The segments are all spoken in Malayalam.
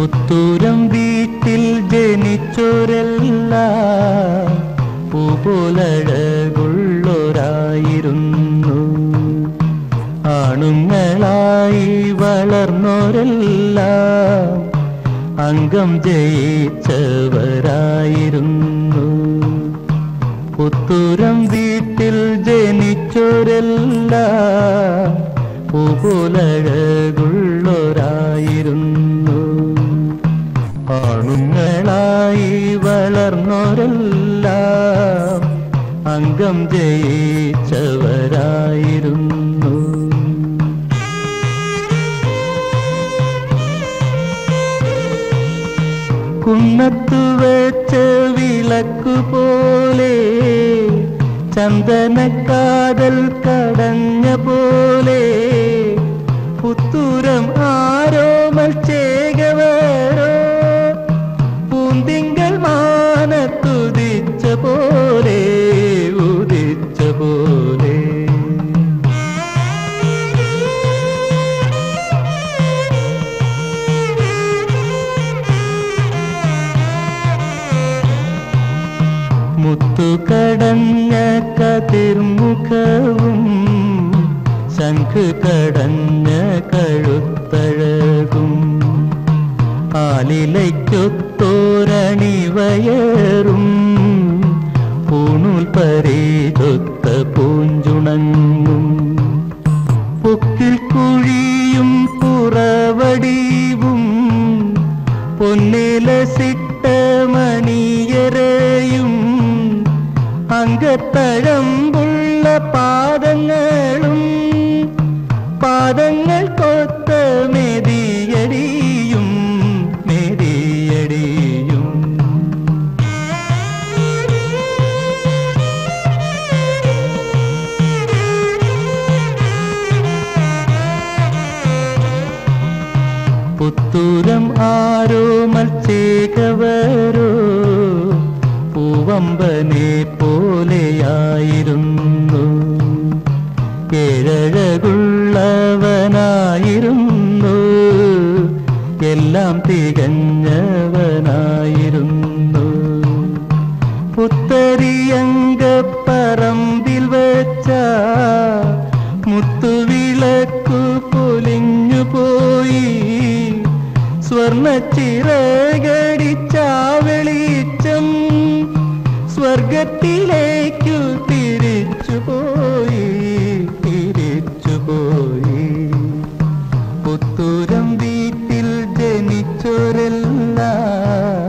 പുത്തൂരം വീട്ടിൽ ജനിച്ചോരെല്ലാം പൂപോലഴകുള്ളോരായിരുന്നു ആണുങ്ങളായി വളർന്നോരെല്ലാം അംഗം ജയിച്ചവരായിരുന്നു പുത്തൂരം വീട്ടിൽ ജനിച്ചോരെല്ലാം പൂപോലഴകുള്ളോരായിരുന്നു ആണുങ്ങളായി വളർന്നോരെല്ലാം അംഗം ജയിച്ചവരായിരുന്നു കുന്നത്തു വെച്ച വിളക്കു പോലെ ചന്ദനക്കാതൽ കടഞ്ഞ പോലെ പുത്തൂരം ആരോ മൽച്ചേകവരോ പൂന്തിങ്കൾ മാനത്തുദിച്ച പോലെ ഉദിച്ച പോലെ മുത്തുകടഞ്ഞ കതിർമുഖവും ശംഖ് കടഞ്ഞ കഴുത്തഴകും ആലിലയ്ക്കൊത്തോരണിവയറും പൂണൂൽ പരേതൊത്ത പൂഞ്ചുണങ്ങും പൊക്കിൽ കുഴിയും പുറവടിവും പൊന്നിലസിട്ട മണിയരയും അങ്കത്തഴമ്പുള്ള പാദങ്ങളും പാദങ്ങൾ കൊത്ത മെതിയടിയും മെതിയടിയും പുത്തൂരം ആരോ മൽച്ചേകവരോ പൂവമ്പനെ പോലെയായിരുന്നു ഏഴഴകുള്ളവനായിരുന്നു എല്ലാം തികഞ്ഞവനായിരുന്നു പുത്തരിയങ്കപ്പറമ്പിൽ വെച്ച മുത്തുവിളക്കു പൊലിഞ്ഞു പോയി സ്വർണ്ണ ചിറകടിച്ച വെളിച്ചം സ്വർഗത്തിലേക്കു തിരിച്ചു പോയി തിരിച്ചു പോയി പുത്തൂരം വീട്ടിൽ ജനിച്ചോരെല്ലാം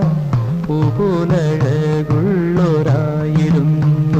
പൂപോലഴകുള്ളോരായിരുന്നു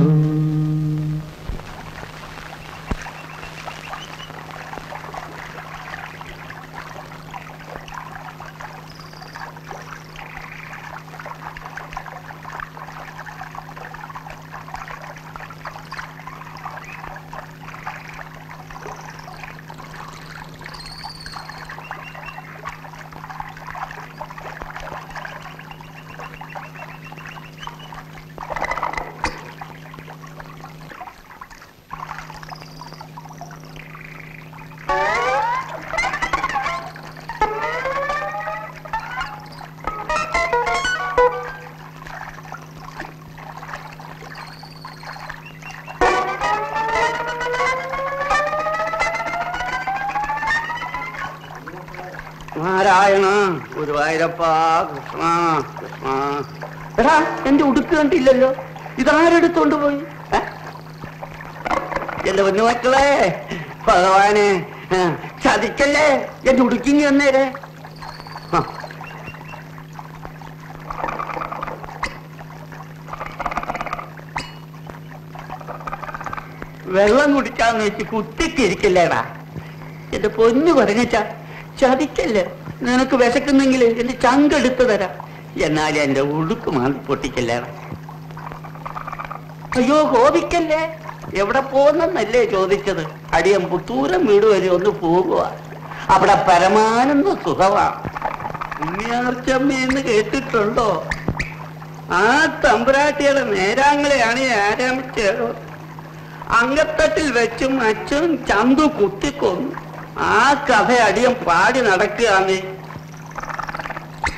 നാരായണ ഗുരുവായൂരപ്പ കൃഷ്ണ കൃഷ്ണ എടാ എന്റെ ഉടുക്ക് കണ്ടില്ലല്ലോ ഇതാരെടുത്തോണ്ട് പോയി ഏ? എന്റെ പൊന്നു മക്കളെ ഭഗവാനെ ആ, ചതിക്കല്ലേ എന്റെ ഉടുക്കിങ്ങി വന്നേരെ ആ. വെള്ളം കുടിക്കാന്ന് വെച്ച് കുത്തിക്കിരിക്കില്ലേടാ എന്റെ പൊന്നു പറഞ്ഞച്ച ചതിക്കല്ലേ നിനക്ക് വിശക്കുന്നെങ്കിൽ എന്റെ ചങ്കെടുത്തു തരാം എന്നാലും എന്റെ ഉടുക്ക് മാറി പൊട്ടിക്കല്ലേടാ അയ്യോ കോപിക്കല്ലേ എവിടെ പോകുന്നല്ലേ ചോദിച്ചത് അടിയൻ പുത്തൂരം വീട് വരെ ഒന്ന് പോകുക അവിടെ പരമാനന്ദ സുഖമാ ഉണ്ണിയാർച്ചമ്മയെന്ന് കേട്ടിട്ടുണ്ടോ ആ തമ്പുരാട്ടിയുടെ നേരാങ്ങളെയാണ് ഈ ആരാമിച്ചത് അങ്കത്തട്ടിൽ വെച്ചും അച്ഛനും ചന്തു കുത്തിക്കൊന്നു ആ കഥ അടിയൻ പാടി നടക്കുകയാണ്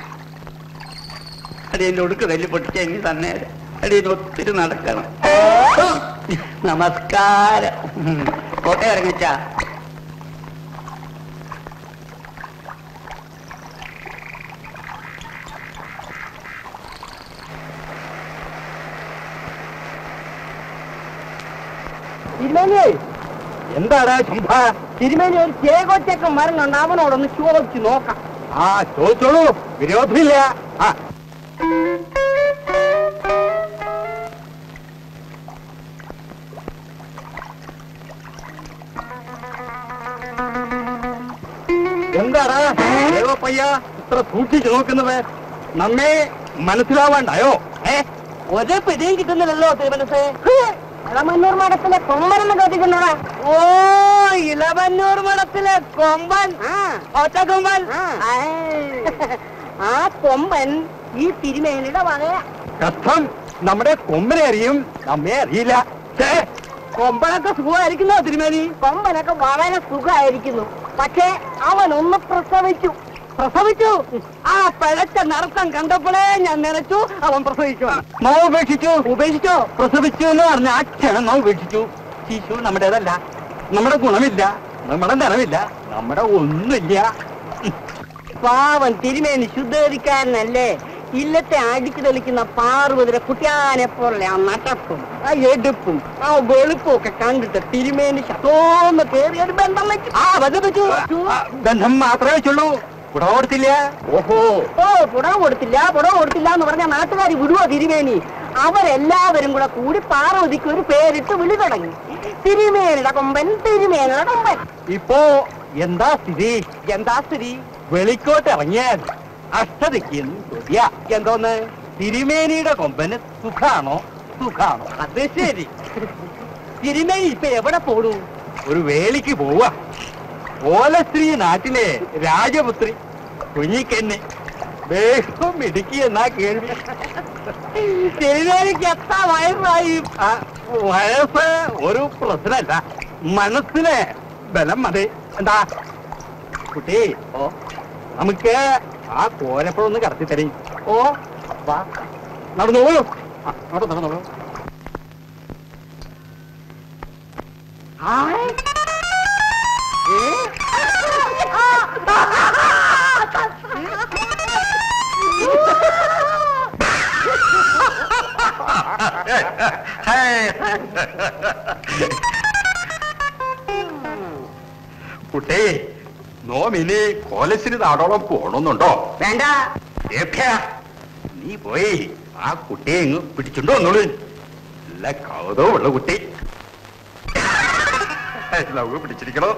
അടിയന്റെ ഒടുക്ക് തല്ലി പൊട്ടിച്ച ഇനി തന്നെ അടിയന് ഒത്തിരി നടക്കണം നമസ്കാരം ഉം. കോട്ടെ ഇറങ്ങിച്ച തിരുമേനി എന്താടാ ശുംഭ തിരുമേനി ഒരു ചേകോച്ചക്കം മരുന്നുണ്ട് അവനോടൊന്ന് ചോദിച്ചു നോക്കാം ആ ചോദിച്ചോളൂ വിരോധമില്ല ആ എന്താടാ ദേവ പയ്യ ഇത്ര സൂക്ഷിച്ചു നോക്കുന്നത് നമ്മെ മനസ്സിലാവാണ്ടായോ ഏ ഒരു പിടിയും കിട്ടുന്നില്ലല്ലോ തിരുമനസ് ഇളമന്നൂർ മഠത്തിലെ കൊമ്പനെന്ന് കേട്ടിട്ടുണ്ടോടാ ഓ ഇളമന്നൂർ മഠത്തിലെ കൊമ്പൻ ഒറ്റ കൊമ്പൻ ആ കൊമ്പൻ ഈ തിരുമേനിയുടെ വകയാ കഷ്ടം നമ്മുടെ കൊമ്പനെ അറിയും നമ്മെ അറിയില്ല ഛേ, കൊമ്പനൊക്കെ സുഖമായിരിക്കുന്നോ തിരുമേനി കൊമ്പനൊക്കെ വളരെ സുഖമായിരിക്കുന്നു പക്ഷേ അവൻ ഒന്ന് പ്രസവിച്ചു പ്രസവിച്ചു ആ പിഴച്ച നടത്തം കണ്ടപ്പോഴേ ഞാൻ നനച്ചു അവൻ പ്രസവിച്ചു നാം ഉപേക്ഷിച്ചു ഉപേക്ഷിച്ചോ പ്രസവിച്ചു എന്ന് പറഞ്ഞ ആ ക്ഷണം നാം ഉപേക്ഷിച്ചു ശിശു നമ്മുടേതല്ല നമ്മുടെ ഗുണമില്ല നമ്മുടെ ധനമില്ല നമ്മുടെ ഒന്നുമില്ല പാവൻ തിരുമേനി ശുദ്ധീകരിക്കാരനല്ലേ ഇല്ലത്തെ അടിച്ചു തെളിക്കുന്ന പാർവതിയുടെ കുട്ടിയാനെ പോലെ ആ നടപ്പും ആ എടുപ്പും ആ വെളുപ്പും ഒക്കെ കണ്ടിട്ട് തിരുമേനി ശതോന്ന് കയറി ഒരു ബന്ധം വെച്ചു ആ ബന്ധം വെച്ചു ആ, ബന്ധം മാത്രമേ വെച്ചുള്ളൂ കുട കൊടുത്തില്ല ഓഹോ ഓ പുടവ കൊടുത്തില്ല പുടവ കൊടുത്തില്ല എന്ന് പറഞ്ഞ നാട്ടുകാർ വിടുവോ തിരുമേനി അവരെല്ലാവരും കൂടെ കൂടി പാർവതിക്ക് ഒരു പേരിട്ട് വിളി തുടങ്ങി തിരുമേനിയുടെ കൊമ്പൻ തിരുമേനിയുടെ കൊമ്പൻ ഇപ്പോ എന്താ സ്ഥിതി എന്താ സ്ഥിതി വെളിക്കോട്ട് ഇറങ്ങിയാൽ അഷ്ടതിക്ക് ചോദ്യ എന്തോന്ന് തിരുമേനിയുടെ കൊമ്പന് സുഖാണോ സുഖാണോ അത് ശരി തിരുമേനി ഇപ്പൊ എവിടെ പോണു ഒരു വേലിക്ക് പോവുക ഓലശ്രീ നാട്ടിലെ രാജപുത്രി കുഞ്ഞിക്കന്നെ വേഷം ഇടുക്കി എന്നാ കേൾവി തിരുമേനിക്ക് എത്ര വയസ്സായി ആ, വയസ്സ് ഒരു പ്രശ്നമല്ല മനസ്സിന് ബലം മതി എന്താ കുട്ടി ഓ നമുക്ക് ആ കോലപ്പഴം ഒന്ന് കടത്തി തരും ഓ വാ നടന്നോളൂ ആ, അങ്ങോട്ട് നടന്നോളൂ ഹായ്. ഏ? കുട്ടി നോമിനി കോലശ്ശേരി നാടോളം പോണമെന്നുണ്ടോ വേണ്ട ഏഭ്യ, നീ പോയി ആ കുട്ടിയെ ഇങ്ങ് പിടിച്ചുണ്ടോ വന്നോളൂ നല്ല കൗതവുള്ള കുട്ടി നമുക്ക് പിടിച്ചിരിക്കണോ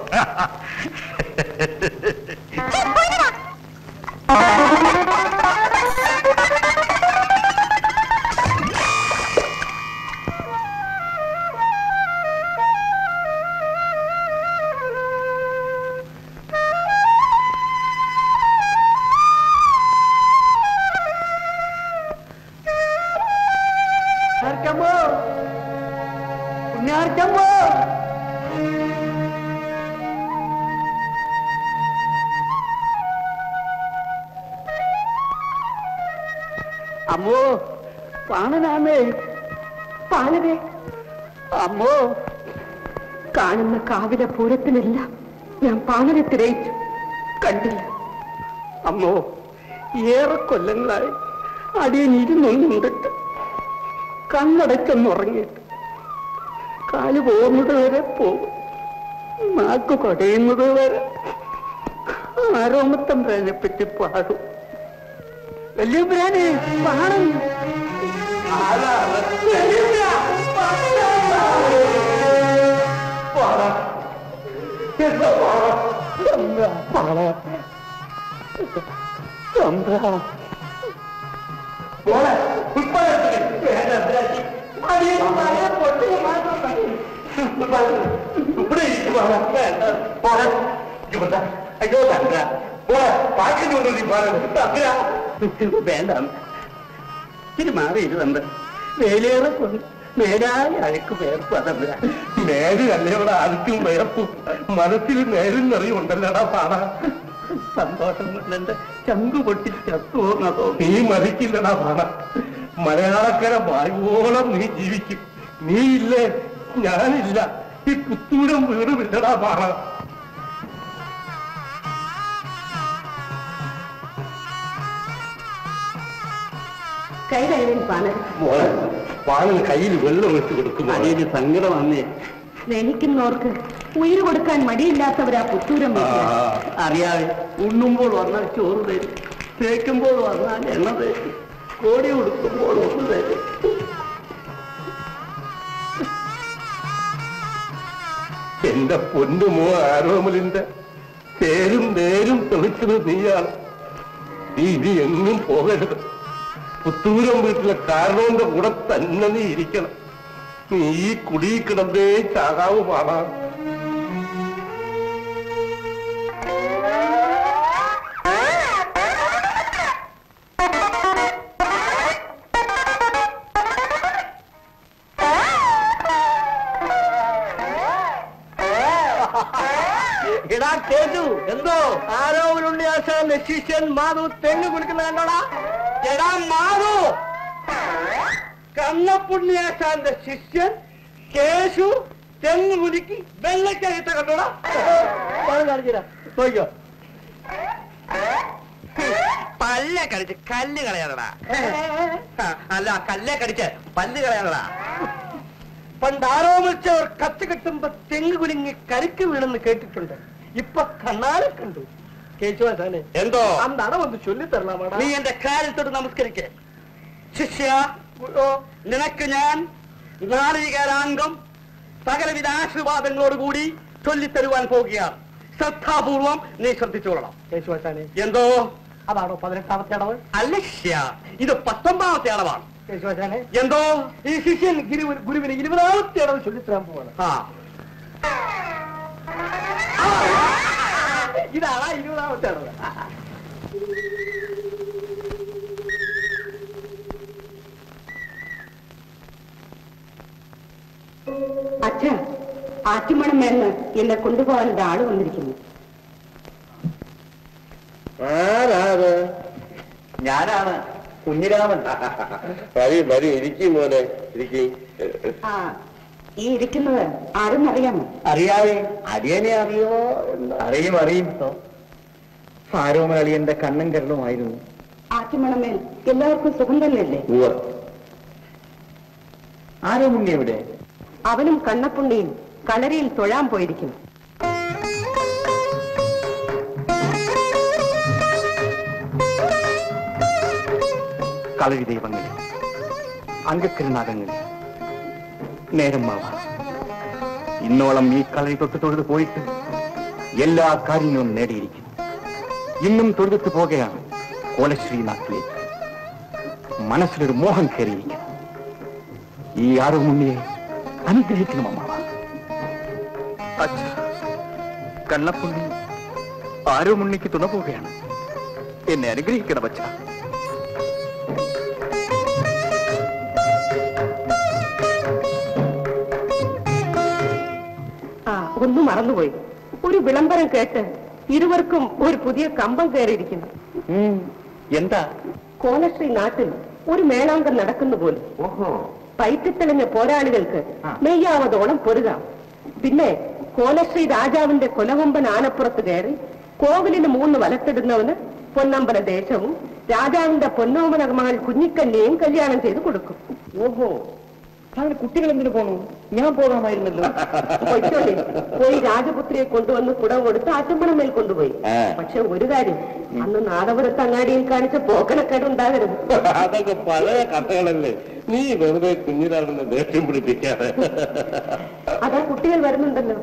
ഉണ്ണിയാർച്ചമ്പോ ഉണ്ണിയാർച്ചമ്പോ അമ്മോ പാണനാമേ പാലവേ അമ്മോ കാണുന്ന കാവിലെ പൂരത്തിനെല്ലാം ഞാൻ പാലനെ തിരയിച്ചു കണ്ടില്ല അമ്മോ ഏറെ കൊല്ലങ്ങളായി അടിയൻ ഇരുന്നൊന്നുണ്ടിട്ട് കണ്ണടച്ചൊന്നുറങ്ങിയിട്ട് കാല് പോകുന്നത് വരെ പോകും നാക്ക് കൊടയുന്നത് വരെ ആരോമത്തമ്പ്രാനെ പറ്റി പാടും വല്യമ്പ്രാനെ പാടും അയ്യോ തണ്ട വേണ്ട ഇത്തിരി മാറി ഇരുതണ്ട് വേലേറെ കൊണ്ട് നേരായ അഴക്ക് വേർപ്പ് അതല്ല നേര് അല്ലയോടെ ആർക്കും വേർപ്പും മനസ്സിൽ നേരും നിറയും ഉണ്ടല്ലോടാ പാടാ സന്തോഷം കൊണ്ടുണ്ട് ചങ്കു പൊട്ടി ചത്തുവോന്നതോ നീ മരിക്കില്ലടാ പാണ മലയാളക്കര വായുവോളം നീ ജീവിക്കും നീ ഇല്ലേ ഞാനില്ല ഈ പുത്തൂരം വീടുമില്ലടാ പാണ കൈ കഴിവിൻ പാനൽ മോളെ പാണന് കയ്യിൽ വെള്ളം വെച്ച് കൊടുക്കുന്നു അതിന് സങ്കടം വന്നേ സ്നേഹിക്കുന്നവർക്ക് ഉയിര് കൊടുക്കാൻ മടിയില്ലാത്തവരാ പുത്തൂരം ആ, അറിയാതെ ഉണ്ണുമ്പോൾ വന്നാൽ ചോറ് തരും തേക്കുമ്പോൾ വന്നാൽ എണ്ണ തരും കോടി ഉടുക്കുമ്പോൾ ഒന്ന് തരും എന്റെ പൊന്നുമോ ആരോമലിന്റെ പേരും നേരും തെളിച്ചത് നീയാണ് നീ ഇനി എങ്ങും പോകരുത് പുത്തൂരം വീട്ടിലെ കാരണവന്റെ കൂടെ തന്നെ നീ ഇരിക്കണം നീ ഈ കുടി കിടന്നേ ചാകാവ് പാടാം എടാ കേട്ടു എന്തോ ആരോ ഒരു ഉണ്ണിയാശാന്റെ ശിഷ്യൻ മാധു തെങ്ങ് കുളിക്കുന്ന കണ്ടോടാ എടാ മാധു കണ്ണപ്പുണ്ണിയാശാന്റെ ശിഷ്യൻ കേശു തെങ്ങ് കുലുക്കി വെള്ളക്കകത്ത കണ്ടോടാ കാണിച്ചിരാ നോക്കിയോ പല്ല കടിച്ച് കല്ല് കളയാനടാ അല്ല കല്ലേ കടിച്ച് പല്ല് കളയാനടാ പണ്ട് ആരോ വിളിച്ചവർ കത്ത് കെട്ടുമ്പോ തെങ്ങ് കുലുങ്ങി കരിക്ക് വീണെന്ന് കേട്ടിട്ടുണ്ട് ഇപ്പൊ കണ്ണാലെ കണ്ടു കേശുവാശാനെ എന്തോ അന്താണ് ഒന്ന് ചൊല്ലിത്തരണമാടാ നീ എന്റെ കാര്യത്തോട് നമസ്കരിക്കേ ശിഷ്യ നിനക്ക് ഞാൻ നാളികേരാംഗം സകലവിധ ആശീർവാദങ്ങളോടുകൂടി ചൊല്ലിത്തരുവാൻ പോകുകയാണ് ശ്രദ്ധാപൂർവം നീ ശ്രദ്ധിച്ചോളണം കേശുവാശാനെ എന്തോ അതാണോ പതിനെട്ടാമത്തെ അടവ് അലക്ഷ്യ ഇത് പത്തൊമ്പതാമത്തെ അളവാണ് കേശുവാശാനെ എന്തോ ഈ ശിഷ്യൻ ഗിരി ഗുരുവിന് ഇരുപതാമത്തെ അടവ് ചൊല്ലിത്തരാൻ പോവാണ് ആ ഇതാണ് ഇരുപതാമത്തെ അടവ് അച്ഛ ആറ്റുമണം മേന്ന് എന്നെ കൊണ്ടുപോകാൻ ഒരാള് വന്നിരിക്കുന്നു ആരാത് ഞാനാണ് കുഞ്ഞിരാമൻ മതി മതി ഇരിക്കും മോനെ ഇരിക്കും ആ ഈ ഇരിക്കുന്നത് ആരും അറിയാമോ അറിയാവേ അടിയനെ അറിയോ അറിയും അറിയും ആരോമൽ അളിയന്റെ കണ്ണും കരളുമായിരുന്നു ആറ്റുമണമേൽ എല്ലാവർക്കും സുഖം തന്നെയല്ലേ ആരോമുണ്ണി എവിടെ അവനും കണ്ണപ്പുണ്ണിയും കളരിയിൽ തൊഴാൻ പോയിരിക്കുന്നു കളരി ദൈവങ്ങളെ അംഗക്കരുനാഗങ്ങളെ നേരം മാവ ഇന്നോളം ഈ കളരി തൊട്ട് തൊഴുത് പോയിട്ട് എല്ലാ കാര്യങ്ങളും നേടിയിരിക്കുന്നു ഇന്നും തൊഴുതിട്ട് പോകുകയാണ് കോലശ്രീ നാട്ടിലേക്ക് മനസ്സിലൊരു മോഹം കയറിയിരിക്കുന്നു ഈ ആറുമുണ്ണിയെ അനുഗ്രഹിക്കണം അമ്മാവ അച്ഛ കണ്ണപ്പുണ്ണി ആറുമുണ്ണിക്ക് തുണ പോവുകയാണ് എന്നെ അനുഗ്രഹിക്കണം അച്ഛാ ആ ഒന്നും മറന്നുപോയി ഒരു വിളംബരം കേട്ട് ഇരുവർക്കും ഒരു പുതിയ കമ്പം കയറിയിരിക്കുന്നു എന്താ കോലശ്രീ നാട്ടിൽ ഒരു മേളാങ്കം നടക്കുന്നു പോലും ഓഹോ പയറ്റിത്തെളിഞ്ഞ പോരാളികൾക്ക് മെയ്യാവതോളം പൊരുതാം പിന്നെ കോലശ്രീ രാജാവിന്റെ കൊലകൊമ്പൻ ആനപ്പുറത്ത് കയറി കോവിലിന് മൂന്ന് വലത്തിടുന്നവന് പൊന്നമ്പല ദേശവും രാജാവിന്റെ പൊന്നോമന മകൾ കുഞ്ഞിക്കന്യയും കല്യാണം ചെയ്ത് കൊടുക്കും ഓഹോ അങ്ങനെ കുട്ടികൾ എന്തിനു പോണു ഞാൻ പോകാമായിരുന്നല്ലോ പൊയ്ക്കോട്ടെ പോയി രാജപുത്രിയെ കൊണ്ടുവന്ന് കുടം കൊടുത്ത് ആറ്റമ്പണമേൽ കൊണ്ടുപോയി ആ. പക്ഷെ ഒരു കാര്യം അന്ന് നാദപുരത്ത് അങ്ങാടിയിൽ കാണിച്ച പോക്കണക്കേട് ഉണ്ടാകരുത് അതൊക്കെ പഴയ കഥകളല്ലേ നീ വെറുതെ കുഞ്ഞിരാണെന്ന് ദേഷ്യം പിടിപ്പിക്കാതെ അതാ കുട്ടികൾ വരുന്നുണ്ടല്ലോ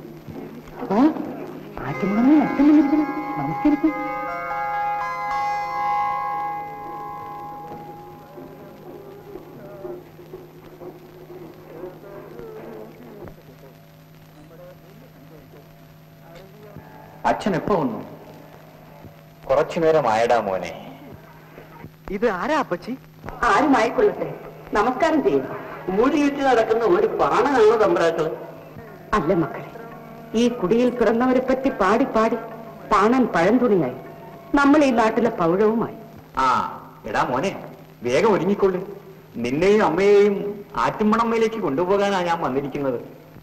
അച്ഛൻ എപ്പോ വന്നു കുറച്ചു നേരം ആയടാ മോനെ ഇത് ആരാ അപ്പച്ചി ആരുമായിക്കൊള്ളട്ടെ നമസ്കാരം ചെയ്യും മൂടിയിട്ട് നടക്കുന്ന ഒരു പാണനാണ് തമ്പ്രാക്കള് അല്ല മക്കളെ ഈ കുടിയിൽ പിറന്നവരെ പറ്റി പാടി പാടി പാണൻ പഴംതുണിയായി നമ്മൾ ഈ നാട്ടിലെ പൗരവുമായി ആ എടാ മോനെ വേഗം ഒരുങ്ങിക്കൊള്ളു നിന്നെയും അമ്മയെയും ആറ്റുമണമ്മയിലേക്ക് കൊണ്ടുപോകാനാ ഞാൻ വന്നിരിക്കുന്നത്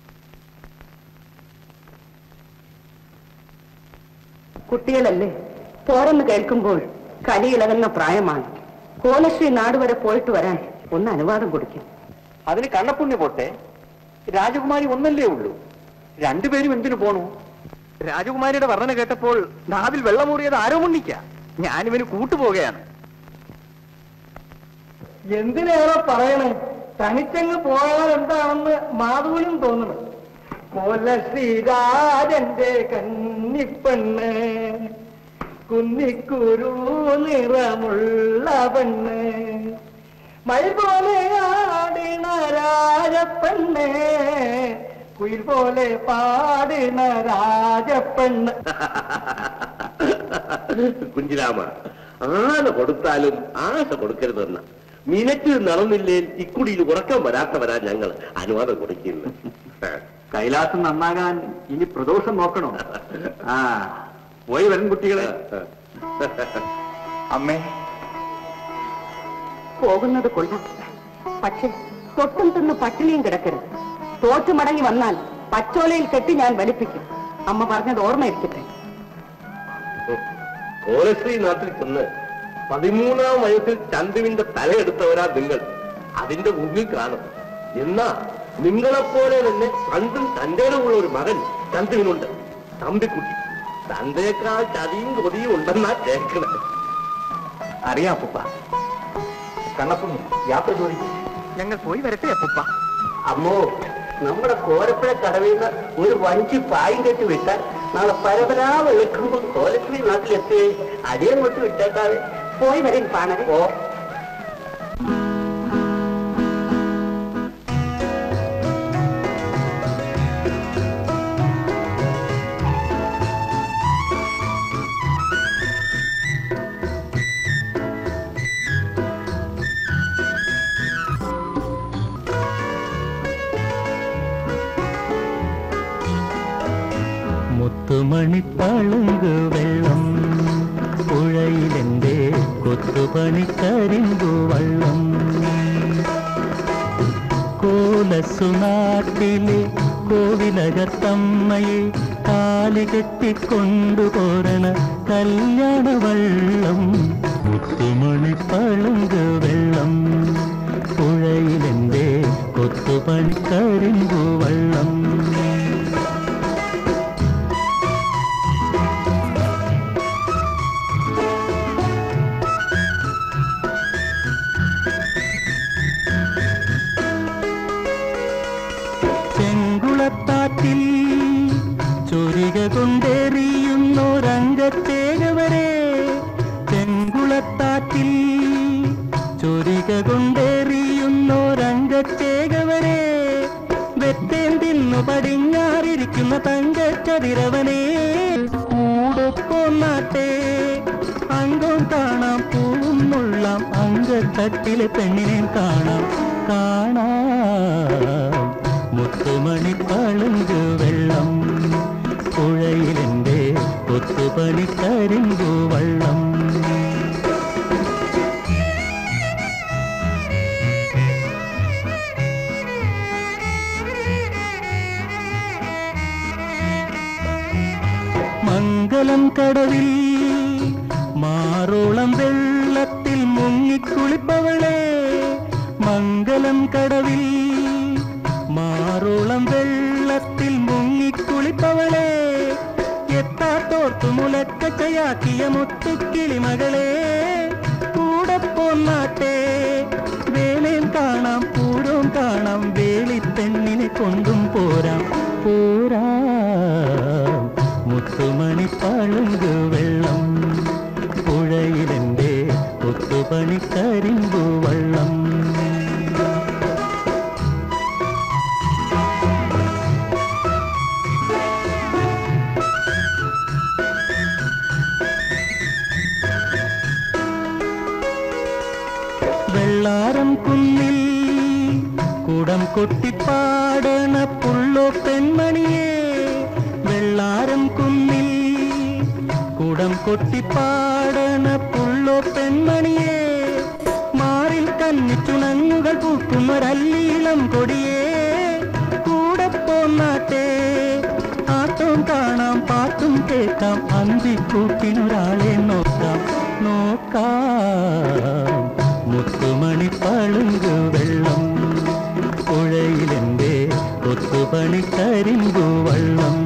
കുട്ടികളല്ലേ പോരെന്ന് കേൾക്കുമ്പോൾ കലിയിളകുന്ന പ്രായമാണ് കോലശ്രീ നാട് വരെ പോയിട്ട് വരാൻ ഒന്ന് അനുവാദം കൊടുക്കും അതിന് കണ്ണപ്പുണ്യ പോട്ടെ രാജകുമാരി ഒന്നല്ലേ ഉള്ളൂ രണ്ടുപേരും എന്തിനു പോണു രാജകുമാരിയുടെ വർണ്ണന കേട്ടപ്പോൾ നാവിൽ വെള്ളമൂറിയത് ആരോ മുന്നിക്ക ഞാനിവന് കൂട്ടുപോകുകയാണ് എന്തിനേറെ പറയണേ തനിച്ചങ്ങ് പോയാൽ എന്താണെന്ന് മാധുവിനും തോന്നുന്നു കൊല ശ്രീരാജന്റെ കന്നിപ്പെണ്ണ് കുന്നിക്കുരു നിറമുള്ള പെണ്ണ് മയിൽ പോലെ ആടിണ രാജപ്പെണ്ണ് കുയിൽ പോലെ പാടിണ രാജപ്പെണ്ണ് കുഞ്ചിരാമ ആന കൊടുത്താലും ആശ കൊടുക്കരുതെന്ന മിനറ്റ് നടന്നില്ലേ ഇക്കുടിയിൽ ഉറക്കം വരാത്തവരാ ഞങ്ങൾ അനുവാദം കൊടുക്കില്ല കൈലാസം നന്നാകാൻ ഇനി പ്രദോഷം നോക്കണോ ആ പോയി വരും കുട്ടികളെ അമ്മേ പോകുന്നത് കൊള്ളാം പക്ഷേ തൊട്ടും തിന്ന് പട്ടിണിയും കിടക്കരുത് തോറ്റു മടങ്ങി വന്നാൽ പച്ചോലയിൽ കെട്ടി ഞാൻ വലിപ്പിക്കും അമ്മ പറഞ്ഞത് ഓർമ്മയിരിക്കട്ടെ കോലശ്രീ നാട്ടിൽ ചെന്ന് പതിമൂന്നാം വയസ്സിൽ ചന്തുവിന്റെ തലയെടുത്തവരാ നിങ്ങൾ അതിന്റെ മുന്നിൽ കാണും എന്നാ നിങ്ങളെപ്പോലെ തന്നെ പണ്ടും തന്റെ ഉള്ള ഒരു മകൻ ചന്തുവിനുണ്ട് തമ്പിക്കുട്ടി തന്റെക്കാൾ ചതിയും കൊതിയും ഉണ്ടെന്നാ കേൾക്കണത് അറിയാം അപ്പുപ്പ കണ്ണപ്പുണ്ണി യാത്ര ചോദിക്കും ഞങ്ങൾ പോയി വരട്ടെ അപ്പുപ്പ അമ്മോ നമ്മുടെ കോരപ്പുഴ കടവിൽ നിന്ന് ഒരു വഞ്ചി പായും കെട്ടി വിട്ടാൽ നാളെ പരപരാ വെളുക്കുമ്പോൾ കോലശ്രീ നാട്ടിലെത്തി അടിയം കൊണ്ട് വിട്ടേക്കാതെ പോയി വരും പാണരെ ഓ മുത്തുമണിപ്പളുങ്ക് വെള്ളം പുഴയിലെന്റെ കൊത്തുപണിക്കരിമ്പു വള്ളം കോലസുനാട്ടിലെ കോവിലകത്തമ്മയെ കാലി കെട്ടിക്കൊണ്ടുപോരണ കല്യാണ വള്ളം മുത്തുമണിപ്പളുങ്ക് വെള്ളം പുഴയിലെന്റെ കൊത്തുപണിക്കരിമ്പു വള്ളം ചെങ്കുളത്താറ്റിൽ ചൊരിക കൊണ്ടെറിയുന്നൊരംഗത്തേകവരെ ചെങ്കുളത്താറ്റിൽ ചൊരിക കൊണ്ടെറിയുന്നൊരംഗത്തേകവരെ വെത്തേൻ തിന്നു പടിഞ്ഞാറിരിക്കുന്ന തങ്കച്ചതിരവനെ കൂടൊപ്പൊന്നാട്ടെ അംഗം കാണാം പൂവും നുള്ളാം അങ്കത്തട്ടിലെ പെണ്ണിനെ കാണാം കാണാം മുത്തുമണി പളുങ്ക് വെള്ളം പുഴയിലെന്റെ കൊത്തുപണി കരിമ്പു വള്ളം മംഗലം കടവിൽ മാറോളം വെള്ളത്തിൽ മുങ്ങിക്കുളിപ്പവളെ മംഗലം കടവിൽ മാറോളം വെള്ളത്തിൽ മുങ്ങിക്കുളിപ്പവളെ എത്താത്തോർത്തു മുലക്കച്ചയാക്കിയ മുത്തുക്കിളിമകളെ കൂടെ പോന്നാട്ടെ വേലയും കാണാം പൂരവും കാണാം വേളിപ്പെണ്ണിനെ കൊണ്ടും പോരാം പോരാ മുത്തുമണി പളുങ്ക് വെള്ളം പുഴയിലെന്റെ കൊത്തുപണി കരിമ്പു വള്ളം വെള്ളാരം കുന്നിൽ കുടം കൊട്ടിപ്പാടണ പുള്ളോ പെൺമണിയെ വെള്ളാരം കുന്നിൽ കുടം കൊട്ടിപ്പാട ഒന്നൊരല്ലീളം കൊടിയേ കൂടെ പോന്നാട്ടെ ആട്ടവും കാണാം പാട്ടും കേൾക്കാം അന്തിക്കൂട്ടിനൊരാളെ നോക്കാം നോക്കാം മുത്തുമണി പളുങ്ക് വെള്ളം പുഴയിലെന്റെ ഒത്തുപണി കരിമ്പു വള്ളം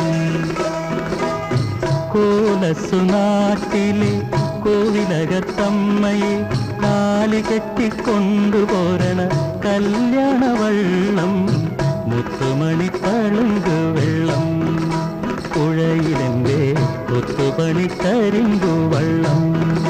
കോലസുനാട്ടിലെ കോവിലകത്തമ്മയെ കാലി കെട്ടിക്കൊണ്ടുപോരണ കല്യാണ വള്ളം മുത്തുമണി പളുങ്ക് വെള്ളം പുഴയിലെന്റെ ഒത്തുപണി കരിമ്പു വള്ളം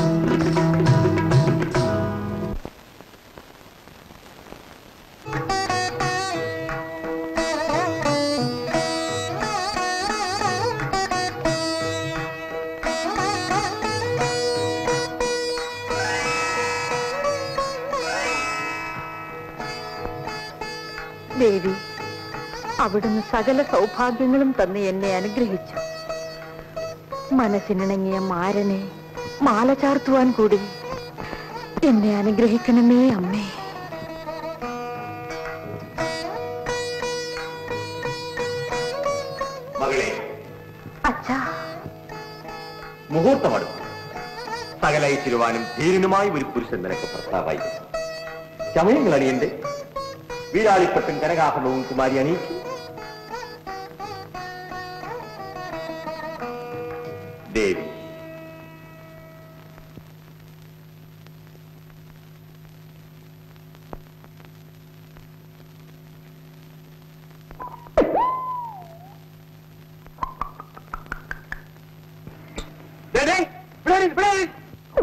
ദേവി അവിടുന്ന് സകല സൗഭാഗ്യങ്ങളും തന്ന് എന്നെ അനുഗ്രഹിച്ചു മനസ്സിനിണങ്ങിയ മാരനെ മാല ചാർത്തുവാൻ കൂടി എന്നെ അനുഗ്രഹിക്കണമേ അമ്മേ മകളെ അച്ഛാ മുഹൂർത്തമടുത്തു സകലായി തിരുവാനും ധീരനുമായി ഒരു പുരുഷൻ നിനക്ക് ഭർത്താവായി ചമയങ്ങൾ അണിയന്റെ വീരാളിപ്പട്ടും കനകാഭരണവും കുമാരി അണിയിച്ചു ദേവി ദേ, ദേ, ഇവിടെ വരൂ, ഇവിടെ വരൂ.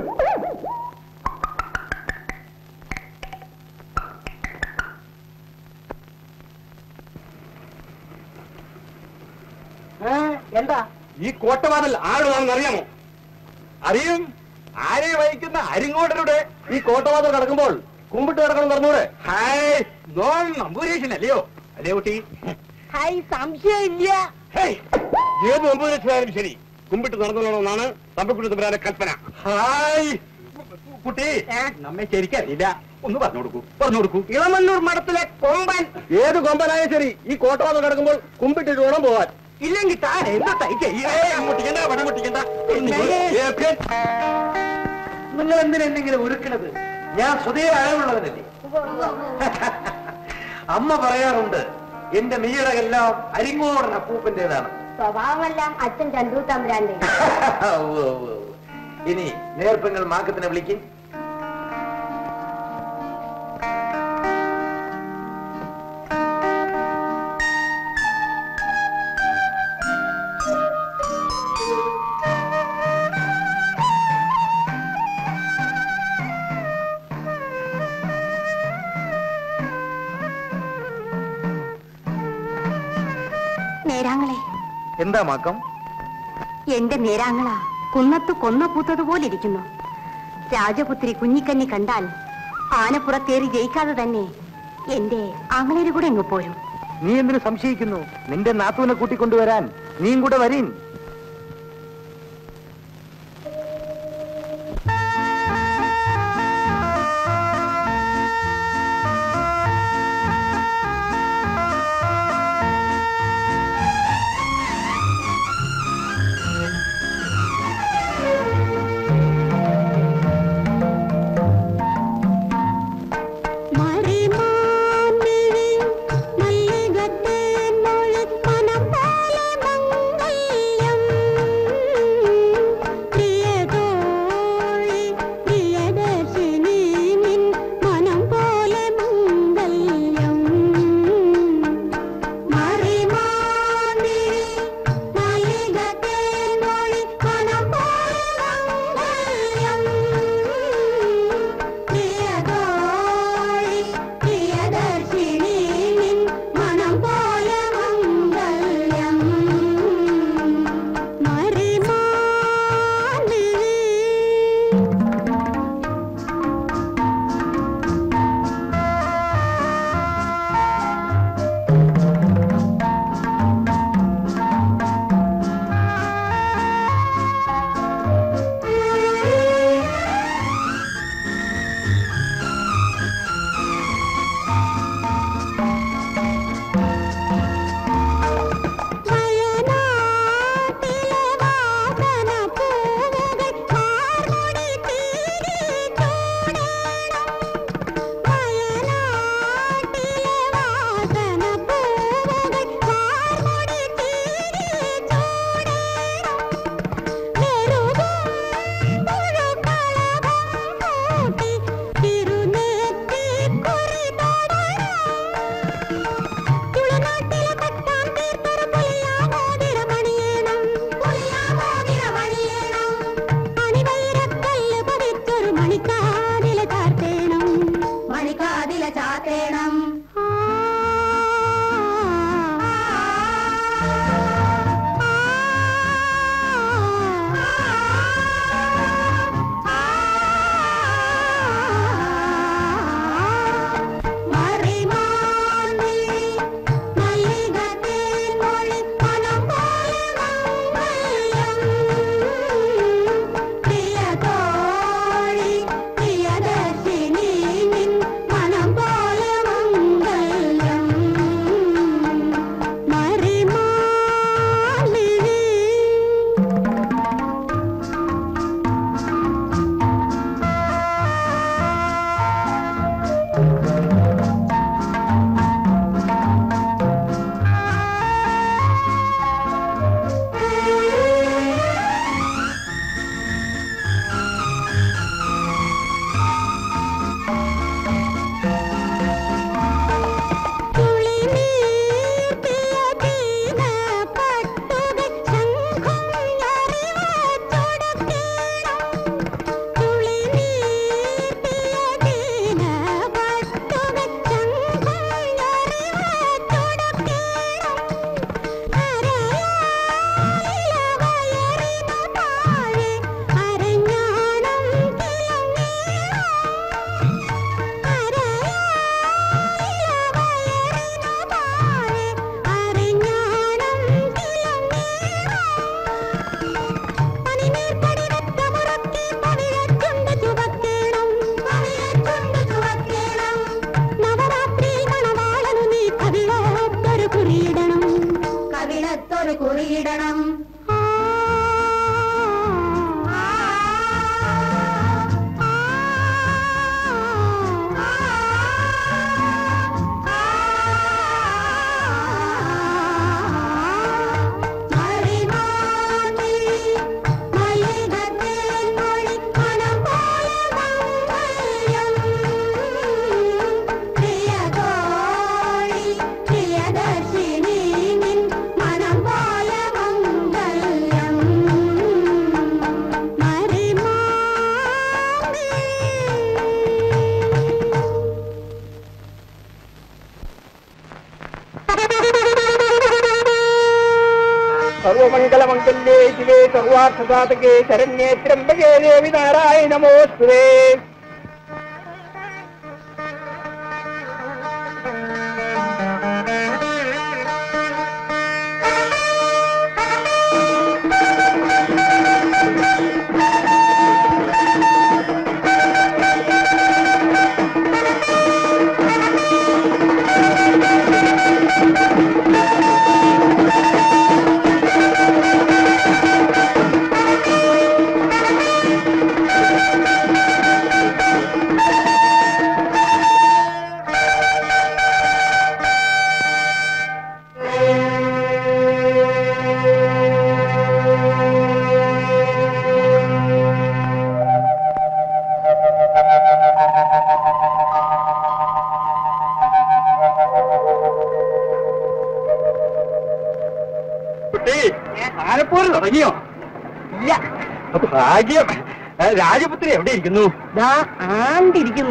എന്താ ഈ കോട്ടവാതിൽ ആരുടേതാണെന്ന് അറിയാമോ അറിയും ആരെ വഹിക്കുന്ന അരിങ്ങോടരുടെ ഈ കോട്ടവാതിൽ കടക്കുമ്പോൾ കുമ്പിട്ട് കിടക്കണം പറഞ്ഞൂടെ ഹായ് നോൺ നമ്പൂരേഷനല്ലയോ അല്ലേ കുട്ടി ഹായ് സംശയമില്ല ഹേയ്, ഏത് നമ്പൂരേഷനായാലും ശരി കുമ്പിട്ട് നടന്നോളണമെന്നാണ് തമ്പിക്കുട്ടി തമ്പുരാന്റെ കൽപ്പന ഹായ് കുട്ടി നമ്മെ ശരിക്കറിയില്ല ഒന്ന് പറഞ്ഞു കൊടുക്കൂ പറഞ്ഞു കൊടുക്കൂ ഇളമണ്ണൂർ മഠത്തിലെ കൊമ്പൻ ഏത് കൊമ്പനായാലും ശരി ഈ കോട്ടവാതിൽ കിടക്കുമ്പോൾ കുമ്പിട്ടിട്ട് വേണം പോവാൻ ഇല്ലെങ്കിൽ താൻ എന്താ മുട്ടിക്കണ്ട പണം മുട്ടിക്കണ്ട നിങ്ങൾ എന്തിനാ എന്തെങ്കിലും ഒരുക്കണത് ഞാൻ സ്വതേ അഴവുള്ളവനല്ലേ അമ്മ പറയാറുണ്ട് എന്റെ മീഴകെല്ലാം അരിങ്ങോടൻ അപ്പൂപ്പന്റേതാണ് സ്വഭാവമെല്ലാം അച്ഛൻ ചന്ദ്രു തമ്പുരാന്റെ ഉവ്വ് ഉവ്വ് ഉവ്വ്. ഇനി നേർപ്പങ്ങൾ മാക്കത്തിനെ വിളിക്കും നേരാങ്ങളെ എന്താ മാക്കം എന്റെ നേരാങ്ങള കുന്നത്ത് കൊന്ന പൂത്തതുപോലിരിക്കുന്നു രാജപുത്രി കുഞ്ഞിക്കണ്ണി കണ്ടാൽ ആനപ്പുറത്തേറി ജയിക്കാതെ തന്നെ എന്റെ ആങ്ങളേര് കൂടെ അങ്ങ് പോരും നീ എന്തിനു സംശയിക്കുന്നു നിന്റെ നാത്തൂനെ കൂട്ടിക്കൊണ്ടുവരാൻ നീയും കൂടെ വരീൻ മറിമാന്നിഴി മല്ലികത്തേൻ മൊഴിപ്പനം പോലെ മംഗല്യ കഴുത്തൊരു കുറിയിടണം പ്രിയദർശിനി നിൻ മനം പോലെ മംഗല്യം സർവമംഗളമംഗല്യേ ശിവേ സർവാർത്ഥസാധകേ ശരണ്യേ ത്രംബകേ ദേവി നാരായണ നമോസ്തുതേ കുട്ടി ആനപ്പോര് തുടങ്ങിയോ ഇല്ല ഭാഗ്യം ആ, രാജപുത്രി എവിടെ ഇരിക്കുന്നു ദാ ആണ്ടിരിക്കുന്നു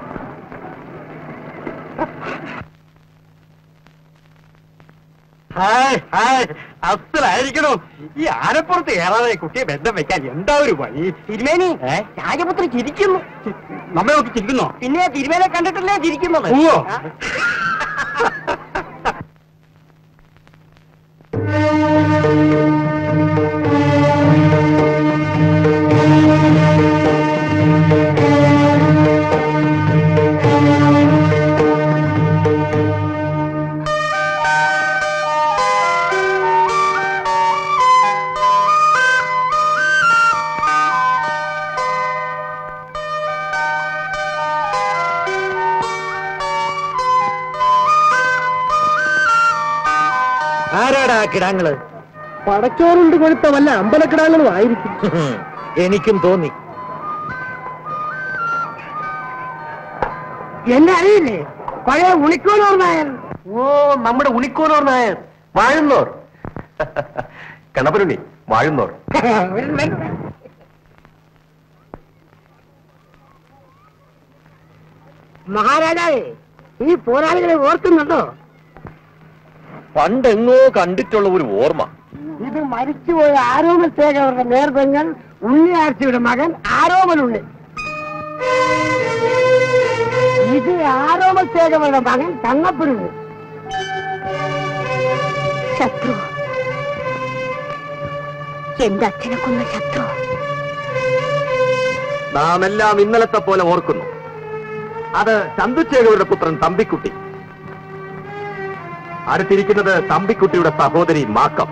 ഹായ് ഹായ് അസലായിരിക്കണോ ഈ ആനപ്പുറത്ത് കയറാതെ കുട്ടിയെ ബന്ധം വെക്കാൻ എന്താ ഒരു വഴി തിരുമേനി ഏ? രാജപുത്രി ചിരിക്കുന്നു നമ്മെ നോക്കി ചിരിക്കുന്നോ പിന്നെ തിരുമേനെ കണ്ടിട്ടല്ലേ ചിരിക്കുന്നത് ഉവ്വോ. ആ? ആരാടാ ആ കിടാങ്ങള് പടച്ചോറുണ്ട് കൊടുത്ത വല്ല അമ്പലക്കിടാങ്ങളും ആയിരിക്കും എനിക്കും തോന്നി എന്നെ അറിയില്ലേ പഴയ ഉണിക്കോളൂർ നായർ ഓ നമ്മുടെ ഉണിക്കോനോർ നായർ വാഴുന്നോർ കണപരുണി വാഴുന്നോർ മഹാരാജാവേ ഈ പോരാളികളെ ഓർക്കുന്നുണ്ടോ പണ്ടെങ്ങോ കണ്ടിട്ടുള്ള ഒരു ഓർമ്മ ഇത് മരിച്ചുപോയ ആരോമൽ ശേഖരന്റെ നേർബങ്ങൾ ഉണ്ണിയാഴ്ചയുടെ മകൻ ആരോമൽ ഉണ്ണി ഇത് ആരോമൽ ശേഖരന്റെ മകൻ തങ്ങപ്പുരുണ്ണി ശത്രു എന്റെ അച്ഛനെ കൊന്ന ശത്രു നാം എല്ലാം ഇന്നലത്തെ പോലെ ഓർക്കുന്നു അത് ചന്തുച്ചേകരുടെ പുത്രൻ തമ്പിക്കുട്ടി അടുത്തിരിക്കുന്നത് തമ്പിക്കുട്ടിയുടെ സഹോദരി മാക്കം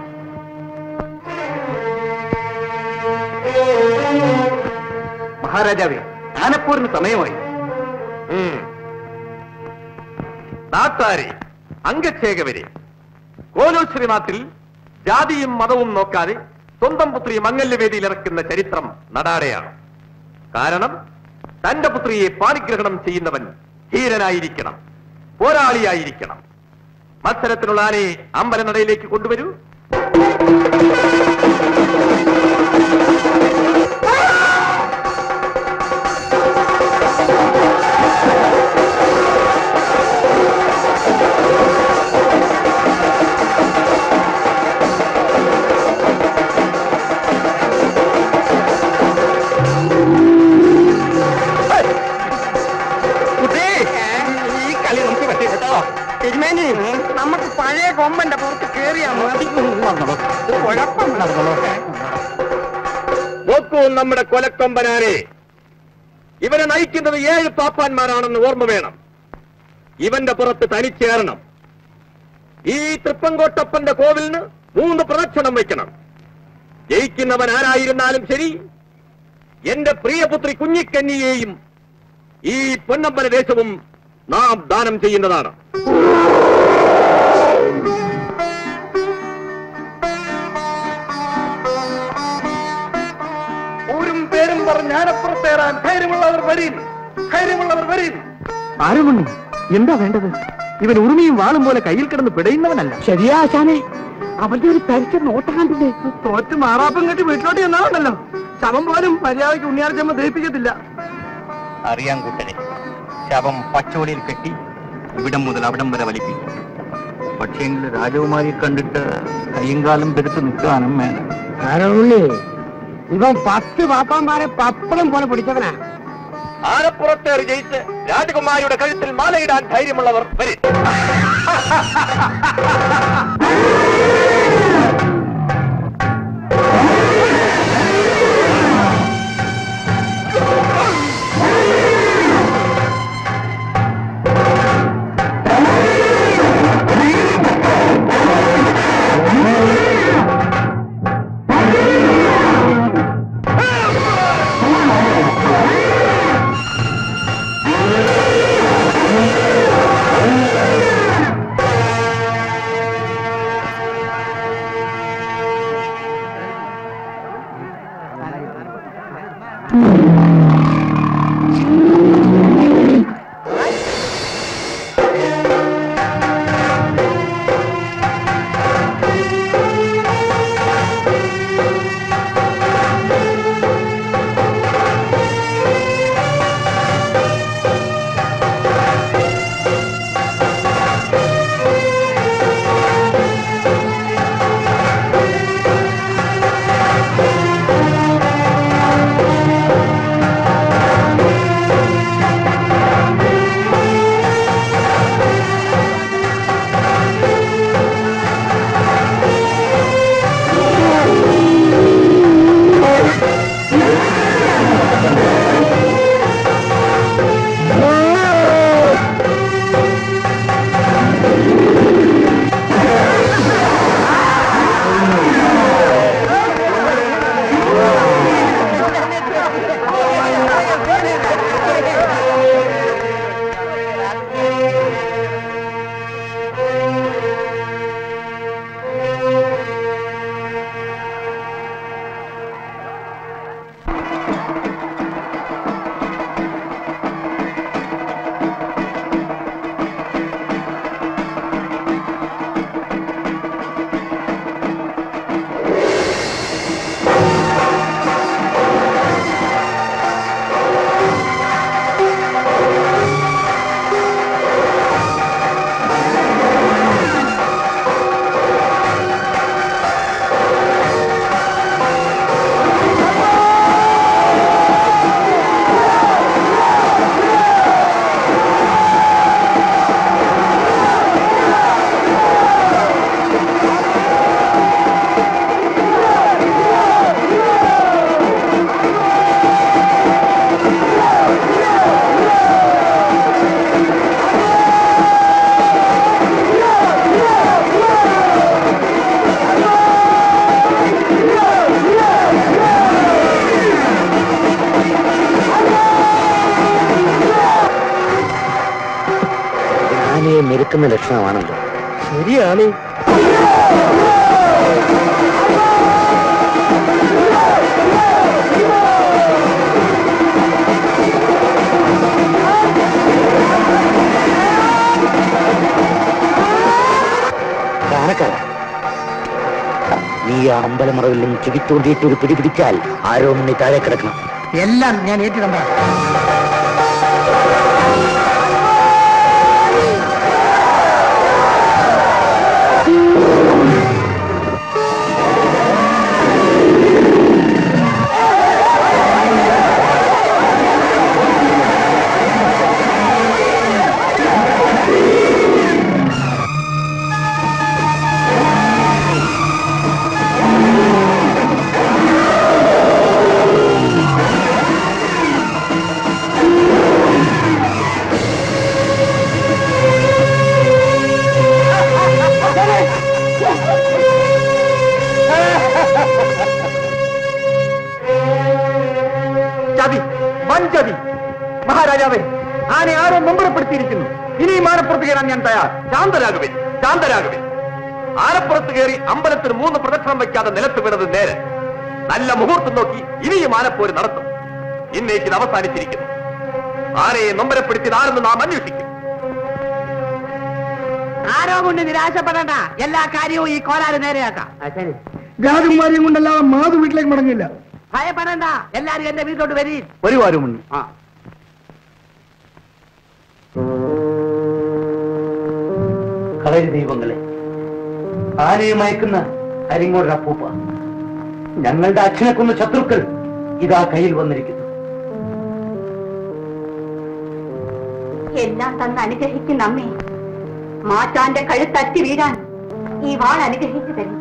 മഹാരാജാവേ ആനപ്പോരിന് സമയമായി നാട്ടാരെ അംഗച്ഛേകവരെ കോലോശ്വരി നാട്ടിൽ ജാതിയും മതവും നോക്കാതെ സ്വന്തം പുത്രി മംഗല്യവേദിയിൽ ഇറക്കുന്ന ചരിത്രം നടാടെയാണ് കാരണം തന്റെ പുത്രിയെ പാണിഗ്രഹണം ചെയ്യുന്നവൻ ധീരനായിരിക്കണം പോരാളിയായിരിക്കണം മത്സരത്തിനുള്ള ആനയെ അമ്പലനടയിലേക്ക് കൊണ്ടുവരൂ കുട്ടി ഈ കളി നമുക്ക് പറ്റി കേട്ടോ തിരുമേനി നമുക്ക് പഴയ കൊമ്പന്റെ പുറത്ത് കേറിയാ മതി നടന്നോളൂ ഇത് കുഴപ്പം നടന്നോളൂ നോക്കൂ നമ്മുടെ കൊലക്കൊമ്പനാരെ ഇവനെ നയിക്കുന്നത് ഏഴ് പാപ്പാന്മാരാണെന്ന് ഓർമ്മ വേണം ഇവന്റെ പുറത്ത് തനിച്ചേറണം ഈ തൃപ്പങ്കോട്ടപ്പന്റെ കോവിലിന് മൂന്ന് പ്രദക്ഷിണം വയ്ക്കണം ജയിക്കുന്നവൻ ആരായിരുന്നാലും ശരി എന്റെ പ്രിയപുത്രി കുഞ്ഞിക്കന്നിയെയും ഈ പൊന്നമ്പല ദേശവും നാം ദാനം ചെയ്യുന്നതാണ് ഊരും പേരും പറഞ്ഞ് ഞാനപ്പുറത്തേറാൻ ധൈര്യമുള്ളവർ വരീൻ ധൈര്യമുള്ളവർ വരീൻ ആരുമുണ്ണി എന്താ വേണ്ടത് ഇവൻ ഉറുമിയും വാളും പോലെ കയ്യിൽ കിടന്ന് പിടയുന്നവനല്ല ശരിയാ ആശാനെ അവന്റെ ഒരു തരിച്ച നോട്ടം കണ്ടില്ലേ തോറ്റ് മാറാപ്പം കെട്ടി വീട്ടിലോട്ട് ചെന്നാണല്ലോ ശവം പോലും മര്യാദയ്ക്ക് ഉണ്ണിയാർച്ചമ്മ ദഹിപ്പിക്കത്തില്ല അറിയാൻ കൂട്ടരെ ശവം പച്ചോടിയിൽ കെട്ടി ഇവിടം മുതൽ അവിടം വരെ വലിപ്പിക്കും പക്ഷേങ്കിൽ രാജകുമാരിയെ കണ്ടിട്ട് കയ്യും കാലം പെരുത്ത് നിൽക്കാനും വേണം ആരോള്ളി ഇവൻ പത്ത് പാപ്പാന്മാരെ പപ്പടം പോലെ പിടിച്ചവനാ ആനപ്പുറത്തേറി ജയിച്ച് രാജകുമാരിയുടെ കഴുത്തിൽ മാലയിടാൻ ധൈര്യമുള്ളവർ വരും ആനയെ മെരുക്കുന്ന ലക്ഷണമാണല്ലോ ശരിയാണ് ആനക്കാര നീ ആ അമ്പലമറവിൽ നിന്ന് ചെവിത്തോണ്ടിയിട്ട് ഒരു പിടി പിടിച്ചാൽ ആരോ നീ താഴെ കിടക്കണം എല്ലാം ഞാൻ ഏറ്റുകണ്ട ആ ചതി മഹാരാജാവേ ആനെ ആരോ നമ്പരപ്പെടുത്തിയിരിക്കുന്നു ഇനിയും ആനപ്പുറത്ത് കയറാൻ ഞാൻ തയ്യാർ ശാന്തരാകുവിൻ ശാന്തരാകുവിൻ ആനപ്പുറത്ത് കയറി അമ്പലത്തിന് മൂന്ന് പ്രദക്ഷിണം വയ്ക്കാതെ നിലത്ത് വീണത് നേരെ നല്ല മുഹൂർത്തം നോക്കി ഇനിയും ആനപ്പോര് നടത്തും ഇന്നേക്ക് ഇത് അവസാനിച്ചിരിക്കുന്നു ആനയെ നൊമ്പരപ്പെടുത്തിയത് ആരെന്ന് നാം അന്വേഷിക്കും ആരോ കൊണ്ട് നിരാശപ്പെടണ്ട എല്ലാ കാര്യവും ഈ കോലാര് നേരെയാക്കാം രാജകുമാരിയും കൊണ്ടല്ലാതെ മാധു വീട്ടിലേക്ക് മടങ്ങില്ല ഭയപ്പെടണ്ട എല്ലാരും എന്റെ വീട്ടിലോട്ട് വരീ ഒരു വാരമുണ്ട് ആ കളരി ദൈവങ്ങളെ ആനയെ മയക്കുന്ന കരിങ്ങോട് അപ്പൂപ്പ ഞങ്ങളുടെ അച്ഛനെ കൊന്ന ശത്രുക്കൾ ഇതാ കയ്യിൽ വന്നിരിക്കുന്നു എല്ലാം തന്ന് അനുഗ്രഹിക്കുന്ന അമ്മേ മാറ്റാന്റെ കഴുത്തറ്റി വീഴാൻ ഈ വാൾ അനുഗ്രഹിച്ചു തരും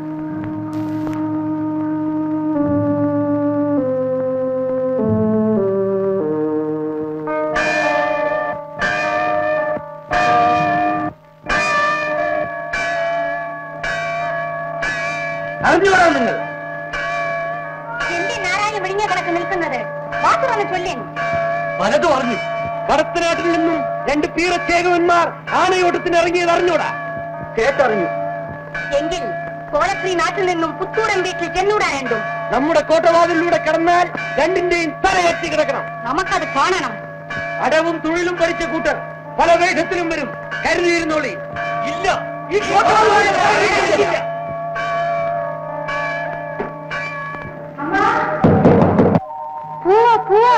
അറിഞ്ഞുകൊള്ളാം നിങ്ങൾ എന്റെ നാരായണ വിളിഞ്ഞ കിടക്ക് നിൽക്കുന്നത് വാസുവന്ന് ചൊല്ലേൻ പലതും അറിഞ്ഞു കടത്തനാട്ടിൽ നിന്നും രണ്ട് പീറച്ചേകവന്മാർ ആനയോട്ടത്തിന് ഇറങ്ങിയത് അറിഞ്ഞൂടാ കേട്ടറിഞ്ഞു എങ്കിൽ കോലശ്രീ നാട്ടിൽ നിന്നും പുത്തൂരം വീട്ടിൽ ചെന്നൂടാനുണ്ടും നമ്മുടെ കോട്ടവാതിലൂടെ കടന്നാൽ രണ്ടിന്റെയും തലയറ്റി കിടക്കണം നമുക്കത് കാണണം അടവും തൊഴിലും പഠിച്ച കൂട്ടർ പല വേഷത്തിലും വരും കരുതിയിരുന്നോളി ഇല്ല ഈ കോട്ടവാതിൽ ഇല്ല. പോവാ പോവാ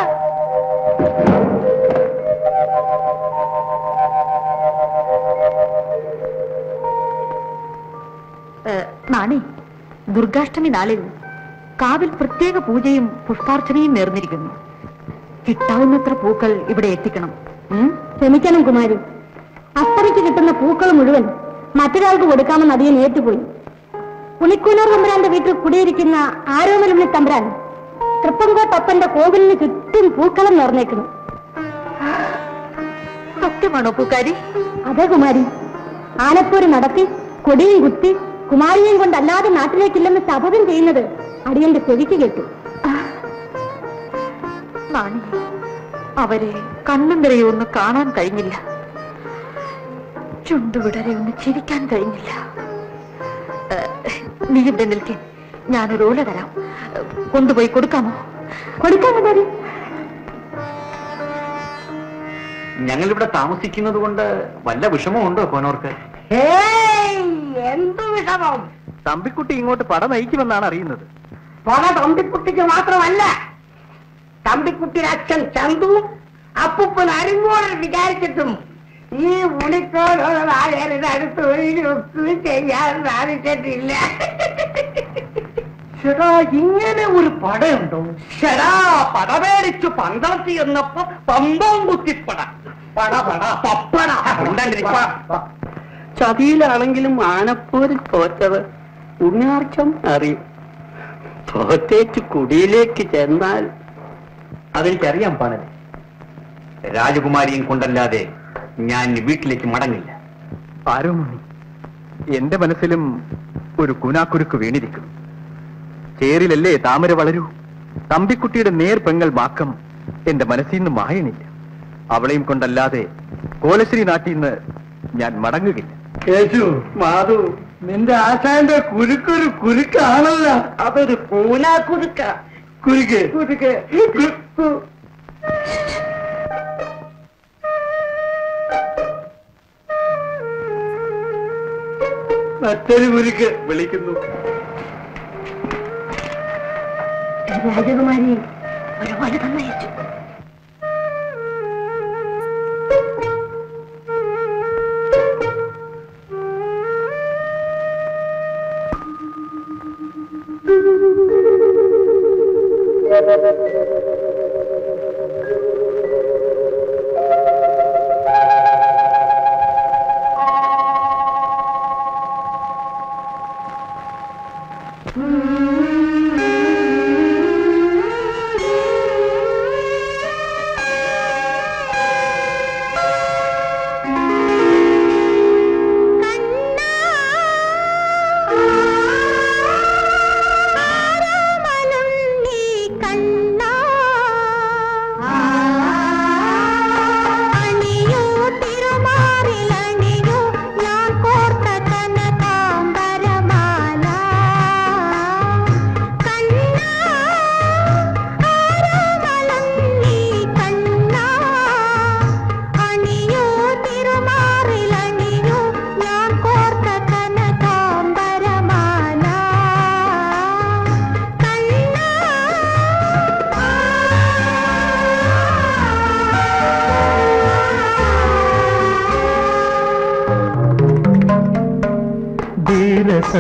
നാണി ദുർഗാഷ്ടമി നാളിൽ കാവിൽ പ്രത്യേക പൂജയും പുഷ്പാർച്ചനയും നേർന്നിരിക്കുന്നു കിട്ടാവുന്നത്ര പൂക്കൾ ഇവിടെ എത്തിക്കണം ഉം? ക്ഷമിക്കണം കുമാരി അസ്തമിക്ക് കിട്ടുന്ന പൂക്കൾ മുഴുവൻ മറ്റൊരാൾക്ക് കൊടുക്കാമെന്ന് അധികം ഏറ്റുപോയി പുളിക്കൂനൂർ തമ്പുരാന്റെ വീട്ടിൽ കുടിയിരിക്കുന്ന ആരോമലുണ്ണി തമ്പുരാൻ തൃപ്പങ്കോട്ടപ്പന്റെ കോവിലിന് ചുറ്റും പൂക്കളം നിറഞ്ഞേക്കുന്നു സത്യമാണോ പൂക്കാരി അതെ കുമാരി ആനപ്പൂര് നടത്തി കൊടിയും കുത്തി കുമാരിയെയും കൊണ്ടല്ലാതെ നാട്ടിലേക്കില്ലെന്ന് ശപഥം ചെയ്യുന്നത് അടിയന്റെ ചെവിക്ക് കേട്ടു നാണി അവരെ കണ്ണും നിറയെ ഒന്ന് കാണാൻ കഴിഞ്ഞില്ല ചുണ്ടുവിടരെ ഒന്ന് ചിരിക്കാൻ കഴിഞ്ഞില്ല ഏഹ്, നീ ഇവിടെ നിൽക്കേ ഞാനൊരു ഓല തരാം ഏഹ്, കൊണ്ടുപോയി കൊടുക്കാമോ കൊടുക്കാൻ കുമാരി ഞങ്ങൾ ഇവിടെ താമസിക്കുന്നത് കൊണ്ട് വല്ല വിഷമമുണ്ടോ കോനോർക്ക് എന്ത് വിഷമം തമ്പിക്കുട്ടി ഇങ്ങോട്ട് പട നയിക്കുമെന്നാണ് അറിയുന്നത് പണ തമ്പിക്കുട്ടിക്ക് മാത്രമല്ല തമ്പിക്കുട്ടിയുടെ അച്ഛൻ ചന്തുവും അപ്പുപ്പൻ അരിങ്ങോട് വിചാരിച്ചിട്ടും ഈ ഉണിക്കോടുള്ള ആളുകളുടെ അടുത്ത് ഒന്നും ചെയ്യാൻ സാധിച്ചിട്ടില്ല ചേടാ ഇങ്ങനെ ഒരു പടയുണ്ടോ ചേടാ പട മേടിച്ചു പന്തളത്തി എന്നപ്പോ പമ്പം കുത്തിപ്പട പട പട പപ്പട ചതിയിലാണെങ്കിലും ആനപ്പോരിൽ തോറ്റത് ഉണ്ണിയാർച്ചം അറിയും തോറ്റേച്ച് കുടിയിലേക്ക് ചെന്നാൽ അതെനിക്കറിയാം പാണരെ രാജകുമാരിയും കൊണ്ടല്ലാതെ ഞാൻ വീട്ടിലേക്ക് മടങ്ങില്ല ആരോമണി എന്റെ മനസ്സിലും ഒരു കുനാക്കുരുക്ക് വീണിരിക്കുന്നു ചേരിലല്ലേ താമര വളരൂ തമ്പിക്കുട്ടിയുടെ നേർ പെങ്ങൾ മാക്കം എന്റെ മനസ്സിൽ നിന്ന് മായണില്ല അവളെയും കൊണ്ടല്ലാതെ കോലശ്രീ നാട്ടിൽ നിന്ന് ഞാൻ മടങ്ങുകയില്ല കേശു മാധു നിന്റെ ആശാന്റെ കുരുക്കൊരു കുരുക്കാണല്ല അതൊരു കൂനാ കുരുക്ക കുരുക്ക് കുരുക്ക് മറ്റൊരു കുരുക്ക് വിളിക്കുന്നു രാജകുമാരി ഒരു വല തന്നയച്ചു കണ്ണാ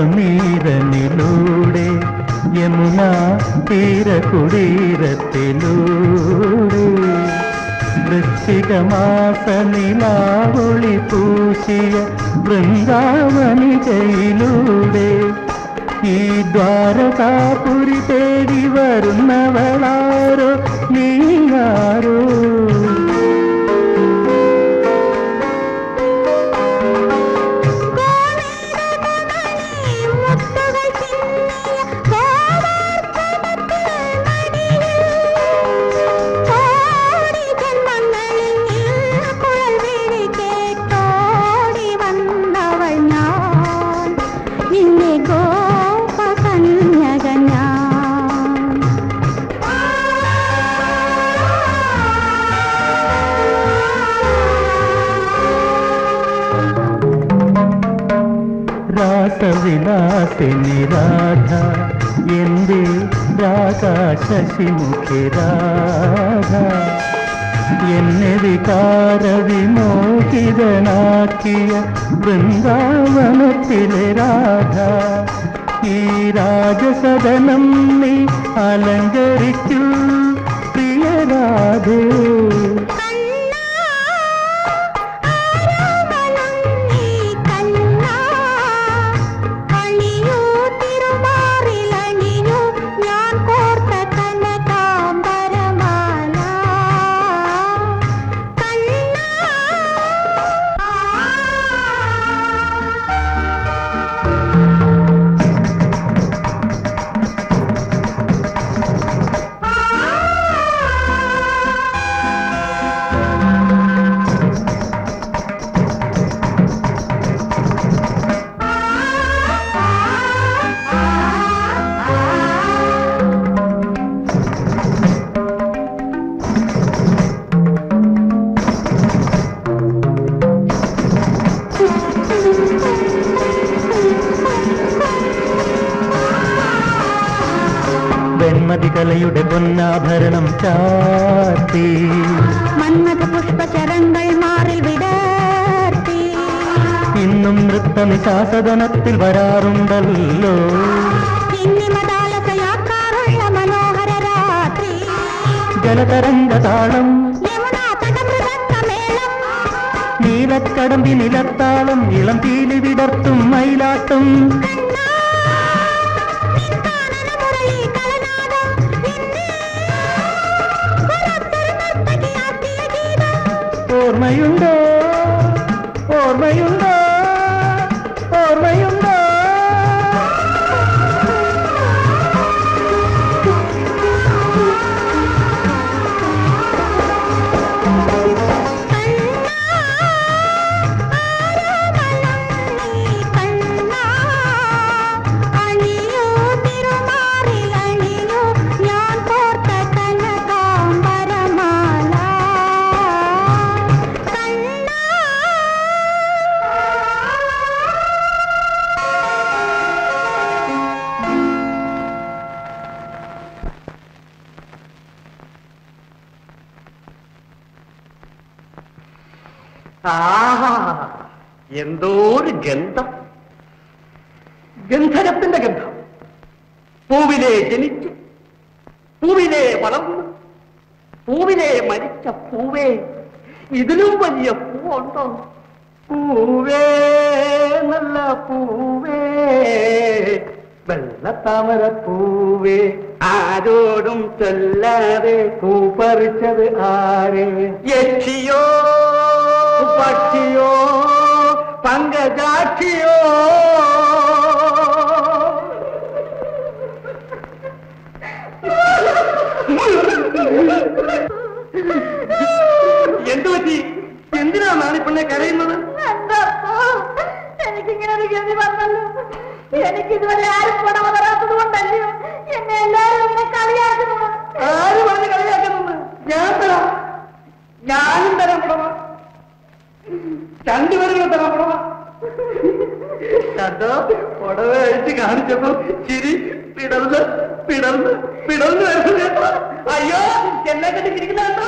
നീരനിലൂടെ യമുന തീര കുടീരത്തിലൂടെ വൃശ്ചികമാസ നിലാവൊളി പൂശിയ വൃന്ദാവനികയിലൂടെ ഈ ദ്വാരകാപുരി തേടി വരുന്നവളാരോ നീയാരോ രാസവിലാസിനി രാധ എന്റെ രാകാശശിമുഖി രാധ എന്നെ വികാര വിമോഹിതനാക്കിയ വൃന്ദാവനത്തിലെ രാധ ഈ രാജസദനം നീ അലങ്കരിക്കൂ പ്രിയരാധേ ഞാൻ കോർത്ത കനകാംബരമാല വെൺമതി കലയുടെ പൊന്നാഭരണം ചാർത്തി മന്മഥ പുഷ്പചരങ്ങൾ മാറിൽ വിടർത്തി ഇന്നും നൃത്തനിശാസദനത്തിൽ വരാറുണ്ടല്ലോ ഇന്നിമതാലസയാക്കാറുള്ള മനോഹര രാത്രി ജലതരംഗ താളം യമുനാ തടമൃതമേളം നീലക്കടമ്പി നിലത്താളം ഇളം തീലി വിടർത്തും മയിലാട്ടും മുരളി കളനാദം എന്നെ പുറത്തൊരു നർത്തകിയാക്കിയ ഗീതം ഓർമ്മയുണ്ടോ ഓർമ്മയുണ്ടോ ഓർമ്മയുണ്ടോ അണിയോ തിരുമാറിലണിയോ ഞാൻ കോർത്ത കനകാംബരമാല ആഹാ എന്തോ ഒരു ഗന്ധം ഗന്ധരത്തിന്റെ ഗന്ധം പൂവിലെ ജനിച്ച് പൂവിലെ വളർന്ന് പൂവിലെ മരിച്ച പൂവേ ഇതിലും വലിയ പൂവുണ്ടോ പൂവേ നല്ല പൂവേ വെള്ളത്താമര പൂവേ ആരോടും ചൊല്ലാതെ പൂപ്പറിച്ചത് ആരെ യക്ഷിയോ പക്ഷിയോ പങ്കജാക്ഷിയോ എന്തു പറ്റി എന്തിനാ നാണിപ്പെണ്ണെ കരയുന്നത് എനിക്കിങ്ങനെ ഒരു ഗതി വന്നല്ലോ എനിക്ക് ഇതുവരെ ആരും പണം വരാത്തത് കൊണ്ടല്ലയോ എന്നെ എല്ലാവരും ഇങ്ങനെ കളിയാക്കുന്നത് ആര് പറഞ്ഞ് കളിയാക്കുന്നത് ഞാൻ തരാം ഞാനും തരാം പുടവ രണ്ടുപേരും തരാം പുടവ കണ്ടോ പുടവ അഴിച്ച് കാണിച്ചപ്പോ ചിരി പിടർന്ന് പിടർന്ന് പിടർന്ന് വരുന്നത് കേട്ടോ അയ്യോ എന്നെ കണ്ടി ചിരിക്കുന്ന കേട്ടോ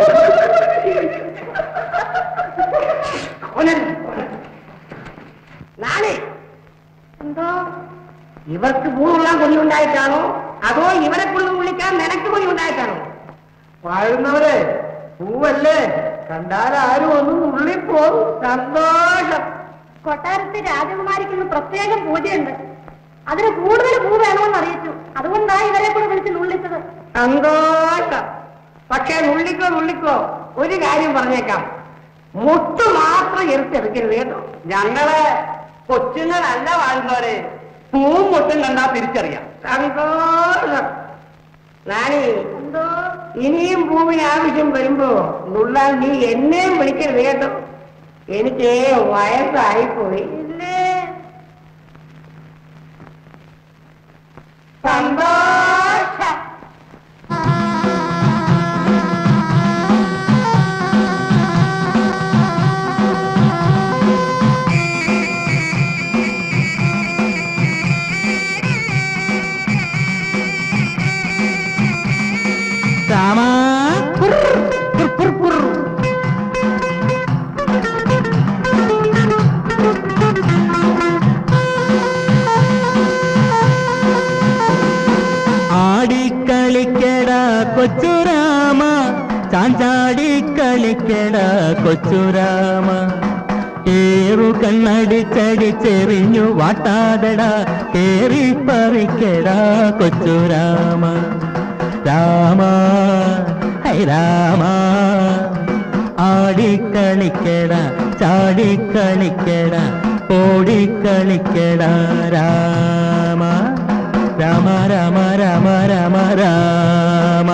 ഓനെ നാളെ എന്തോ ഇവർക്ക് പൂവുള്ള കൊതിയുണ്ടായിട്ടാണോ അതോ ഇവരെ കൊണ്ട് വിളിക്കാൻ നിനക്ക് കൊതിയുണ്ടായിട്ടാണോ വാഴുന്നവരെ പൂവല്ലേ കണ്ടാൽ ആരും ഒന്നും ഉള്ളിപ്പോകും സന്തോഷം കൊട്ടാരത്തെ രാജകുമാരിക്ക് പ്രത്യേകം പൂജയുണ്ട് അതിന് കൂടുതൽ പൂ വേണമെന്ന് അറിയിച്ചു അതുകൊണ്ടാണ് ഇവരെ കൂടെ വിളിച്ച് നുള്ളിച്ചത് സന്തോഷം പക്ഷേ നുള്ളിക്കോ നുള്ളിക്കോ ഒരു കാര്യം പറഞ്ഞേക്കാം മുട്ട് മാത്രം എടുത്തെടുക്കരുത് കേട്ടോ ഞങ്ങള് കൊച്ചുങ്ങളല്ല വാഴുന്നവരെ പൂവും മുട്ടും കണ്ടാ തിരിച്ചറിയാം സന്തോഷം നാണി എന്തോ ഇനിയും ഭൂമിന് ആവശ്യം വരുമ്പോ നുള്ളാൻ നീ എന്നെയും വിളിക്കരുത് കേട്ടോ എനിക്ക് വയസ്സായിപ്പോയി ഇല്ലേ സന്തോഷം രാമ ആടിക്കളിക്കട കൊച്ചുരാമ ചാഞ്ചാടി കളിക്കട കൊച്ചുരാമ ഏറു കണ്ണടിച്ചടിച്ചെറിഞ്ഞു വാട്ടാതട കേറി പറിക്കട കൊച്ചുരാമ രാമ ഹൈ രാമ ആടിക്കളിക്കട ചാടിക്കളിക്കട ഓടിക്കളിക്കട രാമ രാമ രാമ രാമ രാമ രാമ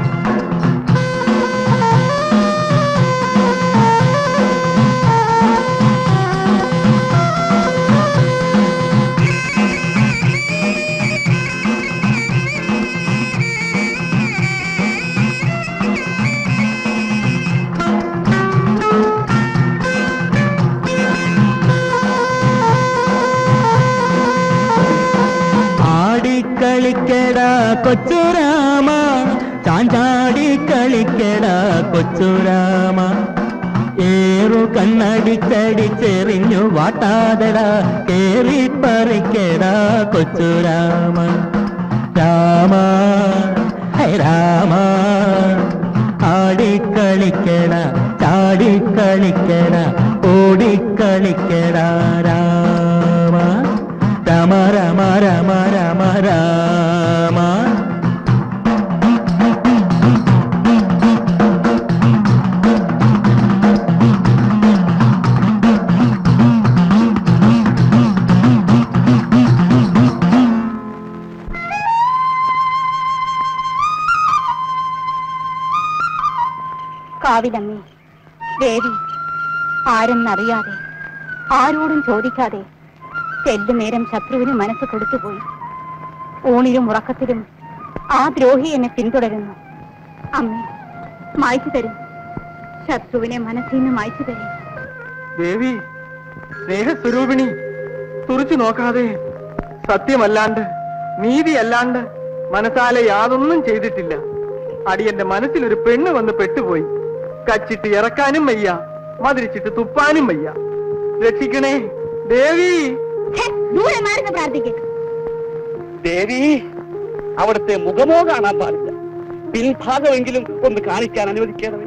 ആടിക്കളിക്കട കൊച്ചുരാമ ചാഞ്ചാടി കളിക്കട കൊച്ചുരാമ ഏറു കണ്ണടിച്ചടിച്ചെറിഞ്ഞു വാട്ടാതട കേറി പറിക്കട കൊച്ചുരാമ രാമ ഹൈ രാമ ആടിക്കളിക്കട ചാടിക്കളിക്കട ഓടിക്കളിക്കട രാമ രാമ രാമ രാമ രാമ രാമ കാവിലമ്മേ ദേവി ആരെന്നറിയാതെ ആരോടും ചോദിക്കാതെ ചെല്ലു നേരം ശത്രുവിന് മനസ്സ് കൊടുത്തുപോയി ഊണിലും ഉറക്കത്തിലും ആ ദ്രോഹി എന്നെ പിന്തുടരുന്നു അമ്മേ മായ്ച്ചു തരും ശത്രുവിനെ മനസ്സിൽ നിന്ന് മായ്ച്ചു തരും ദേവി സ്നേഹസ്വരൂപിണി തുറച്ചു നോക്കാതെ സത്യമല്ലാണ്ട് നീതിയല്ലാണ്ട് മനസ്സാലെ യാതൊന്നും ചെയ്തിട്ടില്ല അടിയന്റെ മനസ്സിൽ ഒരു പെണ്ണ് വന്ന് പെട്ടുപോയി കച്ചിട്ട് ഇറക്കാനും വയ്യ മതിരിച്ചിട്ട് തുപ്പാനും വയ്യ രക്ഷിക്കണേ ദേവി ഛെ, ദൂരെ മാറുന്ന പ്രാർത്ഥിക്കും ദേവി അവിടുത്തെ മുഖമോ കാണാൻ പാടില്ല പിൻഭാഗമെങ്കിലും ഒന്ന് കാണിക്കാൻ അനുവദിക്കണമേ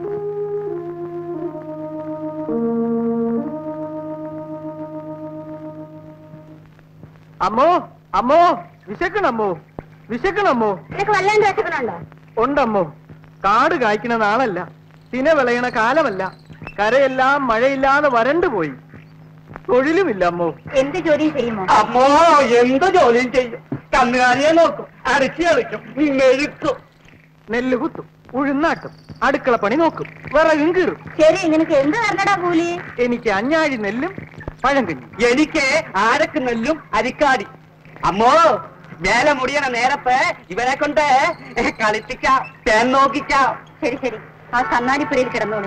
അമ്മോ അമ്മോ വിശക്കണമ്മോ വിശക്കണമ്മോ നിനക്ക് വല്ലാണ്ട് വെച്ചക്കണുണ്ടോ ഉണ്ടമ്മോ കാട് കായ്ക്കണ നാളല്ല തിന വിളയണ കാലമല്ല കരയെല്ലാം മഴയില്ലാതെ വരണ്ടു പോയി തൊഴിലുമില്ല അമ്മോ എന്ത് ജോലി ചെയ്യുമോ അമ്മോ എന്ത് ജോലിയും ചെയ്യും കന്നുകാലിയെ നോക്കും അരച്ചി കളിക്കും മെഴുക്കും നെല്ല് കുത്തും ഉഴുന്നാട്ടും അടുക്കള പണി നോക്കും വിറകും കീറും ശരി നിനക്ക് എന്ത് തരണടാ കൂലി എനിക്ക് അഞ്ഞാഴി നെല്ലും പഴങ്കഞ്ഞി എനിക്ക് ആരക്ക് നെല്ലും അരിക്കാടി അമ്മോ വേല മുടിയണ നേരത്തെ ഇവരെ കൊണ്ട് കളിപ്പിക്കാം തേൻ നോക്കിക്കാം ശരി ശരി ആ കണ്ണാടിപ്പുരയിൽ കിടന്നോളി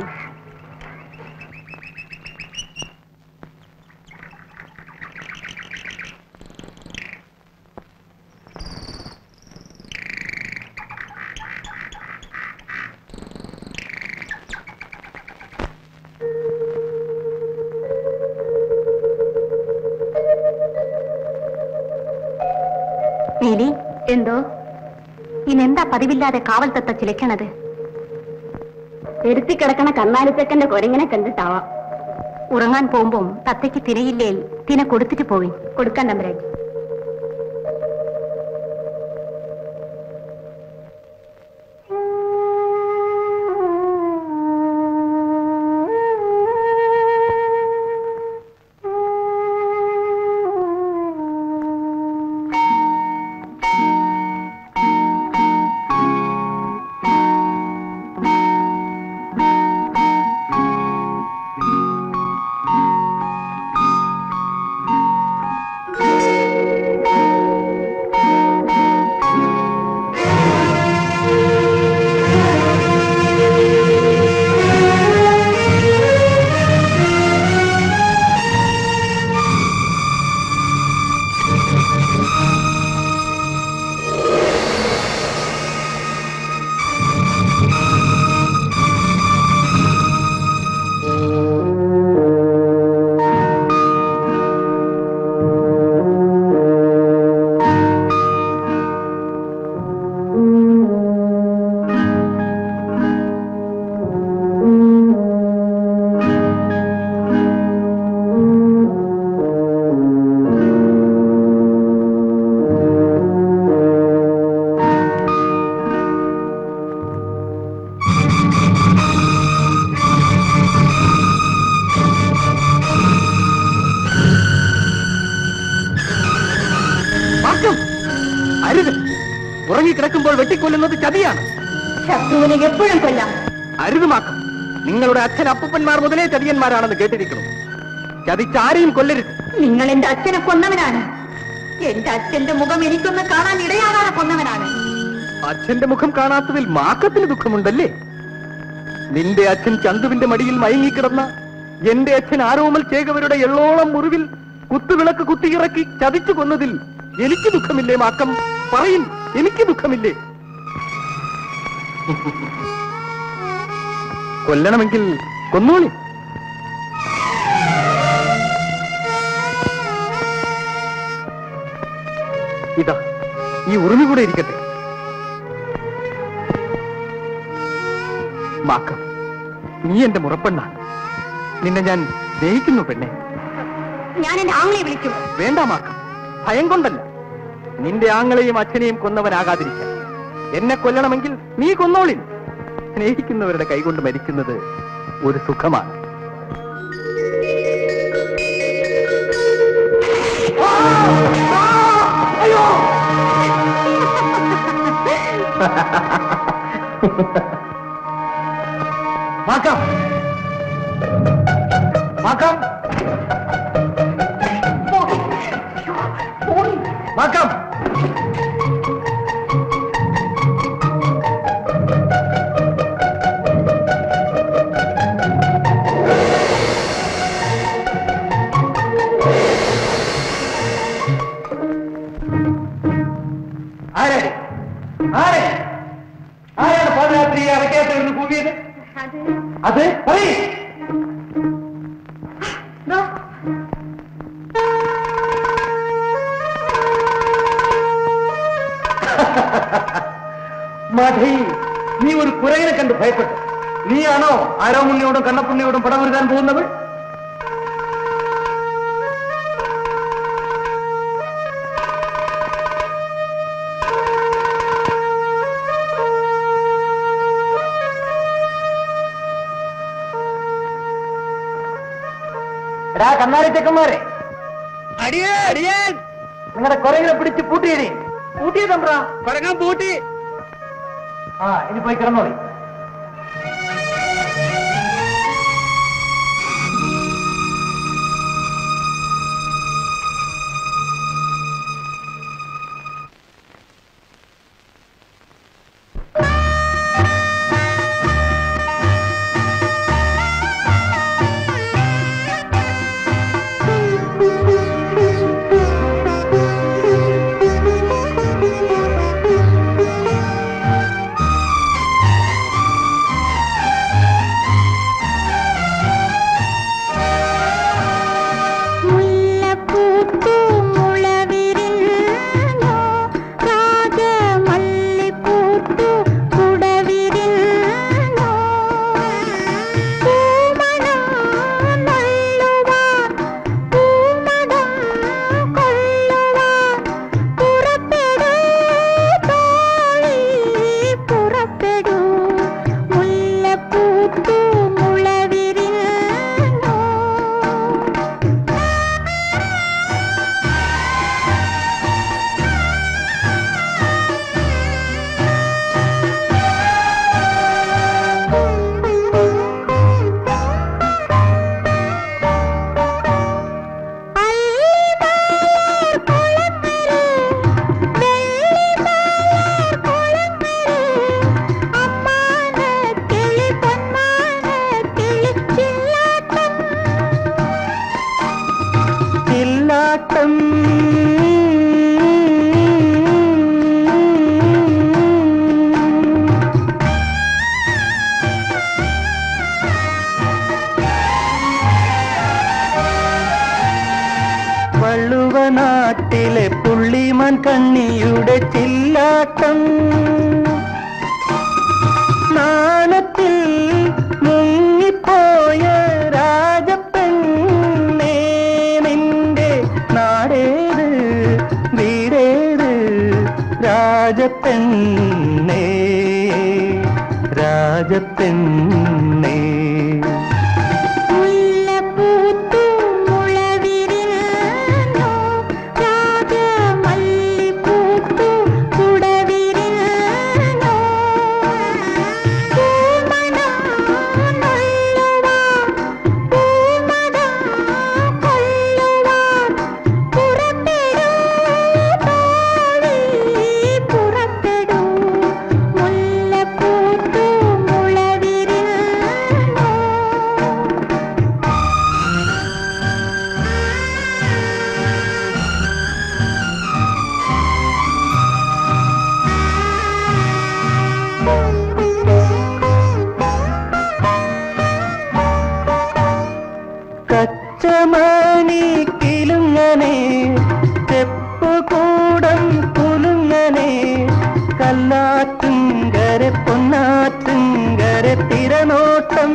നീലി എന്തോ ഇന്നെന്താ പതിവില്ലാതെ കാവൽ തത്ത ചിലക്കണത് കിടക്കണ കന്നാലിത്തക്കന്റെ കൊരങ്ങനെ കണ്ടിട്ടാവാം ഉറങ്ങാൻ പോകുമ്പം തത്തയ്ക്ക് തിനയില്ലേൽ തിന കൊടുത്തിട്ട് പോയി കൊടുക്കാൻ തമ്പരാജ് മാക്കം അരുത് ഉറങ്ങിക്കിടക്കുമ്പോൾ വെട്ടിക്കൊല്ലുന്നത് ചതിയാണ് ശത്രുവിനെ എപ്പോഴും കൊല്ലാം അരുത് മാക്കം നിങ്ങളുടെ അച്ഛൻ അപ്പൂപ്പന്മാർ മുതലേ ചതിയന്മാരാണെന്ന് കേട്ടിരിക്കുന്നു ചതിച്ചാരെയും കൊല്ലരുത് നിങ്ങൾ എന്റെ അച്ഛനെ കൊന്നവനാണ് എന്റെ അച്ഛന്റെ മുഖം എനിക്കൊന്ന് കാണാൻ ഇടയാകാതെ കൊന്നവനാണ് അച്ഛന്റെ മുഖം കാണാത്തതിൽ മാക്കത്തിന് ദുഃഖമുണ്ടല്ലേ നിന്റെ അച്ഛൻ ചന്തുവിന്റെ മടിയിൽ മയങ്ങിക്കിടന്ന എന്റെ അച്ഛൻ ആരോമൽ ചേകവരുടെ എള്ളോളം മുറിവിൽ കുത്തുവിളക്ക് കുത്തിയിറക്കി ചതിച്ചു കൊന്നതിൽ എനിക്ക് ദുഃഖമില്ലേ മാക്കം പറയും എനിക്ക് ദുഃഖമില്ലേ കൊല്ലണമെങ്കിൽ കൊന്നോളി ഇതാ ഈ ഉറുമി കൂടെ ഇരിക്കട്ടെ മാക്കം നീ എന്റെ മുറപ്പെണ്ണാണ് നിന്നെ ഞാൻ സ്നേഹിക്കുന്നു പെണ്ണെ ഞാൻ എന്റെ ആങ്ങളെ വിളിക്കും വേണ്ട മാക്കം ഭയം കൊണ്ടല്ല നിന്റെ ആങ്ങളെയും അച്ഛനെയും കൊന്നവനാകാതിരിക്കാൻ എന്നെ കൊല്ലണമെങ്കിൽ നീ കൊന്നോളിൻ സ്നേഹിക്കുന്നവരുടെ കൈകൊണ്ട് മരിക്കുന്നത് ഒരു സുഖമാണ് മാക്കാം മാക്കാം മാക്കാം ആരാണ് ആരെ ആരാണ് പാദയാത്രി അടക്കകത്ത് നിന്ന് കൂവിയത് അത് പറയ് മധി നീ ഒരു കുരങ്ങനെ കണ്ട് ഭയപ്പെട്ടു നീയാണോ ആരോമുണ്ണിയോടും കണ്ണപ്പുണ്ണിയോടും പടമൊരുക്കാൻ പോകുന്നവൾ എടാ കന്നാരി ചെക്കന്മാരെ അടിയേ അടിയൻ നിങ്ങളുടെ കുരങ്ങനെ പിടിച്ച് പൂട്ടിയേ പൂട്ടിയേ തമ്പ്ര കൊരങ്ങാൻ പൂട്ടി ആ ഇനി പോയി കിടന്നോളി ആ കാട്ടിലെ പുള്ളിമാൻ കണ്ണിയുടെ ചില്ലാട്ടം നാണത്തിൽ മുങ്ങിപ്പോയ രാജപ്പെണ്ണേ നിന്റെ നാടേത് വീടേത് രാജപ്പെണ്ണേ രാജപ്പെണ്ണേ മുല്ലപ്പൂത്തു മുളവിരിഞ്ഞു രാജമല്ലിപ്പൂത്തു കുടവിരിഞ്ഞു പൂമണം നുള്ളുവാൻ പൂമണം കൊള്ളുവാൻ പുറപ്പെടൂ തോഴി പുറപ്പെടൂ മുല്ലപ്പൂത്തു മുളവിരിഞ്ഞു കച്ചമണി കിലുങ്ങനെ തെപ്പുകൂടം കുലുങ്ങനെ കല്ലാറ്റുങ്കര പൊന്നാറ്റുങ്കര തിരനോട്ടം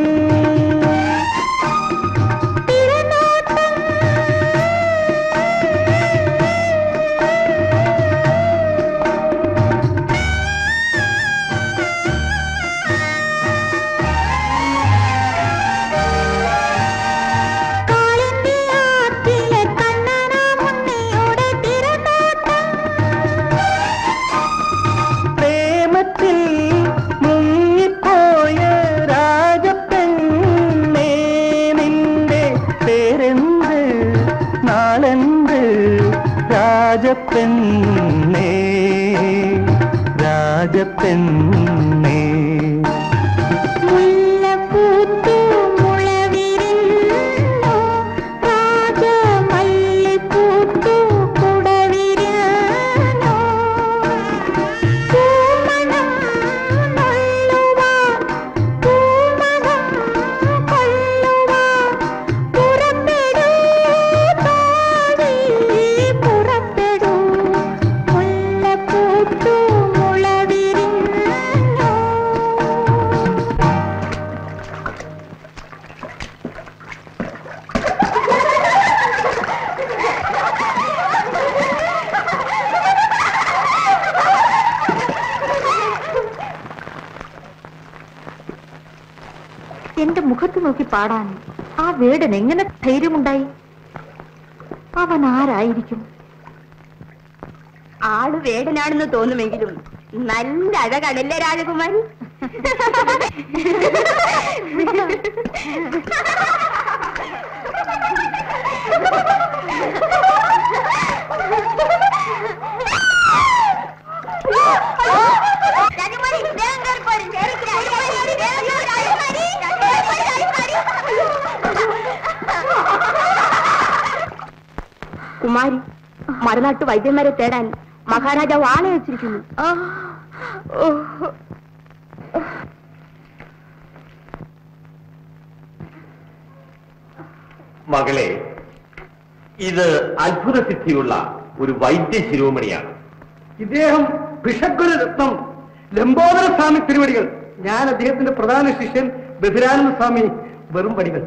കാളിന്തിയാറ്റിലെ കണ്ണനാമുണ്ണിയുടെ തിരനോട്ടം പ്രേമത്തിൽ മുങ്ങിപ്പോയ രാജപ്പെണ്ണേ നിന്റെ പേരെന്ത് നാളെന്ത് രാജപ്പെണ്ണേ രാജപ്പെണ്ണേ മുല്ലപ്പൂത്തു മുളവിരിഞ്ഞു രാജമല്ലിപ്പൂത്തു കുടവിരിഞ്ഞു പൂമണം നുള്ളുവാൻ പൂമണം കൊള്ളുവാൻ പുറപ്പെടൂ തോഴി പുറപ്പെടൂ മുല്ലപ്പൂത്തു മുളവിരിഞ്ഞു എന്റെ മുഖത്ത് നോക്കി പാടാൻ ആ വേടൻ എങ്ങനെ ധൈര്യമുണ്ടായി അവൻ ആരായിരിക്കും ആള് വേടനാണെന്ന് തോന്നുമെങ്കിലും നല്ല അഴകടല്ലേ രാജകുമാരി കുമാരി മറുനാട്ടു വൈദ്യന്മാരെ തേടാൻ മഹാരാജാവ് ആളെ വെച്ചിരിക്കുന്നു മകളെ ഇത് അത്ഭുത സിദ്ധിയുള്ള ഒരു വൈദ്യ ശിരോമണിയാണ് ഇദ്ദേഹം ഭിഷഗ്വര രത്നം ലംബോദര സ്വാമി തിരുവടികൾ ഞാൻ അദ്ദേഹത്തിന്റെ പ്രധാന ശിഷ്യൻ ബഹിരാനന്ദ സ്വാമി വെറും പടികൾ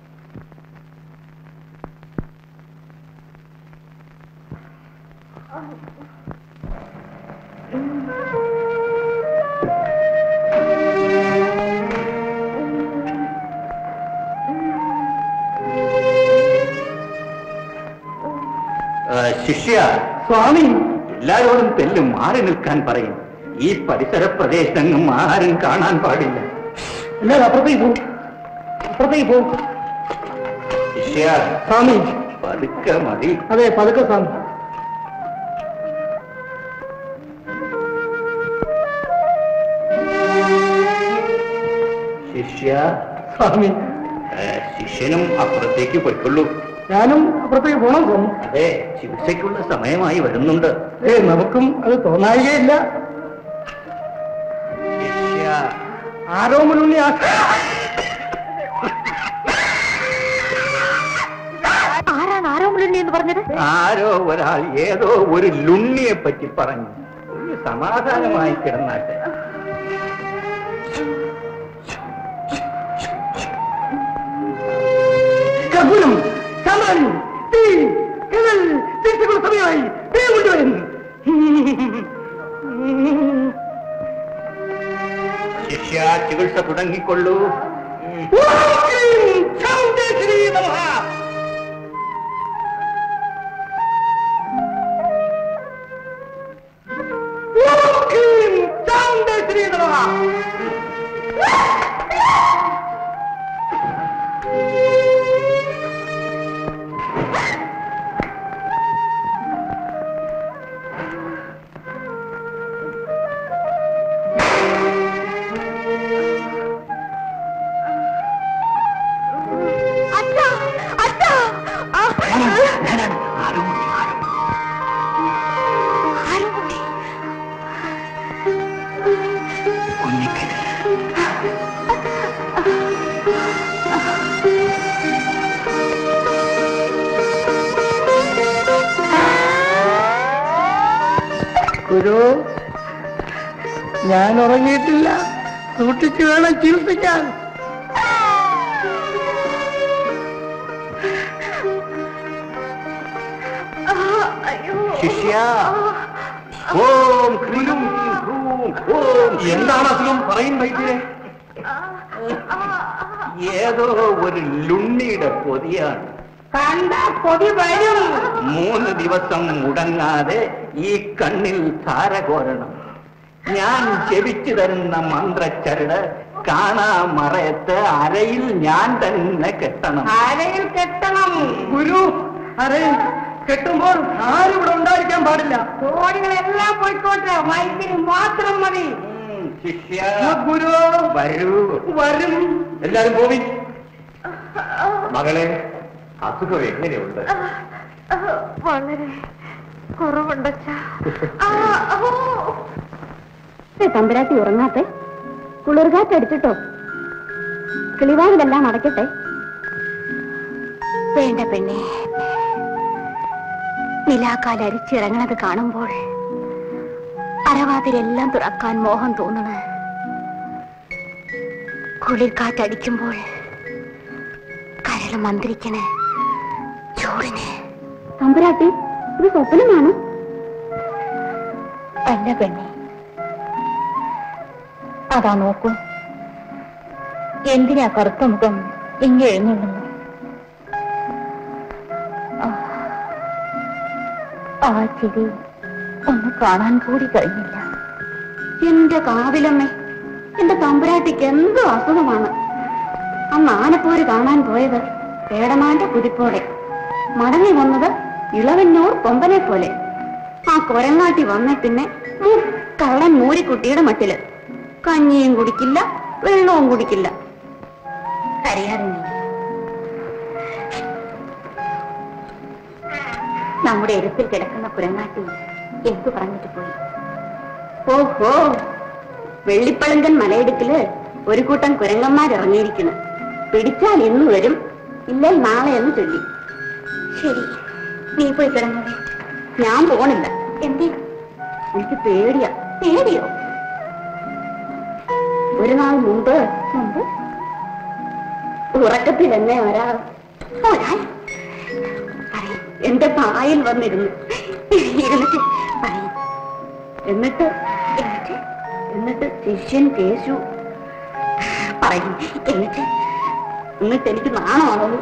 ആ, ശിഷ്യ സ്വാമി എല്ലാരോടും തെല്ലും മാറി നിൽക്കാൻ പറയും ഈ പരിസര പ്രദേശങ്ങും ആരും കാണാൻ പാടില്ല എല്ലാവരും അപ്പുറത്തേക്ക് പോകും അപ്പുറത്തേക്ക് പോകും ശിഷ്യ സ്വാമി പതുക്കെ മതി അതെ പതുക്കെ സ്വാമി ശിഷ്യ സ്വാമി ആ, ശിഷ്യനും അപ്പുറത്തേക്ക് പൊയ്ക്കൊള്ളൂ ഞാനും അപ്പുറത്തേക്ക് പോകണം സ്വാമി അതെ ചികിത്സയ്ക്കുള്ള സമയമായി വരുന്നുണ്ട് ഏ നമുക്കും അത് തോന്നായികയില്ല ശിഷ്യ ആരോമലുണ്ണി ആ ആരാണ് ആരോമൽ ആരോമുള്ളുണ്ണി എന്ന് പറഞ്ഞത് ആരോ ഒരാൾ ഏതോ ഒരു ലുണ്ണിയെ പറ്റി പറഞ്ഞു ഒന്ന് സമാധാനമായി കിടന്നാട്ടെ കർപ്പൂരം ചന്ദ്രൻ തീ കടൽ തിരിച്ചുള്ള സമയമായി വേഗം കൊണ്ടുവരും ശിഷ്യ ചികിത്സ തുടങ്ങിക്കൊള്ളൂ അച്ഛാ അച്ഛാ ആ, ആരോമുണ്ണി ഗുരു ഞാൻ ഉറങ്ങിയിട്ടില്ല സൂക്ഷിച്ചു വേണം ചികിത്സിക്കാൻ ശിഷ്യ ഓം ക്രീം ക്രൂം ഓം എന്താണ് അസുഖം പറയും വൈദ്യരെ ഏതോ ഒരു ലുണ്ണിയുടെ പൊതിയാണ് കണ്ട കൊതി വരും മൂന്ന് ദിവസം മുടങ്ങാതെ ഈ കണ്ണിൽ ധാര കോരണം ഞാൻ ജപിച്ചു തരുന്ന മന്ത്രച്ചരട് കാണാ മറയത്ത് അരയിൽ ഞാൻ തന്നെ കെട്ടണം ആരെയും കെട്ടണം ഗുരു അതെ കെട്ടുമ്പോൾ ആരും ഇവിടെ ഉണ്ടായിരിക്കാൻ പാടില്ല കോടികളെല്ലാം പോയിക്കോട്ടെ വൈദ്യന് മാത്രം മതി ഉം, ശിഷ്യ ഗുരു വരൂ വരും എല്ലാരും പോവി മകളെ അസുഖം എങ്ങനെയുണ്ട് വളരെ കുറവുണ്ടച്ചാ തമ്പുരാട്ടി ഉറങ്ങാത്തെ കുളിർകാറ്റടിച്ചിട്ടോ കിളിവാതിലെല്ലാം അടയ്ക്കട്ടെ വേണ്ട പെണ്ണെ നിലാക്കാൽ അരിച്ചിറങ്ങണത് കാണുമ്പോൾ അരവാതിരെല്ലാം തുറക്കാൻ മോഹം തോന്നണ കുളിർ കാറ്റടിക്കുമ്പോൾ കരൾ മന്ത്രിക്കണ ചൂടിന് തമ്പുരാട്ടി ഇത് സ്വപ്നമാണ് അല്ല പെണ്ണെ അതാ നോക്കൂ എന്തിനാ കറുത്ത മുഖം ഇങ്ങ എഴുന്നള്ളുന്നു ആ, ആ ചിരി ഒന്ന് കാണാൻ കൂടി കഴിഞ്ഞില്ല എന്റെ കാവിലമ്മേ എന്റെ തമ്പുരാട്ടിക്ക് എന്തോ അസുഖമാണ് അന്ന് ആനപ്പോര് കാണാൻ പോയത് പേടമാന്റെ കുതിപ്പോടെ മടങ്ങി വന്നത് ഇളവന്നൂർ കൊമ്പനെ പോലെ ആ കൊരങ്ങാട്ടി വന്ന പിന്നെ ഉം, കള്ളൻ മൂരിക്കുട്ടിയുടെ മട്ടില് കഞ്ഞിയും കുടിക്കില്ല വെള്ളവും കുടിക്കില്ല കരയാതെ നീ നമ്മുടെ എരുത്തിൽ കിടക്കുന്ന കുരങ്ങാട്ടി എന്തു പറഞ്ഞിട്ട് പോയി ഓഹോ വെള്ളിപ്പളങ്കൻ മലയിടുക്കില് ഒരു കൂട്ടം കുരങ്ങന്മാരിറങ്ങിയിരിക്കുന്നു പിടിച്ചാൽ ഇന്ന് വരും ഇല്ലെങ്കിൽ നാളെ എന്ന് ചൊല്ലി ശരി നീ പോയി കിടന്നത് ഞാൻ പോണില്ല എന്തേ എനിക്ക് പേടിയാ പേടിയോ ഒരു നാൾ മുമ്പ് മുമ്പ് ഉറക്കത്തിൽ എന്നെ ഒരാൾ ഒരാൾ പറയ്. എന്റെ പായിൽ വന്നിരുന്നു ഇരുന്നിട്ട് പറയും എന്നിട്ട് എന്നിട്ട് എന്നിട്ട് ശിഷ്യൻ കേശു പറയും എന്നിട്ട് എന്നിട്ട് എനിക്ക് നാണമാണോ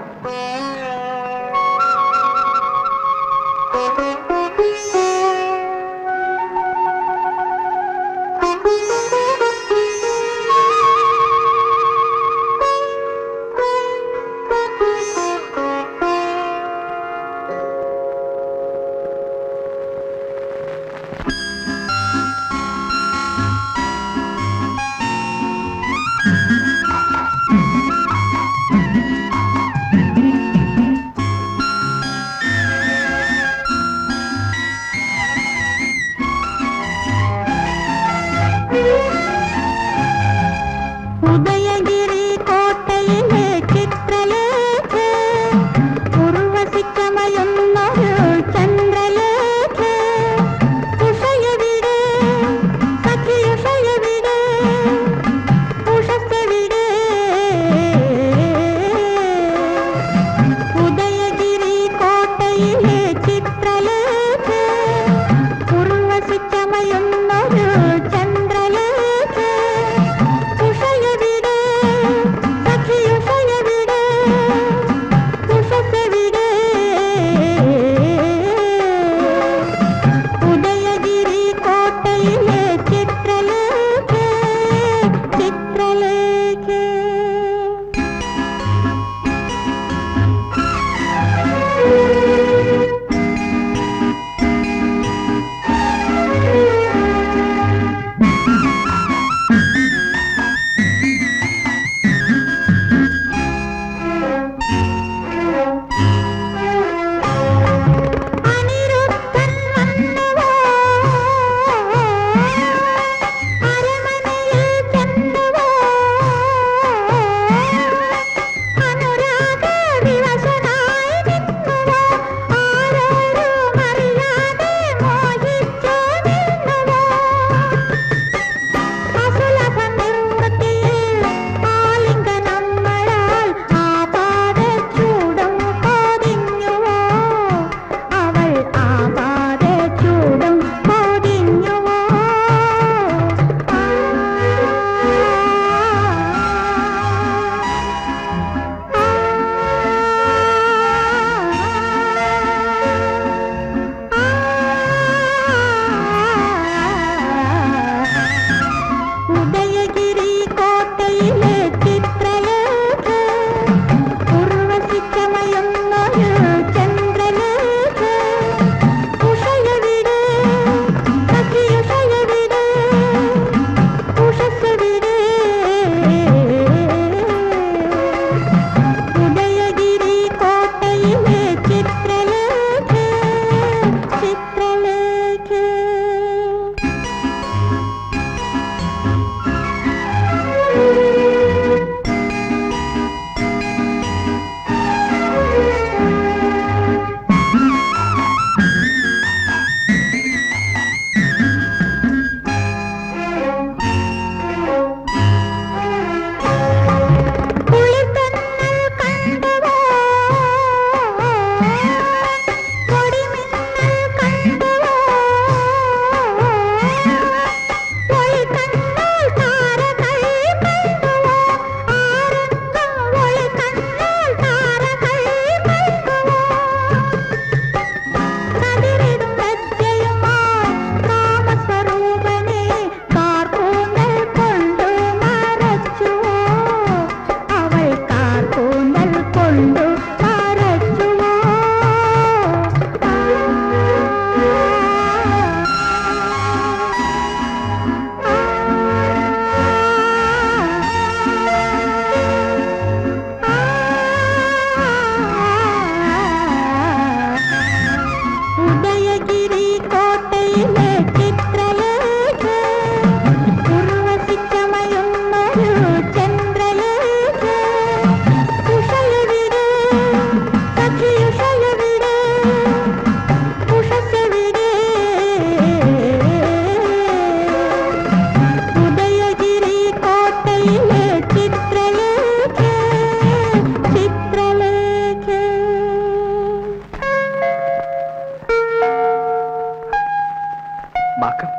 മാക്കം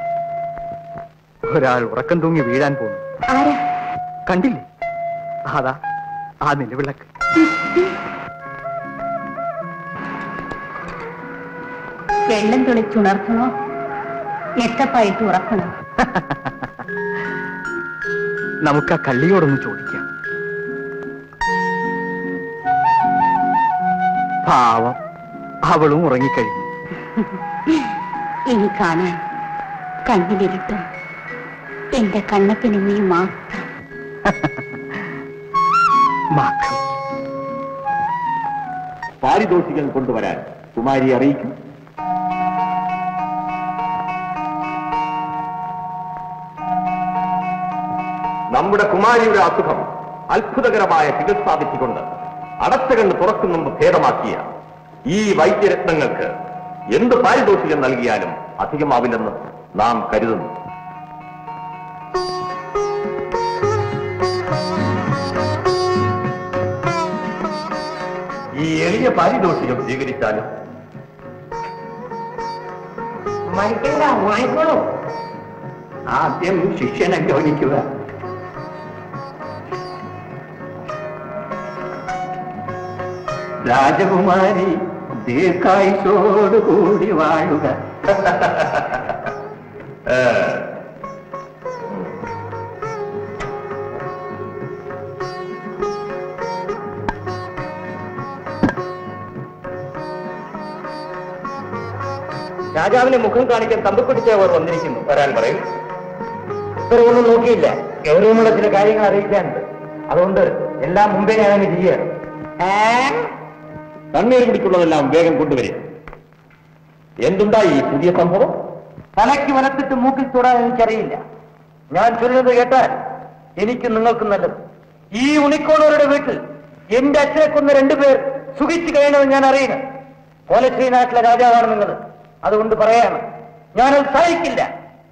ഒരാൾ ഉറക്കം തൂങ്ങി വീഴാൻ പോകുന്നു ആരാ കണ്ടില്ലേ അതാ ആ നിലവിളക്ക് വെള്ളം തുളിച്ചുണർത്തണോ എത്തപ്പായിട്ട് ഉറക്കണോ നമുക്ക് ആ കള്ളിയോടൊന്ന് ചോദിക്കാം പാവം അവളും ഉറങ്ങിക്കഴിഞ്ഞു ഇനി കാണാൻ കണ്ണിലിരുട്ടും എന്റെ കണ്ണത്തിന് നീ മാത്രം മാക്കം പാരിതോഷികം കൊണ്ടുവരാൻ കുമാരി അറിയിക്കും നമ്മുടെ കുമാരിയുടെ അസുഖം അത്ഭുതകരമായ ചികിത്സാവിധികൊണ്ട് അടച്ച കണ്ണ് തുറക്കും മുമ്പ് ഭേദമാക്കിയ ഈ വൈദ്യരത്നങ്ങൾക്ക് എന്ത് പാരിതോഷികം നൽകിയാലും അധികമാവില്ലെന്ന് നാം കരുതുന്നു ഈ എളിയ പാരിതോഷികം സ്വീകരിച്ചാലും മരിക്കണ്ട വാങ്ങിക്കോളൂ ആദ്യം ശിഷ്യനെ ഗൗനിക്കുക രാജകുമാരി ദീർഘായുസോടുകൂടി വാഴുക രാജാവിനെ മുഖം കാണിക്കാൻ തമ്പുക്കുട്ടിച്ചവർ വന്നിരിക്കുന്നു വരാൻ പറയും ഇവരൊന്നും നോക്കിയില്ല ഗൗരവമുള്ള ചില കാര്യങ്ങൾ അറിയിക്കാനുണ്ട് അതുകൊണ്ട് എല്ലാം മുമ്പേ ഞാൻ ചെയ്യുകയാണ് തണ്ണീർ പിടിക്കുള്ളതെല്ലാം വേഗം കൊണ്ടുവരിക എന്തുണ്ടായി ഈ പുതിയ സംഭവം തലയ്ക്ക് വലത്തിട്ട് മൂക്കിൽ തൊടാൻ എനിക്കറിയില്ല ഞാൻ ചൊല്ലുന്നത് കേട്ടാൽ എനിക്ക് നിങ്ങൾക്ക് നല്ലത് ഈ ഉണിക്കോണവരുടെ വീട്ടിൽ എന്റെ അച്ഛനെ കൊന്ന രണ്ടുപേർ സുഖിച്ചു കഴിയണമെന്ന് ഞാൻ അറിയുന്നു കോലശ്രീ നാട്ടിലെ രാജാവാണ് നിങ്ങൾ അതുകൊണ്ട് പറയാണ് ഞാനത് സഹിക്കില്ല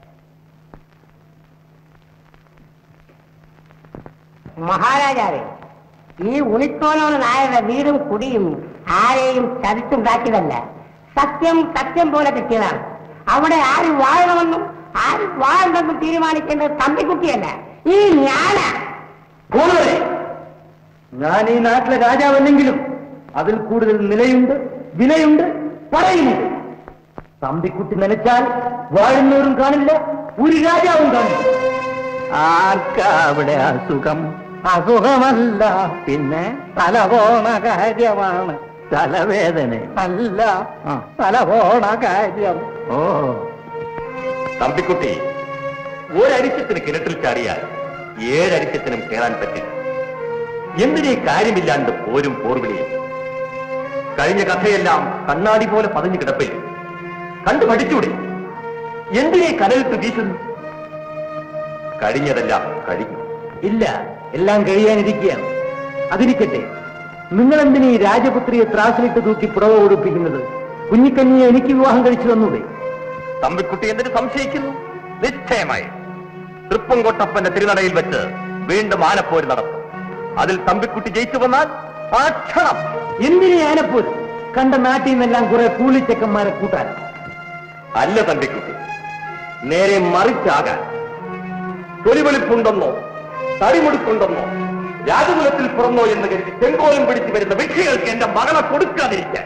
മഹാരാജാവേ ഈ ഉണിത്തോനോട് നായരുടെ വീടും കുടിയും ആരെയും ചതിച്ചുണ്ടാക്കിയതല്ല സത്യം സത്യം പോലെ കിട്ടിയതാണ് അവിടെ ആര് വാഴണമെന്നും ആര് വാഴണ്ടെന്നും തീരുമാനിക്കേണ്ടത് തമ്പിക്കുട്ടിയല്ല ഈ ഞാനാ കൂടുതലേ ഞാൻ ഈ നാട്ടിലെ രാജാവല്ലെങ്കിലും അതിൽ കൂടുതൽ നിലയുണ്ട് വിലയുണ്ട് പറയുന്നുണ്ട് തമ്പിക്കുട്ടി നനച്ചാൽ വാഴുന്നവരും കാണില്ല ഒരു രാജാവും കാണില്ല ആർക്കാ അവിടെ അസുഖം അസുഖമല്ല പിന്നെ തല പോണ കാര്യമാണ് തലവേദന അല്ല തല പോണ കാര്യം ഓ തമ്പിക്കുട്ടി ഒരരിച്ചത്തിന് കിണറ്റിൽ ചാടിയാൽ ഏഴരിച്ചത്തിനും കയറാൻ പറ്റില്ല എന്തിനീ കാര്യമില്ലാണ്ട് പോരും പോർവിളിയും കഴിഞ്ഞ കഥയെല്ലാം കണ്ണാടി പോലെ പതിഞ്ഞു കിടപ്പിൽ കണ്ടു പഠിച്ചൂടെ എന്തിനീ കനലിട്ട് വീശുന്നു കഴിഞ്ഞതെല്ലാം കഴിഞ്ഞു ഇല്ല എല്ലാം കഴിയാനിരിക്കുകയാണ് അതിരിക്കട്ടെ നിങ്ങൾ എന്തിനീ രാജപുത്രിയെ ത്രാസിലിട്ട് തൂക്കി പുറവ കൊടുപ്പിക്കുന്നത് കുഞ്ഞിക്കഞ്ഞിയെ എനിക്ക് വിവാഹം കഴിച്ചു തന്നൂടെ തമ്പിക്കുട്ടി എന്തിനു സംശയിക്കുന്നു നിശ്ചയമായി തൃപ്പംകൊട്ടപ്പന്റെ തിരുനടയിൽ വെച്ച് വീണ്ടും ആനപ്പോര് നടത്തും അതിൽ തമ്പിക്കുട്ടി ജയിച്ചു വന്നാൽ ആ ക്ഷണം എന്തിനീ ആനപ്പോര് കണ്ട നാട്ടിൽ നിന്നെല്ലാം കുറെ കൂലിച്ചക്കന്മാരെ കൂട്ടാൻ അല്ല തമ്പിക്കുട്ടി നേരെ മറിച്ചാകാൻ തൊലിവെളിപ്പുണ്ടെന്നോ തടിമുടുക്കുണ്ടെന്നോ രാജകുലത്തിൽ പിറന്നോ എന്ന് കരുതി ചെങ്കോലം പിടിച്ചു വരുന്ന വ്യക്തികൾക്ക് എന്റെ മകളെ കൊടുക്കാതിരിക്കാൻ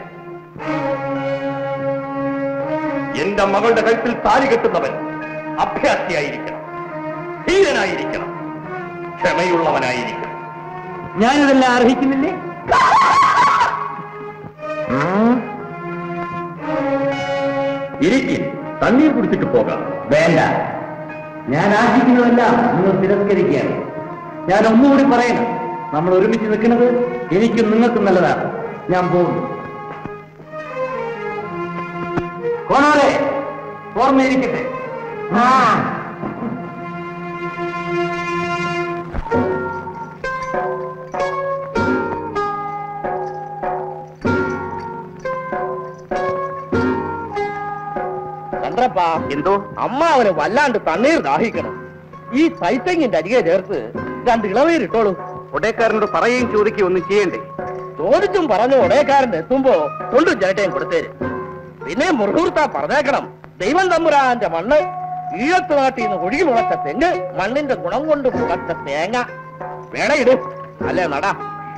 എന്റെ മകളുടെ കഴുത്തിൽ താലി കെട്ടുന്നവൻ അഭ്യാസിയായിരിക്കണം ധീരനായിരിക്കണം ക്ഷമയുള്ളവനായിരിക്കണം ഞാനിതെല്ലാം അർഹിക്കുന്നില്ലേ ഇരിക്കും തണ്ണീർ കുടിച്ചിട്ട് പോകാം വേണ്ട ഞാൻ ആശിക്കുന്നതെല്ലാം നിങ്ങൾ തിരസ്കരിക്കുകയാണ് ഞാൻ ഒന്നുകൂടി പറയണം നമ്മൾ ഒരുമിച്ച് നിൽക്കുന്നത് എനിക്കും നിങ്ങൾക്കും നല്ലതാണ് ഞാൻ പോകുന്നു കോണോടെ ഓർമ്മയിരിക്കട്ടെ ആ ചന്ദ്രപ്പാ എന്തോ അമ്മ അവന് വല്ലാണ്ട് തണ്ണീർ ദാഹിക്കണം ഈ തൈത്തങ്ങിന്റെ അരികെ ചേർത്ത് രണ്ട് ഇളവേരിട്ടോളൂ ഒടേക്കാരനോട് പറയുകയും ചോദിക്കുകയും ഒന്നും ചെയ്യണ്ടേ ചോദിച്ചും പറഞ്ഞു ഒടേക്കാരൻ എത്തുമ്പോ കൊണ്ടും ചേട്ടയും കൊടുത്തേര് പിന്നെ മുറുകൂർത്ത പറഞ്ഞേക്കണം ദൈവം തമ്പുരാന്റെ മണ്ണ് ഈഴത്ത് നാട്ടിൽ നിന്ന് ഒഴുകി മുളച്ച തെങ്ങ് മണ്ണിന്റെ ഗുണം കൊണ്ട് മുളച്ച തേങ്ങ വേണ ഇട് അല്ലേ നടാ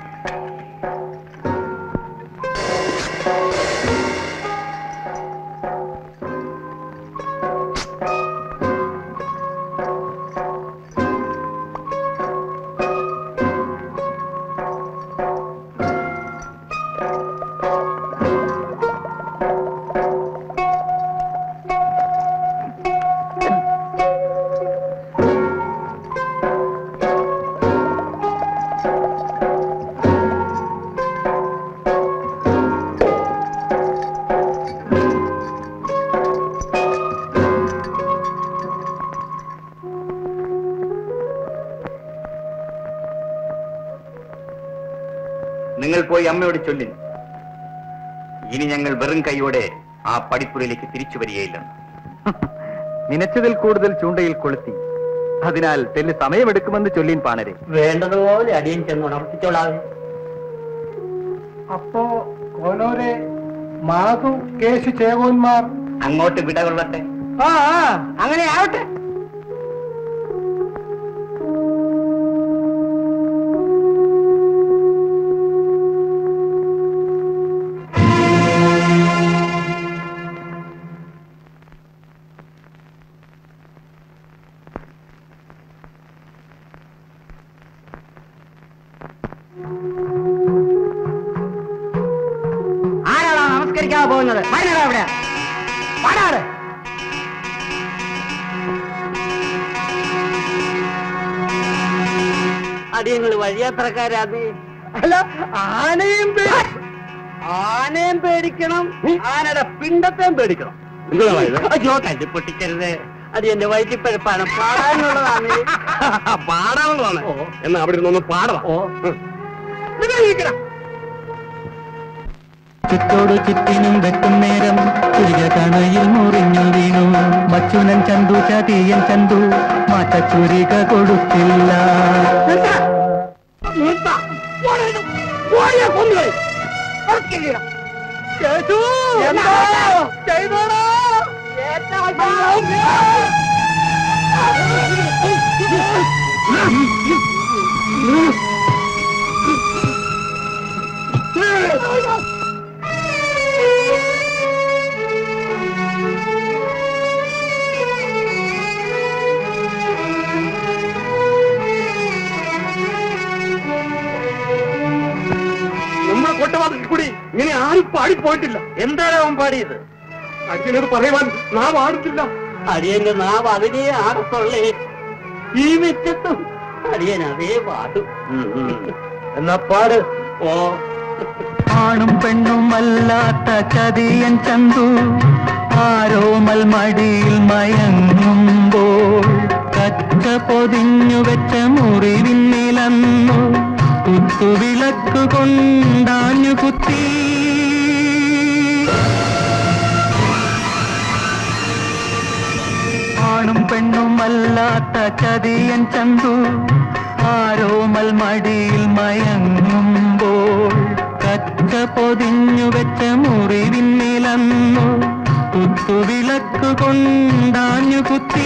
നിങ്ങൾ പോയി അമ്മയോട് ചൊല്ലിൻ ഇനി ഞങ്ങൾ വെറും കൈയോടെ ആ പടിപ്പുരയിലേക്ക് തിരിച്ചു വരികയില്ലെന്ന് നനച്ചതിൽ കൂടുതൽ ചൂണ്ടയിൽ കൊളുത്തി അതിനാൽ തെല്ല് സമയമെടുക്കുമെന്ന് ചൊല്ലീൻ പാണരെ വേണ്ടതുപോലെ അടിയൻ ചെന്ന് ഉണർത്തിച്ചോളാവേ അപ്പോ കോനോരെ മാധു കേശു ചേകോന്മാർ അങ്ങോട്ട് വിട കൊള്ളട്ടെ ആ ആ, അങ്ങനെ ആവട്ടെ ആരാണോ നമസ്കരിക്കാൻ പോകുന്നത് വരണടാ ഇവിടെ പാടാറ് അടിയങ്ങൾ വഴിയാത്രക്കാരാണ് അല്ല ആനയും പേ- ആനയും പേടിക്കണം ആനയുടെ പിണ്ടത്തെയും പേടിക്കണം അയ്യോ തല്ലി പൊട്ടിക്കരുത് അത് എന്റെ വയറ്റിപ്പഴപ്പാണ് പാടാനുള്ളതാണ് പാടാനുള്ളതാണ് എന്നാ അവിടെ ഇരുന്നൊന്ന് പാടവാ ഓ ചുറ്റോടു ചുറ്റിനും വെട്ടും നേരം തിരിക കണയിൽ മുറിഞ്ഞു വീണു മച്ചുനൻ ചന്തു ചതിയൻ ചന്തു മാറ്റച്ചുരിക കൊടുത്തില്ല നമ്മുടെ കൊട്ടവാദത്തിൽ കൂടി ഇങ്ങനെ ആരും പാടിപ്പോയിട്ടില്ല എന്താണ് അവൻ പാടിയത് അച്ഛനത് പറയുവാൻ നാം ആടുന്നില്ല അടിയന്റെ നാവ് അതിനെ ആടത്തുള്ളേ ഈ മിറ്റത്തും അടിയൻ അതേ പാടും എന്നാ പാട് ഓ ആണും പെണ്ണും അല്ലാത്ത ചതിയൻ ചന്തു ആരോമൽ മടിയിൽ മയങ്ങുമ്പോൾ കച്ച പൊതിഞ്ഞു വെച്ച മുറിവിന്നിലന്നു കുത്തുവിളക്ക് കൊണ്ടാഞ്ഞു കുത്തി ആണും പെണ്ണും അല്ലാത്ത ചതിയൻ ചന്തു ആരോമൽ മടിയിൽ മയങ്ങുമ്പോൾ കച്ച പൊതിഞ്ഞു വെച്ച മുറിവിന്നിലന്നു കുത്തുവിളക്ക് കൊണ്ടാഞ്ഞു കുത്തി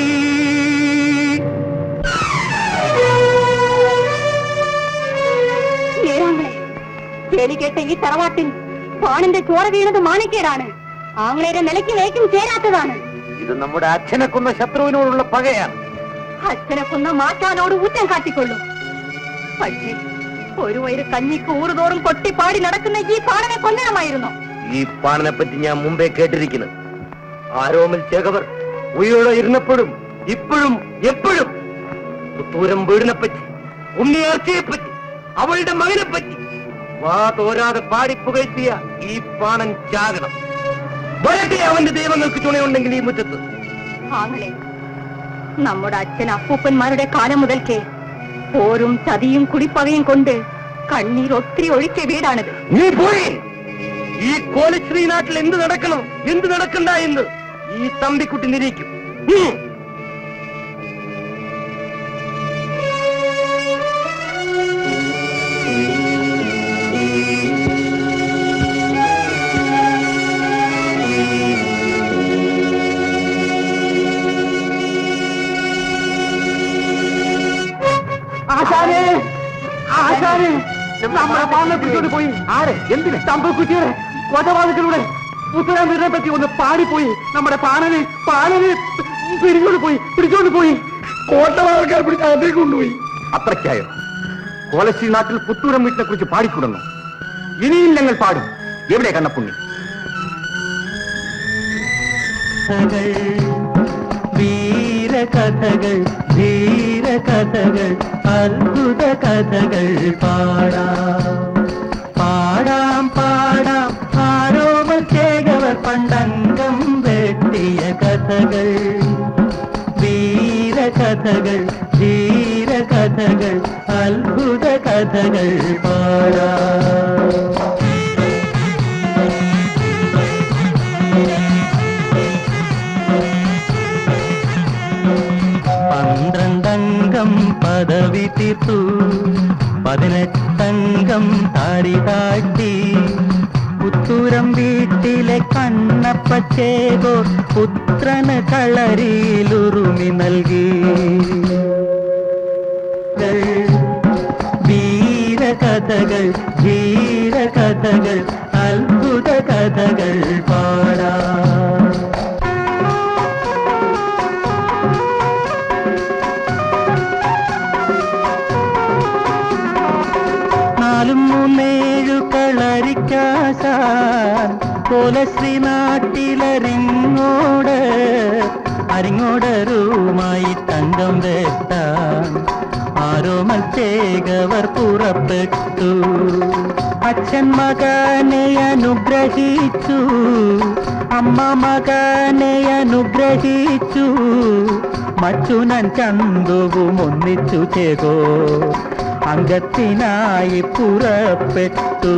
ഏറാങ്ങളെ ജോലി കേട്ട ഈ തറവാട്ടിൽ പാണിന്റെ ചോര വീണത് മാണിക്കേടാണ് ആങ്ങളയുടെ നിലയ്ക്ക് വേക്കും ചേരാത്തതാണ് ഇത് നമ്മുടെ അച്ഛനെ കൊന്ന ശത്രുവിനോടുള്ള പകയാണ് അച്ഛനെ കൊന്ന മാറ്റാനോട് ഊറ്റം കാട്ടിക്കൊള്ളു പക്ഷേ ഒരു വയറ് കഞ്ഞിക്ക് ഊറുതോറും കൊട്ടിപ്പാടി നടക്കുന്ന ഈ പാടനെ കൊല്ലണമായിരുന്നു ഈ പാണിനെ പറ്റി ഞാൻ മുമ്പേ കേട്ടിരിക്കുന്നു ആരോമൽ ചേകവർ ഉയരോടെ ഇരുന്നപ്പോഴും ഇപ്പോഴും എപ്പോഴും പുത്തൂരം വീടിനെ പറ്റി ഉണ്ണിയാർച്ചയെ പറ്റി അവളുടെ മകനെ പറ്റി വാ തോരാതെ പാടി പുകഴ്ത്തിയ ഈ പാണൻ ചാകണം വരട്ടെ അവന്റെ ദൈവങ്ങൾക്ക് ചുണയുണ്ടെങ്കിൽ ഈ മുറ്റത്ത് ആങ്ങളെ നമ്മുടെ അച്ഛൻ അപ്പൂപ്പന്മാരുടെ കാലം മുതൽക്കേ പോരും ചതിയും കുടിപ്പകയും കൊണ്ട് കണ്ണീർ ഒത്തിരി ഒഴിച്ച വീടാണിത് നീ പോയി ഈ കോലശ്രീ നാട്ടിൽ എന്ത് നടക്കണം എന്ത് നടക്കണ്ട എന്ന് ഈ തമ്പിക്കുട്ടി നിരീക്കും ഉം. ഭഗവാനെ നമ്മളെ പാലിനെ പിടിച്ചോണ്ട് പോയി ആരെ എന്തിന് തമ്പക്കുറ്റിയുടെ കൊലപാതകത്തിലൂടെ പുത്തരാൻ വീടിനെ പറ്റി ഒന്ന് പാടിപ്പോയി നമ്മുടെ പാനനെ പാനനെ പിടിച്ചോണ്ട് പോയി പിടിച്ചോണ്ട് പോയി കോട്ടവാദക്കാർ പിടിച്ച് അകത്തേക്ക് കൊണ്ടുപോയി അത്രയ്ക്കായോ കോലശ്ശി നാട്ടിൽ പുത്തൂരം വീട്ടിനെ കുറിച്ച് പാടിക്കൂടുന്നു ഇനിയും ഞങ്ങൾ പാടും എവിടെ കണ്ണപ്പുണ്ണി കഥകൾ വീരകഥകൾ ധീരകഥകൾ അത്ഭുത കഥകൾ പാടാം പാടാം പാടാം ആരോമൽ ചേകവർ പണ്ടംഗം വെട്ടിയ കഥകൾ വീരകഥകൾ ധീരകഥകൾ അത്ഭുത കഥകൾ പാടാം പന്ത്രണ്ടംഗം പദവി തീർത്തു പതിനെട്ടംഗം താടി താട്ടി പുത്തൂരം വീട്ടിലെ കണ്ണപ്പച്ചേകോ പുത്രന് കളരിയിലുറുമി നൽകി വീരകഥകൾ ധീരകഥകൾ അത്ഭുത കഥകൾ പാടാം നാലും മൂന്നേഴു കളരിക്കാശാൻ കോലശ്രീ നാട്ടിലരിങ്ങോട് അരിങ്ങോടരുമായി തങ്കം വെട്ടാൻ ആരോ മച്ചേകവർ പുറപ്പെട്ടു അച്ഛൻ മകനെ അനുഗ്രഹിച്ചു അമ്മ മകനെ അനുഗ്രഹിച്ചു മച്ചുനൻ ചന്തുവും ഒന്നിച്ചു ചേകോ അംഗത്തിനായി പുറപ്പെട്ടു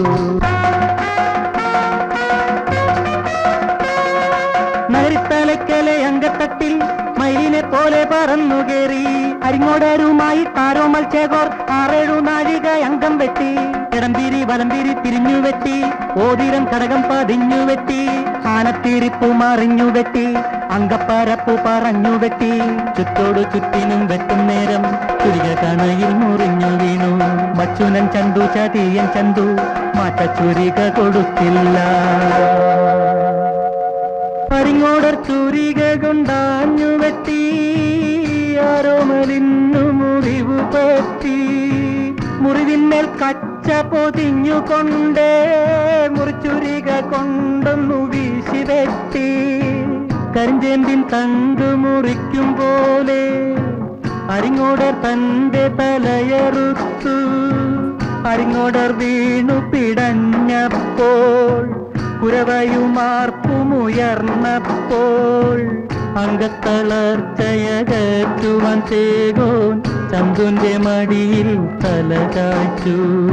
നരിത്തലക്കലെ അങ്കത്തട്ടിൽ മയിലിനെ പോലെ പറന്നു കയറി അരിങ്ങോടരുമായി താരോമൽ ചേകോർ ആറേഴു നാഴിക അംഗം വെട്ടി ഇടംപീരി വലംപീരി തിരിഞ്ഞു വെട്ടി ഓതിരം കടകം പതിഞ്ഞു വെട്ടി ആനത്തിരിപ്പു മറിഞ്ഞു വെട്ടി അങ്കപ്പരപ്പു പറഞ്ഞു വെട്ടി ചുറ്റോടു ചുറ്റിനും വെട്ടും നേരം ചുരിക കണയിൽ മുറിഞ്ഞു വീണു മച്ചുനൻ ചന്തു ചതിയൻ ചന്തു മാറ്റ ചുരിക കൊടുത്തില്ല പരിങ്ങോടർ ചുരിക കൊണ്ടാഞ്ഞു വെട്ടി ആരോമലിന്നു മുറിവ് പറ്റി മുറിവിന്മേൽ കച്ച പൊതിഞ്ഞുകൊണ്ടേ മുറിച്ചുരിക കൊണ്ടൊന്നു വീശി വെട്ടി കരിഞ്ചേമ്പിൻ തണ്ടു മുറിക്കും പോലെ അരിങ്ങോടർ തന്റെ തലയറുത്തു അരിങ്ങോടർ വീണു പിടഞ്ഞപ്പോൾ കുരവയുമാർപ്പുമുയർന്നപ്പോൾ അംഗത്തളർച്ചയകറ്റുവാൻ ചേകോൻ ചന്തുന്റെ മടിയിൽ തല കാഴ്ചു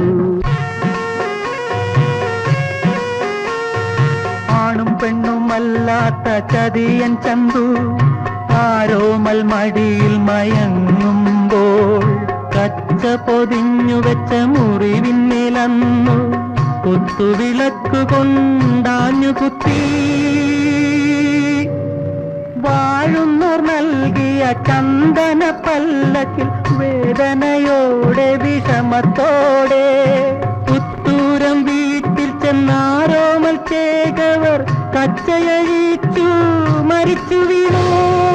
ആണും പെണ്ണുമല്ലാത്ത ചതിയൻ ചന്തു ആരോമൽ മടിയിൽ മയങ്ങുമ്പോൾ കച്ച പൊതിഞ്ഞു വെച്ച മുറിവിന്മേലന്നു കുത്തുവിളക്ക് കൊണ്ടാഞ്ഞു കുത്തി വാഴുന്നോർ നൽകിയ ചന്ദന പല്ലക്കിൽ വേദനയോടെ വിഷമത്തോടെ പുത്തൂരം വീട്ടിൽ ചെന്നാരോമൽ ചേകവർ കച്ചയഴിച്ചു മരിച്ചു വീണു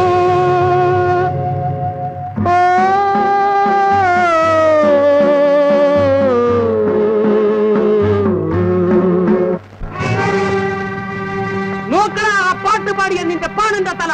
നോക്കടാ ആ പാട്ട് പാടിയ നിന്റെ പാണിന്റെ തല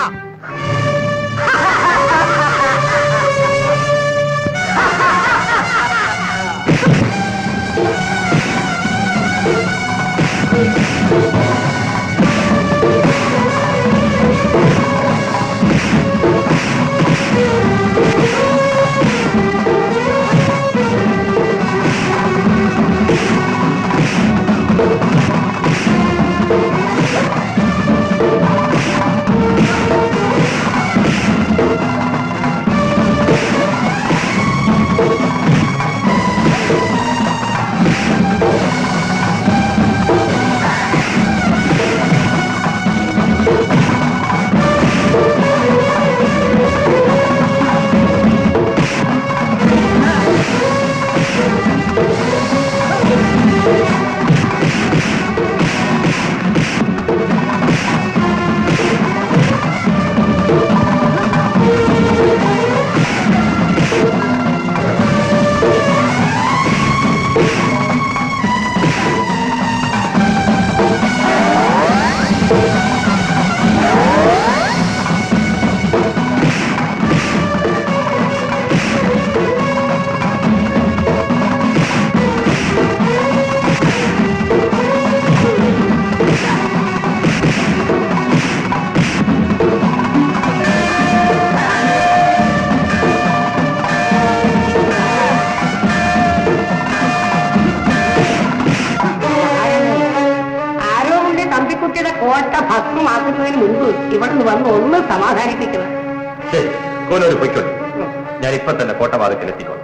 ആക്കുന്നതിന് മുൻപ് ഇവിടെ നിന്ന് വന്ന് ഒന്ന് സമാധാനിപ്പിക്കണം ശരി കോനോട് പൊയ്ക്കോളൂ ഞാൻ ഇപ്പൊ തന്നെ കോട്ടവാദത്തിൽ എത്തിക്കോളാം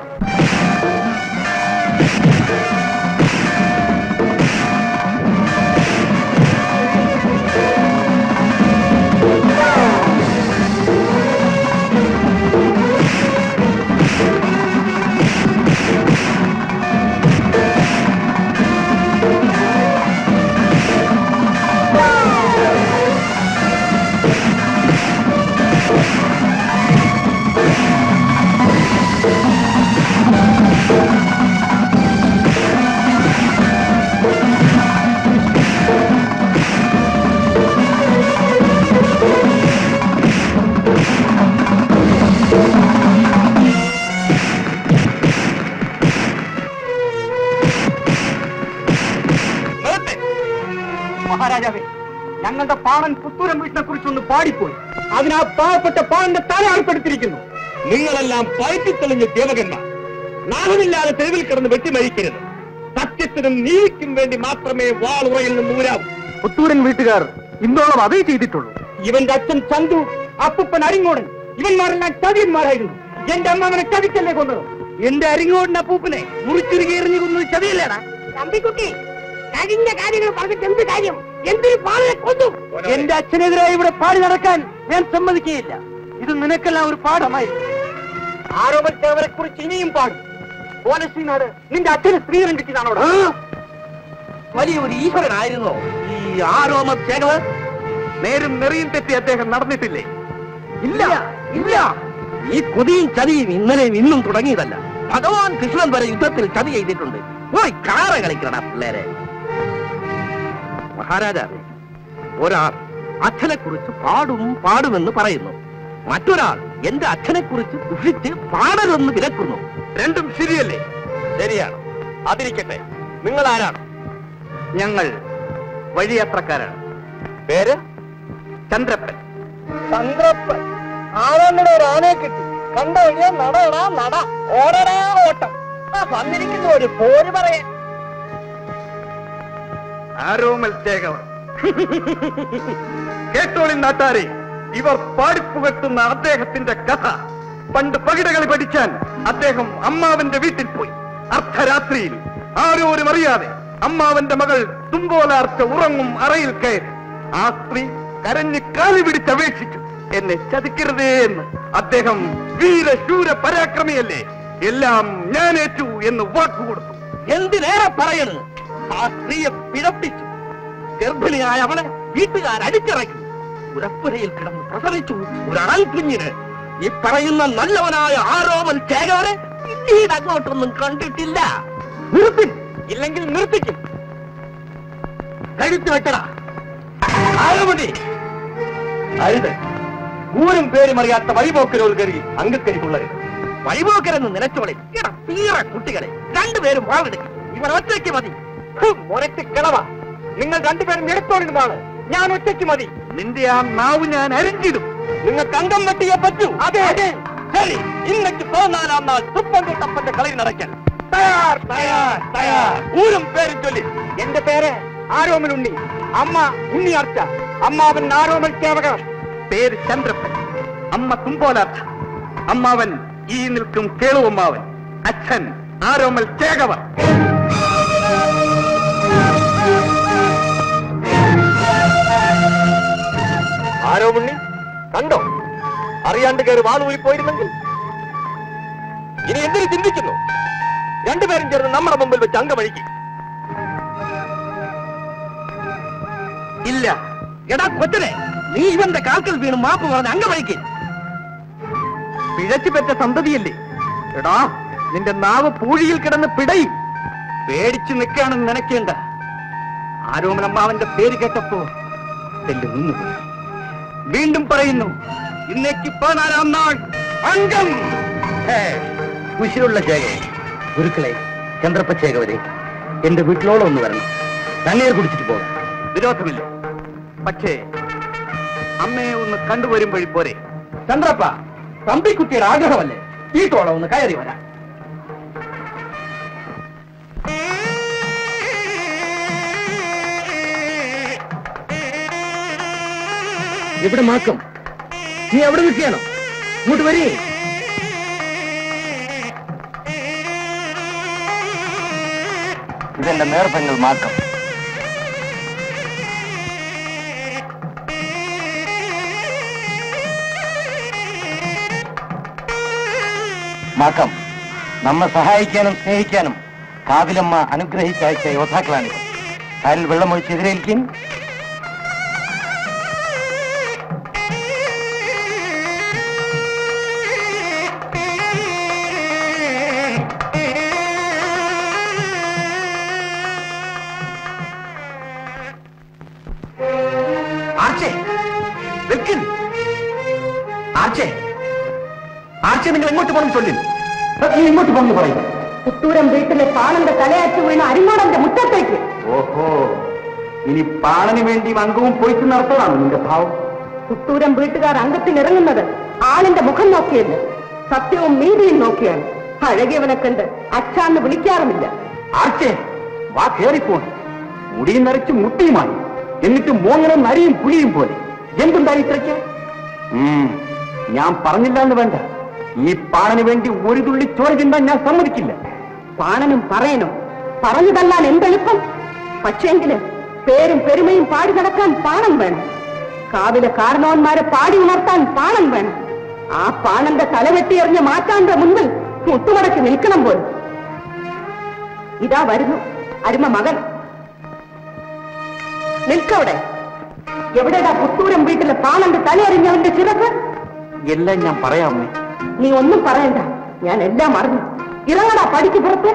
നിർത്ത്. മഹാരാജാവേ ഞങ്ങളുടെ പാണൻ പുത്തൂരം വീട്ടിനെ കുറിച്ചൊന്ന് പാടിപ്പോയി അതിനാ പാവപ്പെട്ട പാണന്റെ തല ആൾപ്പെടുത്തിയിരിക്കുന്നു നിങ്ങളെല്ലാം പയറ്റിത്തെളിഞ്ഞ ദേവകന്മാർ നാഹമില്ലാതെ തെരുവിൽ കിടന്ന് വെട്ടിമരിക്കരുത് സത്യത്തിനും നീതിക്കും വേണ്ടി മാത്രമേ വാളുറയിൽ നിന്ന് ഊരാവൂ പുത്തൂരൻ വീട്ടുകാർ ഇന്നോളം അതേ ചെയ്തിട്ടുള്ളൂ ഇവന്റെ അച്ഛൻ ചന്തു അപ്പുപ്പൻ അരിങ്ങോടൻ ഇവന്മാരെല്ലാം ചതിയന്മാരായിരുന്നു എന്റെ അമ്മ അവനെ ചതിക്കല്ലേ കൊണ്ടത് എന്റെ അരിങ്ങോടൻ അപ്പൂപ്പനെ മുറിച്ചുരുകി എറിഞ്ഞു കൊന്നത് ചതിയല്ലേടാ തമ്പിക്കുട്ടി കഴിഞ്ഞ കാര്യങ്ങൾ പറഞ്ഞിട്ട് എന്ത് കാര്യം എന്തൊരു പാലിനെ കൊന്നു എന്റെ അച്ഛനെതിരായി ഇവിടെ പാടി നടക്കാൻ ഞാൻ സമ്മതിക്കുകയില്ല ഇത് നിനക്കെല്ലാം ഒരു പാഠമായി ആരോപണത്തവരെ കുറിച്ച് ഇനിയും പാടും ഓലശ്രീനാട് നിന്റെ അച്ഛന് സ്ത്രീധനം കിട്ടിയതാണോ വലിയൊരു ഈശ്വരനായിരുന്നോ ഈ ആരോമ ചേകവർ നേരും നെറിയും തെറ്റി അദ്ദേഹം നടന്നിട്ടില്ലേ ഇല്ല ഇല്ല ഈ കൊതിയും ചതിയും ഇന്നലെയും ഇന്നും തുടങ്ങിയതല്ല ഭഗവാൻ കൃഷ്ണൻ വരെ യുദ്ധത്തിൽ ചതി ചെയ്തിട്ടുണ്ട് പോയി കാറ കളിക്കണ പിള്ളേരെ മഹാരാജാവേ ഒരാൾ അച്ഛനെ കുറിച്ച് പാടും പാടുമെന്ന് പറയുന്നു മറ്റൊരാൾ എന്റെ അച്ഛനെ കുറിച്ച് ദുഷിച്ച് പാടരുതെന്ന് വിലക്കുന്നു രണ്ടും ശരിയല്ലേ ശരിയാണ് അതിരിക്കട്ടെ നിങ്ങൾ ആരാണ് ഞങ്ങൾ വഴിയാത്രക്കാരാണ് പേര് ചന്ദ്രപ്പൻ ചന്ദ്രപ്പൻ ആളങ്ങളുടെ ഒരു ആനയെ കിട്ടി കണ്ട വഴിയെ നടടാ നട ഓടടാ ഓട്ടം ആ വന്നിരിക്കുന്ന ഒരു പോര് പറയാൻ ആരോമൽ ചേകവർ കേട്ടോളി നാട്ടാരെ ഇവർ പാടിപ്പുകട്ടുന്ന അദ്ദേഹത്തിന്റെ കഥ പണ്ട് പകിടകളി പഠിക്കാൻ അദ്ദേഹം അമ്മാവന്റെ വീട്ടിൽ പോയി അർദ്ധരാത്രിയിൽ ആരോരും അറിയാതെ അമ്മാവന്റെ മകൾ തുമ്പോലാർച്ച ഉറങ്ങും അറയിൽ കയറി ആ സ്ത്രീ കരഞ്ഞ് കാലി പിടിച്ചപേക്ഷിച്ചു എന്നെ ചതിക്കരുതേ എന്ന് അദ്ദേഹം വീരശൂര പരാക്രമിയല്ലേ എല്ലാം ഞാൻ ഏറ്റു എന്ന് വാക്കുകൊടുത്തു എന്തിനേറെ പറയണത് ആ സ്ത്രീയെ പിഴപ്പിച്ചു ഗർഭിണിയായ അവളെ വീട്ടുകാർ അടിച്ചിറക്കി ഉരപ്പുരയിൽ കിടന്ന് പ്രസവിച്ചു ഒരാൾ കുഞ്ഞിന് ഈ പറയുന്ന നല്ലവനായ ആരോമൻ ചേകവരെ പിന്നീട് അങ്ങോട്ടൊന്നും കണ്ടിട്ടില്ല നിർത്തി ഇല്ലെങ്കിൽ നിർത്തിക്കും കഴുത്ത് വെച്ചടാ ആരോമണി അരുത് ഊരും പേരും അറിയാത്ത വഴിപോക്കരോൾ കയറി അങ്കക്കരിക്കുള്ളത് വഴിപോക്കരെന്ന് നിലച്ചോളെ ഇട തീറ കുട്ടികളെ രണ്ടുപേരും വാളെടുക്കും ഇവർ ഒറ്റയ്ക്ക് മതി മുരട്ട് കിളവ നിങ്ങൾ രണ്ടുപേരും എടുത്തോളിരുന്നാണ് ഞാൻ ഒറ്റയ്ക്ക് മതി നിന്റെ ആ നാവ് ഞാൻ അരിഞ്ഞിടും നിങ്ങൾക്ക് അംഗം വെട്ടിയേ പറ്റൂ അതെ അതെ ശരി ഇന്നക്ക് പതിനാലാം നാൾ തുപ്പൻകുട്ടപ്പന്റെ കളി നടക്കൽ തയ്യാർ തയ്യാർ തയ്യാർ ഊരും പേരും ചൊല്ലി എന്റെ പേര് ആരോമൽ ഉണ്ണി അമ്മ ഉണ്ണിയാർച്ച അമ്മാവൻ ആരോമൽ കേവകർ പേര് ചന്ദ്രപ്പൻ അമ്മ തുമ്പോലാർച്ച അമ്മാവൻ ഈ നിൽക്കും കേളുവമ്മാവൻ അച്ഛൻ ആരോമൽ ചേകവർ ആരോ മുണ്ണി കണ്ടോ അറിയാണ്ട് കയറി വാളുപോയി പോയിരുന്നെങ്കിൽ ഇനി എന്തിനു ചിന്തിക്കുന്നു രണ്ടുപേരും ചേർന്ന് നമ്മുടെ മുമ്പിൽ വെച്ച് അങ്കമഴിക്ക് ഇല്ല എടാ കൊച്ചനെ നീ ഇവന്റെ കാൽക്കൽ വീണ് മാപ്പ് പറഞ്ഞ് അങ്കമഴിക്ക് പിഴച്ചു പെറ്റ സന്തതിയല്ലേ എടാ നിന്റെ നാവ് പൂഴിയിൽ കിടന്ന് പിടയും പേടിച്ചു നിൽക്കുകയാണെന്ന് നനയ്ക്കേണ്ട ആരോമനമ്മാവന്റെ പേര് കേട്ടപ്പോ തെല്ല് നിന്നുപോയി വീണ്ടും പറയുന്നു ഇന്നേക്ക് പതിനാലാം നാൾ അംഗം കുശിലുള്ള ചേകവ ഗുരുക്കളെ ചന്ദ്രപ്പ ചേകവരെ എന്റെ വീട്ടിലോളം ഒന്ന് വരണം തണ്ണീർ കുടിച്ചിട്ട് പോകാം വിരോധമില്ല പക്ഷേ അമ്മയെ ഒന്ന് കണ്ടുവരും വഴി പോരെ ചന്ദ്രപ്പ തമ്പിക്കുട്ടിയുടെ ആഗ്രഹമല്ലേ വീട്ടോളം ഒന്ന് കയറി വരാം എവിടെ മാക്കം നീ എവിടെ നിൽക്കുകയാണോ ഇങ്ങോട്ട് വരീ ഇതെന്റെ നേർഭങ്ങൾ മാക്കം മാക്കം നമ്മെ സഹായിക്കാനും സ്നേഹിക്കാനും കാവിലമ്മ അനുഗ്രഹിച്ചയച്ച യോദ്ധാക്കളാണിത് കാലിൽ വെള്ളമൊഴിച്ച് എതിരേൽക്കും ആർച്ചേ വെൽക്കിൻ ആർച്ചേ ആർച്ചേ നിങ്ങൾ എങ്ങോട്ട് പോകണം ചൊല്ലി ഇങ്ങോട്ട് പോകണം പറയും പുത്തൂരം വീട്ടിലെ പാണന്റെ തലയാച്ചു വീണ അരിങ്ങോടന്റെ മുറ്റത്തേക്ക് ഓഹോ ഇനി പാണന് വേണ്ടി അംഗവും പൊയ്ത്തു നടത്തതാണ് നിന്റെ ഭാവം പുത്തൂരം വീട്ടുകാർ അംഗത്തിന് ഇറങ്ങുന്നത് ആളിന്റെ മുഖം നോക്കിയല്ല സത്യവും നീതിയും നോക്കിയാണ് അഴകിയവനെ കണ്ട് അച്ഛാന്ന് വിളിക്കാറുമില്ല ആർച്ചേ വാ കേറിപ്പോണ് മുടിയും നരച്ച് മുട്ടിയുമായി എന്നിട്ട് മോങ്ങണം നരിയും പുലിയും പോലെ എന്തുണ്ടായി ഇത്രയ്ക്ക് ഉം, ഞാൻ പറഞ്ഞില്ല എന്ന് വേണ്ട ഈ പാണന് വേണ്ടി ഒരു തുള്ളി ചോര ചിന്താൻ ഞാൻ സമ്മതിക്കില്ല പാണനും പറയനും പറഞ്ഞു തല്ലാൻ എന്തെളുപ്പം പക്ഷേങ്കില് പേരും പെരുമയും പാടി നടക്കാൻ പാണം വേണം കാവിലെ കാരണവന്മാരെ പാടി ഉണർത്താൻ പാണം വേണം ആ പാണന്റെ തലവെട്ടിയെറിഞ്ഞ മാറ്റാന്റെ മുൻപിൽ മുട്ടുമടക്കി നിൽക്കണം പോലും ഇതാ വരുന്നു അരുമ മകൻ നിൽക്കവിടെ എവിടെടാ പുത്തൂരം വീട്ടിലെ പാണന്റെ തലയെറിഞ്ഞവന്റെ ചിറക്ക് എല്ലാം ഞാൻ പറയാമേ നീ ഒന്നും പറയണ്ട ഞാൻ എല്ലാം അറിഞ്ഞു ഇറങ്ങടാ പടിക്ക് പുറത്ത്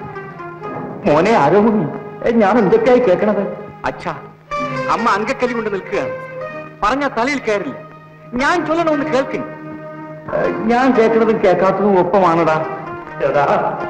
മോനെ ആരോഗ്യം ഞാൻ എന്തൊക്കെയായി കേൾക്കണത് അച്ഛാ അമ്മ അങ്കക്കലി കൊണ്ട് നിൽക്കുകയാണ് പറഞ്ഞ തലയിൽ കയറില്ല ഞാൻ ചൊല്ലണമെന്ന് കേൾക്കുന്നു ഞാൻ കേൾക്കുന്നതും കേൾക്കാത്തതും ഒപ്പമാണടാ എടാ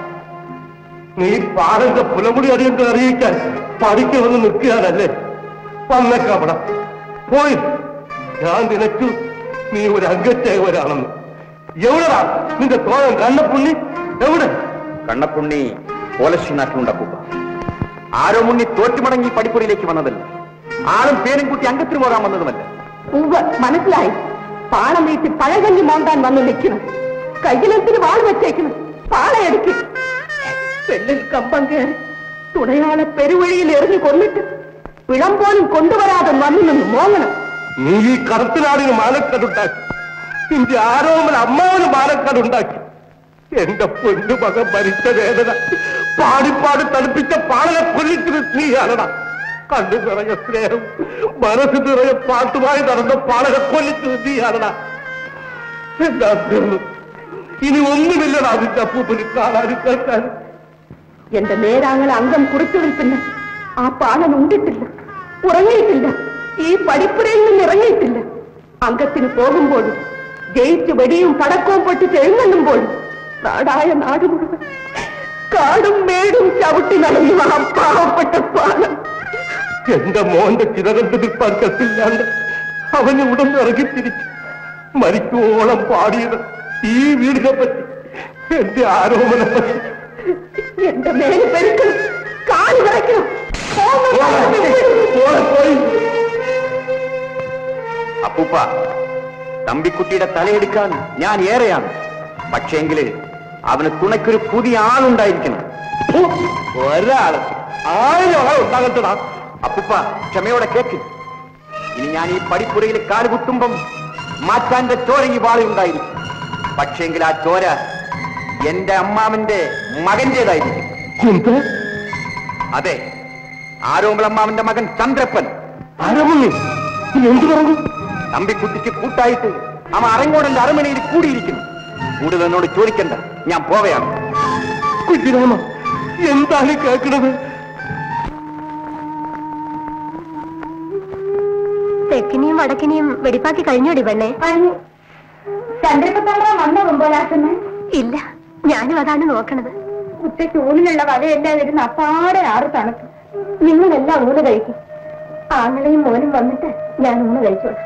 നീ പാടന്റെ പുലമുടി അറിയൊക്കെ അറിയിക്കാൻ പഠിക്ക് വന്ന് നിൽക്കുകയാണല്ലേ വന്നേക്കാമട പോയി ഞാൻ നിനക്ക് നീ ഒരു അംഗച്ചേവരാണെന്ന് എവിടെടാ നിന്റെ തോഴൻ കണ്ണപ്പുണ്ണി എവിടെ കണ്ണപ്പുണ്ണി പോലശ്ശി നാട്ടിലുണ്ടപ്പൂപ്പ ആരോ മുന്നി തോറ്റുമടങ്ങി പടിപ്പുരയിലേക്ക് വന്നതല്ല ആളും പേരും കൂട്ടി അംഗത്തിന് പോകാൻ വന്നതുമല്ല ഉവ്വ് മനസ്സിലായി പാളം നീട്ടി പഴകഞ്ഞി മോന്താൻ വന്ന് നിൽക്കുന്നു കയ്യിലെന്തിന് വാൾ വെച്ചേക്കുന്നു പാളയെടുക്കി പെണ്ണിൽ കമ്പം കയറി തുണയാളെ പെരുവഴിയിൽ എറിഞ്ഞു കൊന്നിട്ട് പിളം പോലും കൊണ്ടുവരാതെ വന്നു നിന്ന് മോങ്ങണം നീ ഈ കറുത്തനാടിന് മാലക്കാടുണ്ടാക്കി നിന്റെ ആരോമൽ അമ്മാവന് മാലക്കാടുണ്ടാക്കി എന്റെ പൊന്നു മകൻ ഭരിച്ച വേദന പാടിപ്പാടി തണുപ്പിച്ച പാടനെ കൊല്ലിച്ചത് നീയാണടാ കണ്ണു നിറഞ്ഞ സ്നേഹം മനസ്സ് നിറയെ പാട്ടുമായി നടന്ന പാടനെ കൊല്ലിച്ചത് നീയാണടാ എന്താ തീർന്നു ഇനി ഒന്നുമില്ലടാ നിന്റെ അപ്പൂപ്പന് കാണാനും കേൾക്കാനും എന്റെ നേരാങ്ങളെ അംഗം കുറിച്ചതിൽ പിന്നെ ആ പാലൻ ഉണ്ടിട്ടില്ല ഉറങ്ങിയിട്ടില്ല ഈ പടിപ്പുരയിൽ നിന്ന് ഇറങ്ങിയിട്ടില്ല അംഗത്തിന് പോകുമ്പോഴും ജയിച്ച് വെടിയും പടക്കവും പൊട്ടിച്ച് എഴുന്നള്ളുമ്പോഴും നാടായ നാട് മുഴുവൻ കാടും മേടും ചവിട്ടി നടന്നു ആ പാവപ്പെട്ട പാലൻ എന്റെ മോന്റെ ചിരകണ്ട് നിൽപ്പാൻ കത്തില്ലാണ്ട് അവന് ഉടനെ ഇറങ്ങി തിരിച്ചു മരിക്കുവോളം പാടിയത് ഈ വീടിനെ പറ്റി എന്റെ ആരോപണെ പറ്റി എന്റെ മേല് പെരുക്കണം കാല് വിറയ്ക്കണം പോയി, പോയി. അപ്പൂപ്പ തമ്പിക്കുട്ടിയുടെ തലയെടുക്കാൻ ഞാൻ ഏറെയാണ് പക്ഷേങ്കില് അവന് തുണയ്ക്കൊരു പുതിയ ആളുണ്ടായിരിക്കണം ഫു, ഒരാള് ആയിരം ആൾ ഉണ്ടാകട്ടടാ അപ്പൂപ്പ ക്ഷമയോടെ കേക്ക് ഇനി ഞാൻ ഈ പടിപ്പുരയിൽ കാലുകുത്തുമ്പം മാറ്റാന്റെ ചോര ഈ വാളിയുണ്ടായിരിക്കും പക്ഷേങ്കിൽ ആ ചോര എന്റെ അമ്മാവന്റെ മകന്റേതായിരിക്കും എന്ത് അതെ ആരോമളമ്മാവന്റെ മകൻ ചന്ദ്രപ്പൻ ആരോമണി എന്ത് പറഞ്ഞു തമ്പിക്കുട്ടിക്ക് കൂട്ടായിട്ട് അവൻ അരങ്ങോടന്റെ അരമനയിൽ കൂടിയിരിക്കുന്നു കൂടുതൽ എന്നോട് ചോദിക്കണ്ട ഞാൻ പോവയാണ് കുഞ്ഞിരാമ എന്താണ് കേൾക്കണത് തെക്കിനെയും വടക്കിനെയും വെടിപ്പാക്കി കഴിഞ്ഞോടി പെണ്ണെ ചന്ദ്രപ്പത്താണ്ട വന്ന കൊമ്പോലാക്കുന്ന ഇല്ല ഞാനും അതാണ് നോക്കണത് ഉച്ചയ്ക്ക് ഊണിനുള്ള വകയെല്ലാം ഇരുന്ന് അപ്പാടെ ആറ് തണുപ്പ് നിങ്ങളെല്ലാം ഊണ് കഴിക്കും ആങ്ങളെയും മോനും വന്നിട്ട് ഞാൻ ഊണ് കഴിച്ചോളാം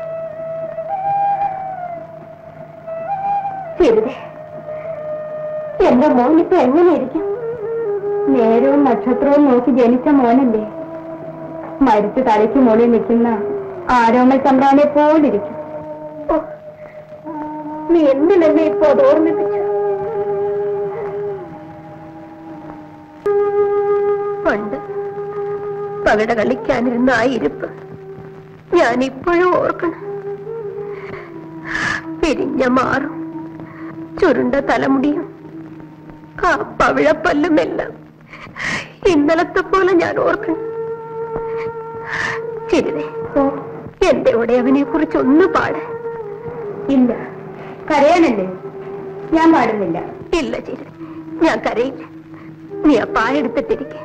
ശരി എന്റെ മോനിപ്പോ എങ്ങനെയിരിക്കും നേരവും നക്ഷത്രവും നോക്കി ജനിച്ച മോനല്ലേ മരിച്ചു തലയ്ക്ക് മുകളിൽ നിൽക്കുന്ന ആരോമൽ തമ്പ്രാനെ പോലിരിക്കും നീ എന്തിനെന്നെ ഇപ്പോ അത് ഓർമ്മിപ്പിച്ചു പണ്ട് പകട കളിക്കാനിരുന്ന ആ ഇരിപ്പ് ഞാൻ ഇപ്പോഴും ഓർക്കണം പിരിഞ്ഞ മാറും ചുരുണ്ട തലമുടിയും ആ പവിഴപ്പല്ലുമെല്ലാം ഇന്നലത്തെ പോലെ ഞാൻ ഓർക്കണം ചിരിതേ എന്റെ ഉടയവനെ കുറിച്ച് ഒന്ന് പാട് ഇല്ല കരയാനല്ലേ ഞാൻ പാടുന്നില്ല ഇല്ല ചിരിതേ ഞാൻ കരയില്ല നീ ആ പായെടുത്തിട്ടിരിക്കെ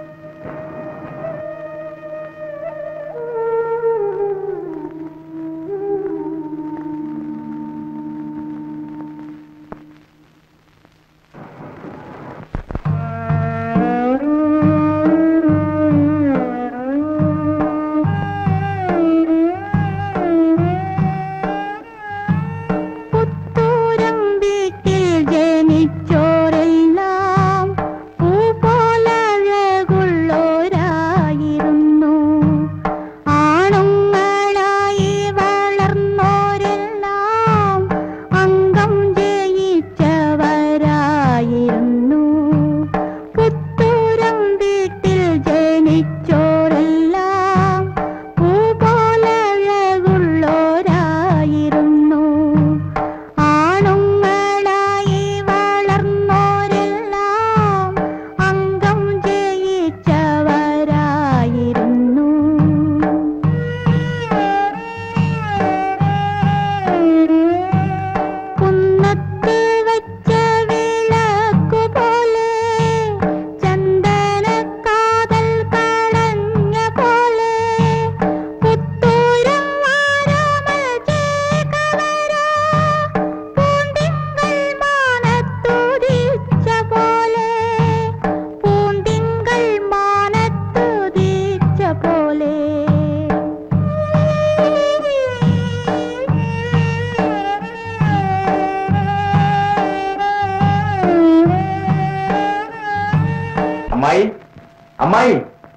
പുത്തൂരം വീട്ടിൽ ജനിച്ചോരെല്ലാം പൂപോലഴകുള്ളോരായിരുന്നു ആണുങ്ങളായി വളർന്നോരെല്ലാം അംഗം ജയിച്ചവരായിരുന്നു പുത്തൂരം വീട്ടിൽ ജനിച്ചോരെല്ലാം പൂപോലഴകുള്ളോരായിരുന്നു ആണുങ്ങളായി വളർന്നോരെല്ലാം അംഗം ജയിച്ചവരായിരുന്നു കുന്നത്തിൽ വെച്ച വിളക്കു പോലെ ചന്ദനക്കാതൽ കളഞ്ഞ പോലെ പുത്തൂരം വാരാമൽ ചേകവരോ പൂന്തിങ്കൾ മാനത്തുദിച്ച പോലെ പൂന്തിങ്കൾ മാനത്തുദിച്ച പോലെ അമ്മായി അമ്മായി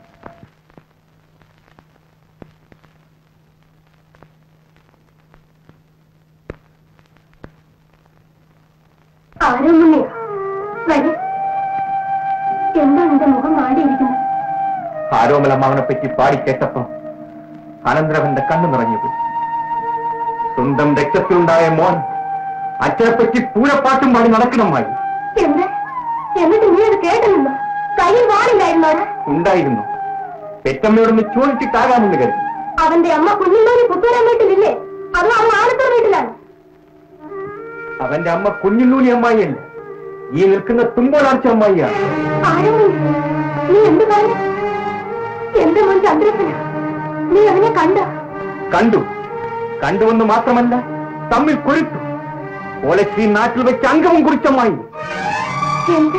ആരോ മുന്നിൽ വരൂ എന്താ നിന്റെ മുഖം മാടിയിരിക്കുന്നത് ആരോമലമ്മാവനെ പറ്റി പാടി കേട്ടപ്പോ അനന്തരവന്റെ കണ്ണു നിറഞ്ഞുപോയി സ്വന്തം രക്തത്തിലുണ്ടായ മോൻ അച്ഛനെ പറ്റി പൂരപ്പാട്ടും പാടി നടക്കണമായി എന്ത് എന്നിട്ട് നീ അത് കേട്ടിരുന്നു കയ്യിൽ വാളില്ലായിരുന്നോടാ ഉണ്ടായിരുന്നു പെറ്റമ്മയോടൊന്ന് ചോദിച്ചിട്ടാകാമെന്ന് കരുതി അവന്റെ അമ്മ കുഞ്ഞിന്തോനി പുത്തൂരാൻ വീട്ടിലില്ലേ അതോ അവൻ ആണത്തൂർ വീട്ടിലാണ് അവന്റെ അമ്മ കുഞ്ഞുണ്ണൂലി അമ്മായിയല്ല ഈ നിൽക്കുന്ന തുമ്പോളാർച്ച അമ്മായിയാണ് ആരോ നീ എന്ത് പറഞ്ഞു എന്റെ മോൻ ചന്ദ്രപ്പന നീ അവനെ കണ്ട കണ്ടു കണ്ടുവെന്ന് മാത്രമല്ല തമ്മിൽ കൊരുത്തു ഓലശ്രീ നാട്ടിൽ വെച്ച് അംഗവും കുറിച്ചമ്മായി എന്ത്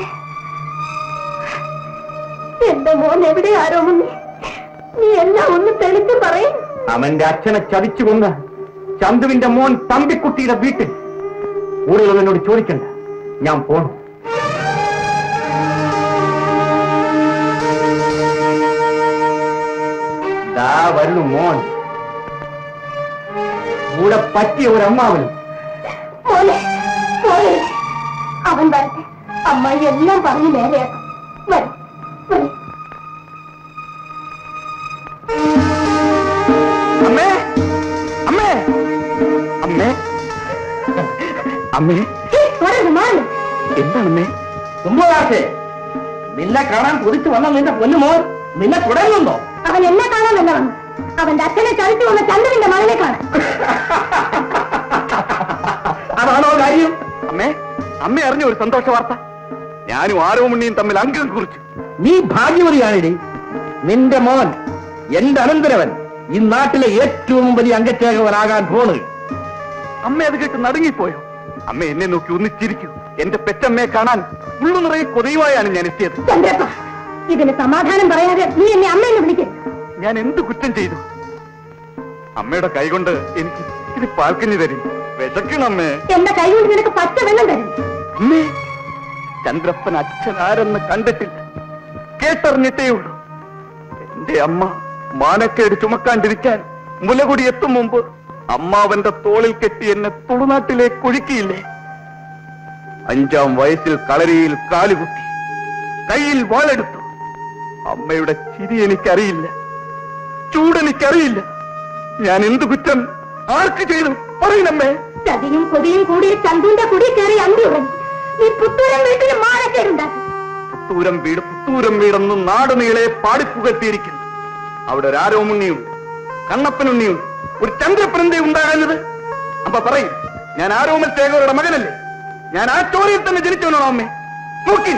എന്റെ മോൻ എവിടെ ആരോ മുന്നേ നീ എല്ലാം ഒന്ന് തെളിച്ച് പറയും അവന്റെ അച്ഛനെ ചതിച്ചു കൊന്ന് ചന്തുവിന്റെ മോൻ തമ്പിക്കുട്ടിയുടെ വീട്ടിൽ കൂടുതലവനോട് ചോദിക്കണ്ട ഞാൻ പോണു ദാ വരുന്നു മോൻ കൂടെ പറ്റിയ ഒരു അമ്മാവനും മോനെ മോനെ അവൻ വരട്ടെ അമ്മായി എല്ലാം പറഞ്ഞ് നേരെയാക്കാം വരും വരും അമ്മേ അമ്മേ അമ്മേ അമ്മേ വരരുത് മാറുന്നു എന്താണമ്മേ കുംഭകാശേ നിന്നെ കാണാൻ കൊതിച്ചു വന്ന നിന്റെ പൊന്നുമോൻ നിന്നെ തുടരുന്നുണ്ടോ അവൻ എന്നെ കാണാനല്ല വന്നു അവന്റെ അച്ഛനെ ചതിച്ചു വന്ന ചന്ദ്രന്റെ മകനെ കാണാൻ അതാണോ കാര്യം അമ്മേ അമ്മ അറിഞ്ഞ ഒരു സന്തോഷ വാർത്ത ഞാനും ആരോമുണ്ണിയും തമ്മിൽ അംഗം കുറിച്ചു നീ ഭാഗ്യവതിയാണിടി നിന്റെ മോൻ എന്റെ അനന്തരവൻ ഈ നാട്ടിലെ ഏറ്റവും വലിയ അംഗച്ചേകവനാകാൻ പോണ് അമ്മ അത് കേട്ട് നടുങ്ങിപ്പോയോ അമ്മ എന്നെ നോക്കി ഒന്നിച്ചിരിക്കൂ എന്റെ പെറ്റമ്മയെ കാണാൻ ഉള്ളു നിറയെ കൊതയുമായാണ് ഞാൻ എത്തിയത് ചന്ദ്രപ്പ ഇതിന് സമാധാനം പറയാതെ നീ എന്നെ അമ്മയെന്ന് വിളിക്കും ഞാൻ എന്ത് കുറ്റം ചെയ്തു അമ്മയുടെ കൈകൊണ്ട് എനിക്ക് ഇത് പാൽക്കഞ്ഞി തരും വിശക്കണമ്മേ എന്റെ കൈ കൊണ്ട് നിനക്ക് പച്ച വെള്ളം തരും അമ്മേ ചന്ദ്രപ്പൻ അച്ഛൻ ആരെന്ന് കണ്ടിട്ടില്ല കേട്ടറിഞ്ഞിട്ടേ ഉള്ളൂ എന്റെ അമ്മ മാനക്കേട് ചുമക്കാണ്ടിരിക്കാൻ മുലകുടി എത്തും മുമ്പ് അമ്മാവന്റെ തോളിൽ കെട്ടി എന്നെ തുളുനാട്ടിലേക്ക് ഒഴുക്കിയില്ലേ അഞ്ചാം വയസ്സിൽ കളരിയിൽ കാലുകുത്തി കയ്യിൽ വാളെടുത്തു അമ്മയുടെ ചിരി എനിക്കറിയില്ല ചൂടെനിക്കറിയില്ല ഞാൻ എന്തു കുറ്റം ആർക്ക് ചെയ്തു പറയണമ്മേ ചതിയും കൊതിയും കൂടി ചന്തുന്റെ കുടി കയറി അന്തി ഉറങ്ങി ഈ പുത്തൂരം വീട്ടിൽ മാനക്കേടുണ്ടാക്കി പുത്തൂരം വീട് പുത്തൂരം വീടെന്ന് നാട് നീളെ പാടിപ്പുകട്ടിയിരിക്കുന്നു അവിടെ ഒരു ആരോമുണ്ണിയും കണ്ണപ്പനുണ്ണിയും ഒരു ചന്ദ്രപ്പനന്തേ ഉണ്ടാകുന്നത് അപ്പൊ പറയും ഞാൻ ആരോമൽ ചേകോരുടെ മകനല്ലേ ഞാൻ ആ ചോരയിൽ തന്നെ ജനിച്ചവനാണോ അമ്മേ നോക്കി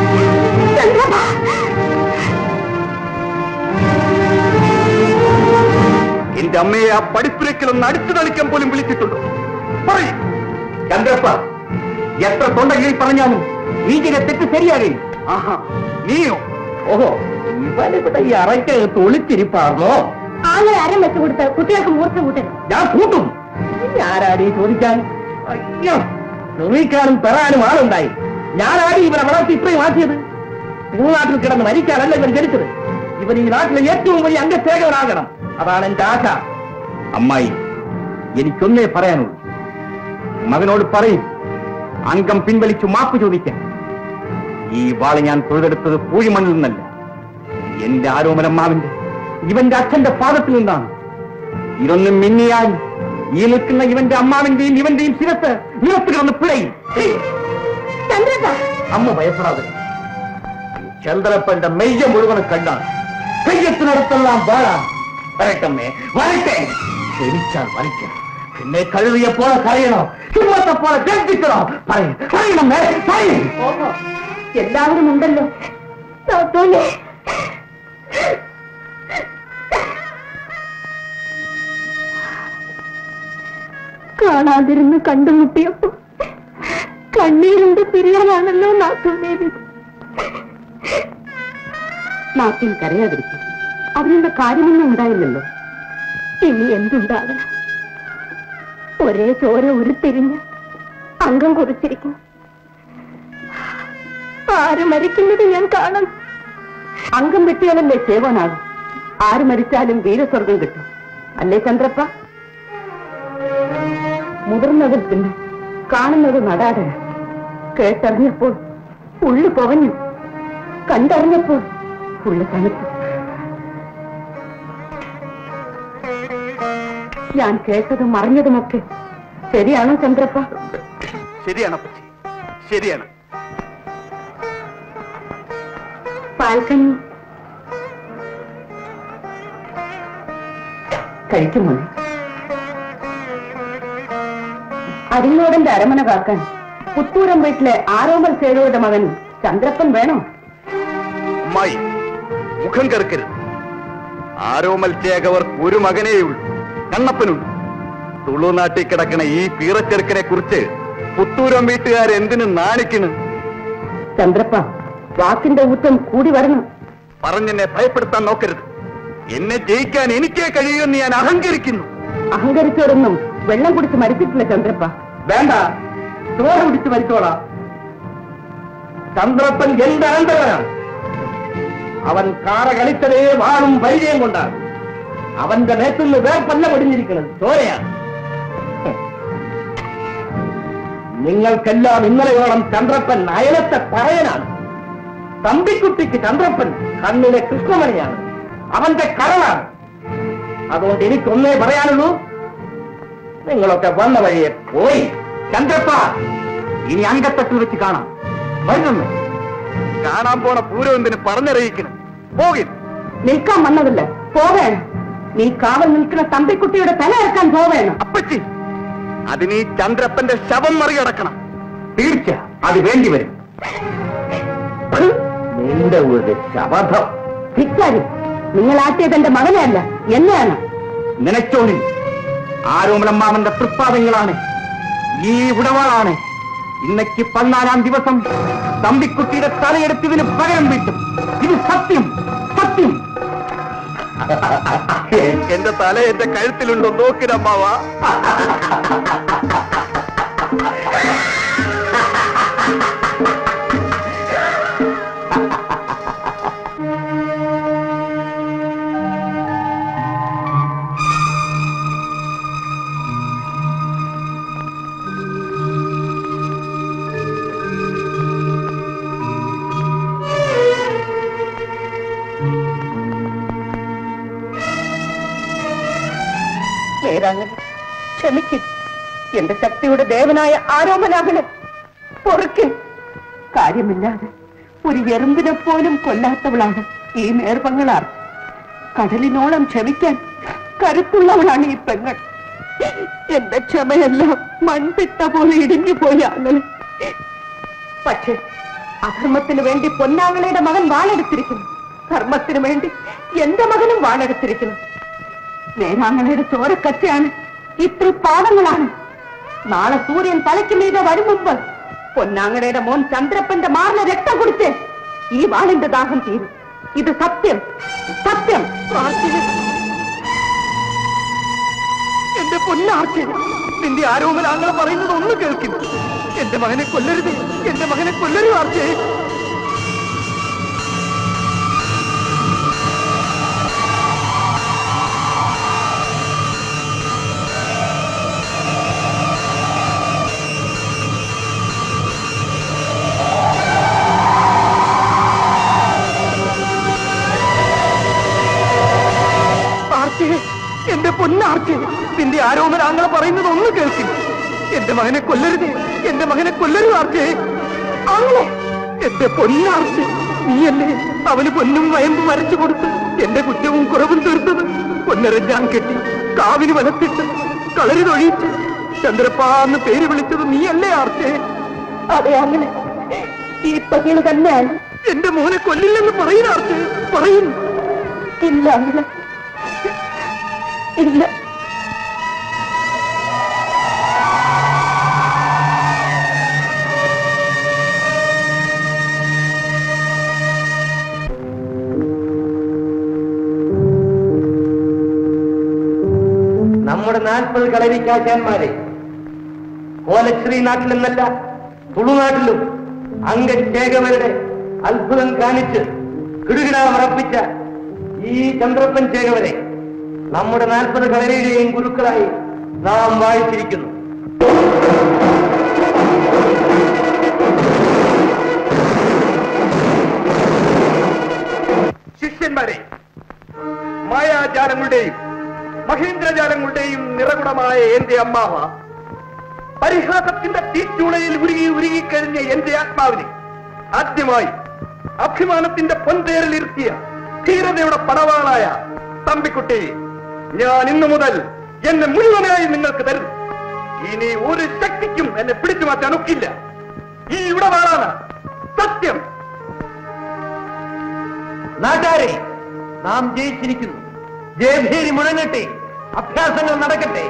എന്റെ അമ്മയെ ആ പഠിപ്പുരക്കിലൊന്ന് അടിച്ചു തളിക്കാൻ പോലും വിളിച്ചിട്ടുണ്ടോ പറയും ചന്ദ്രപ്പ എത്ര തൊണ്ടെങ്കിൽ പറഞ്ഞാലും നീ ചെയ്ത തെറ്റ് ശരിയാകെ ആഹാ നീയോ ഓഹോ ഇവനിവിടെ ഈ അറയ്ക്കകത്ത് ഒളിച്ചിരിപ്പാർന്നോ ആളെ അരം വെച്ചു കൊടുത്ത് കുട്ടികൾക്ക് മൂർച്ച കൂട്ടരുത് ഞാൻ കൂട്ടും ആരാടി ചോദിക്കാൻ അയ്യോ ചോദിക്കാനും പെറാനും ആളുണ്ടായി ഞാനാടി ഇവരെ വളർത്തി ഇത്രയും ആക്കിയത് നാട്ടിൽ കിടന്ന് മരിക്കാനല്ല ഇവൻ ജനിച്ചത് ഇവൻ ഈ നാട്ടിലെ ഏറ്റവും വലിയ അംഗസേവനാകണം അതാണ് എന്റെ ആശ അമ്മായി എനിക്കൊന്നേ പറയാനുള്ളൂ മകനോട് പറയും അംഗം പിൻവലിച്ചു മാപ്പ് ചോദിക്കാൻ ഈ വാള് ഞാൻ തൊഴുതെടുത്തത് പൂഴിമണ്ണിൽ നിന്നല്ല എന്റെ ആരോമലമ്മാവിന്റെ ഇവന്റെ അച്ഛന്റെ പാദത്തിൽ നിന്നാണ് ഇതൊന്നും മിന്നിയാൽ ഈ നിൽക്കുന്ന ഇവന്റെ അമ്മാവിന്റെയും ഇവന്റെയും ശിരത്ത് നിരത്ത് കിടന്ന് പിഴയും ചന്ദ്രപ്പ അമ്മ ഭയപ്പെടാതെ ചന്ദ്രപ്പന്റെ മെയ്യ മുഴുവനും കണ്ടാണ് കയ്യത്തിനടുത്തെല്ലാം വാഴാം വരട്ടമ്മേ വരട്ടെ ക്ഷമിച്ചാൽ വരയ്ക്കാം പിന്നെ കഴുതിയെ പോലെ കരയണോ ഹിമ്മത്തെ പോലെ ഗർജിക്കണോ പറയും പറയണമേ പറയും ഓഹോ എല്ലാവരും ഉണ്ടല്ലോ നാത്തൂനെ. കാണാതിരുന്ന് കണ്ടുമുട്ടിയപ്പോ കണ്ണീരുണ്ട് പിരിയാനാണല്ലോ നാത്തൂനെ വിധി. നാത്തൂൻ കരയാതിരിക്കും അതിനുള്ള കാര്യമൊന്നും ഉണ്ടായില്ലല്ലോ ഇനി എന്തുണ്ടാകണം ഒരേ ചോര ഉരുത്തിരിഞ്ഞ് അംഗം കുറിച്ചിരിക്കുന്നു ആര് മരിക്കുന്നത് ഞാൻ കാണണം അംഗം വെട്ടിയാലല്ലേ സേവനാകും ആര് മരിച്ചാലും വീരസ്വർഗം കിട്ടും അല്ലേ ചന്ദ്രപ്പ മുതിർന്നതിൽ പിന്നെ കാണുന്നത് നടാടന കേട്ടറിഞ്ഞപ്പോൾ ഉള്ളു പൊവഞ്ഞു കണ്ടറിഞ്ഞപ്പോൾ ഉള്ളു തണുത്തു ഞാൻ കേട്ടതും അറിഞ്ഞതുമൊക്കെ ശരിയാണോ ചന്ദ്രപ്പ ശരിയാണ് അപ്പച്ചി ശരിയാണ് പാൽക്കഞ്ഞി കഴിക്കുമോ അരിങ്ങോടന്റെ അരമന കാക്കാൻ പുത്തൂരം വീട്ടിലെ ആരോമൽ സേവയുടെ മകൻ ചന്ദ്രപ്പൻ വേണോ അമ്മായി മുഖം കറുക്കരുത് ആരോമൽ ചേകവർ ഒരു മകനേയുള്ളൂ കണ്ണപ്പനുണ്ട് തുളുനാട്ടിൽ കിടക്കണ ഈ പീറച്ചെറുക്കനെ കുറിച്ച് പുത്തൂരം വീട്ടുകാർ എന്തിനു നാണിക്കണ് ചന്ദ്രപ്പ വാക്കിന്റെ ഊറ്റം കൂടി വരണം പറഞ്ഞെന്നെ ഭയപ്പെടുത്താൻ നോക്കരുത് എന്നെ ജയിക്കാൻ എനിക്കേ കഴിയുമെന്ന് ഞാൻ അഹങ്കരിക്കുന്നു അഹങ്കരിച്ചോടൊന്നും വെള്ളം കുടിച്ച് മരിച്ചിട്ടില്ല ചന്ദ്രപ്പ വേണ്ട ചോര പിടിച്ച് മരിച്ചോളാം ചന്ദ്രപ്പൻ എന്റെ അനന്തരനാണ് അവൻ കാറ കളിച്ചതേ വാളും വൈര്യം കൊണ്ടാണ് അവന്റെ നേത്തുനിന്ന് വേർപ്പല്ല പൊടിഞ്ഞിരിക്കുന്നത് ചോരയാണ് ഹും. നിങ്ങൾക്കെല്ലാം ഇന്നലെയോളം ചന്ദ്രപ്പൻ അയലത്തെ പറയനാണ് തമ്പിക്കുട്ടിക്ക് ചന്ദ്രപ്പൻ കണ്ണിലെ കൃഷ്ണമണിയാണ് അവന്റെ കരളാണ് അതുകൊണ്ട് എനിക്കൊന്നേ പറയാനുള്ളൂ നിങ്ങളൊക്കെ വന്ന വഴിയെ പോയി ചന്ദ്രപ്പ ഇനി അങ്കത്തട്ടിൽ വെച്ച് കാണാം വരുന്നു കാണാൻ പോണ പൂരം എന്തിന് പറഞ്ഞറിയിക്കണം പോകിൻ നിൽക്കാൻ വന്നതല്ല പോവേണം നീ കാവൽ നിൽക്കുന്ന തമ്പിക്കുട്ടിയുടെ തല ഇറക്കാൻ പോവേണം അപ്പച്ചി അതിന് ഈ ചന്ദ്രപ്പന്റെ ശവം മറികടക്കണം തീർച്ച അത് വേണ്ടി വരും നിന്റെ ഒരു ശബദം ധിക്കാരി നിങ്ങൾ ആട്ടിയത് എന്റെ മകനെ അല്ല എന്നെയാണ് നിനച്ചോളി ആരോമലമ്മാവന്റെ തൃപ്പാദങ്ങളാണ് ഈ ഉടവാളാണ് ഇന്നയ്ക്ക് പതിനാലാം ദിവസം തമ്പിക്കുട്ടിയുടെ തലയെടുത്തതിന് പകരം വീട്ടും ഇത് സത്യം സത്യം എന്റെ തല എന്റെ കഴുത്തിലുണ്ടോ നോക്കിനമ്മാവാ ക്ഷമിക്കും എന്റെ ശക്തിയുടെ ദേവനായ ആരോമനാകണ് പൊറുക്കിൻ കാര്യമില്ലാതെ ഒരു എറുമ്പിനെ പോലും കൊല്ലാത്തവളാണ് ഈ നേർപങ്ങളാർ കടലിനോളം ക്ഷമിക്കാൻ കരുത്തുള്ളവളാണ് ഈ പെങ്ങൾ എന്റെ ക്ഷമയെല്ലാം മൺപിട്ട പോലെ ഇടിഞ്ഞു പോയി അങ്ങനെ പക്ഷേ അധർമ്മത്തിന് വേണ്ടി പൊന്നാങ്ങളയുടെ മകൻ വാളെടുത്തിരിക്കുന്നു ധർമ്മത്തിന് വേണ്ടി എന്റെ മകനും വാളെടുത്തിരിക്കുന്നു നേരാങ്ങളയുടെ ചോരക്കച്ചയാണ് ഇത്ര പാവങ്ങളാണ് നാളെ സൂര്യൻ തലയ്ക്ക് മീതെ വരും മുമ്പ് പൊന്നാങ്ങടയുടെ മോൻ ചന്ദ്രപ്പന്റെ മാറിന് രക്തം കുടിച്ച് ഈ വാളിന്റെ ദാഹം തീരും ഇത് സത്യം സത്യം എന്റെ പൊന്നാർച്ചന നിന്റെ ആരോപണങ്ങൾ പറയുന്നത് ഒന്ന് കേൾക്കുന്നു എന്റെ മകനെ കൊല്ലരുത് എന്റെ മകനെ കൊല്ലരുത് ആർച്ചേ ആർച്ചേ എന്റെ പൊന്നാർച്ചേ നിന്റെ ആരോപണങ്ങൾ പറയുന്നത് ഒന്ന് കേൾക്കുന്നു എന്റെ മകനെ കൊല്ലരുത് എന്റെ മകനെ കൊല്ലരുത് ആർച്ചേ അങ്ങനെ എന്റെ പൊന്നാർച്ചേ നീയല്ലേ അവന് പൊന്നും വയമ്പും വരച്ചു കൊടുത്ത് എന്റെ കുറ്റവും കുറവും തീർത്തത് പൊന്നരഞ്ഞാൻ കെട്ടി കാവിന് വലത്തിട്ട് കളരി തൊഴിയിച്ച് ചന്ദ്രപ്പാന്ന് പേര് വിളിച്ചത് നീയല്ലേ ആർച്ചേ അതെ അങ്ങനെ ഈ പകല് തന്നെയാണ് എന്റെ മോനെ കൊല്ലില്ലെന്ന് പറയുന്ന ആർച്ചേ പറയുന്നു ഇല്ല അങ്ങനെ ഇല്ല നമ്മുടെ നാൽപ്പത് കളരിക്കാശാന്മാരെ കോലശ്രീ നാട്ടിലെന്നല്ല തുളുനാട്ടിലും അംഗചേകവരുടെ അത്ഭുതം കാണിച്ച് കിടുകിടാമറപ്പിച്ച ഈ ചന്ദ്രപ്പൻ ചേകവരെ നമ്മുടെ നാൽപ്പത് കളരിയുടെയും ഗുരുക്കളായി നാം വായിച്ചിരിക്കുന്നു ശിഷ്യന്മാരെ മായാജാലങ്ങളുടെയും മഹേന്ദ്രജാലങ്ങളുടെയും നിറകുടമായ എന്റെ അമ്മാവ പരിഹാസത്തിന്റെ തീച്ചൂളയിൽ ഉരുകി ഉരുകിക്കഴിഞ്ഞ എന്റെ ആത്മാവിനെ ആദ്യമായി അഭിമാനത്തിന്റെ പൊൻതേരിലിരുത്തിയ ധീരതയുടെ പടവാളായ തമ്പിക്കുട്ടി ഞാൻ ഇന്നു മുതൽ എന്നെ മുഴുവനായി നിങ്ങൾക്ക് തരുന്നു ഇനി ഒരു ശക്തിക്കും എന്നെ പിടിച്ചു മാറ്റാൻ ഒക്കില്ല ഈ ഇവിടവാളാണ് സത്യം നാട്ടാരെ നാം ജയിച്ചിരിക്കുന്നു ജയഭേരി മുഴങ്ങട്ടെ അഭ്യാസങ്ങൾ നടക്കട്ടെ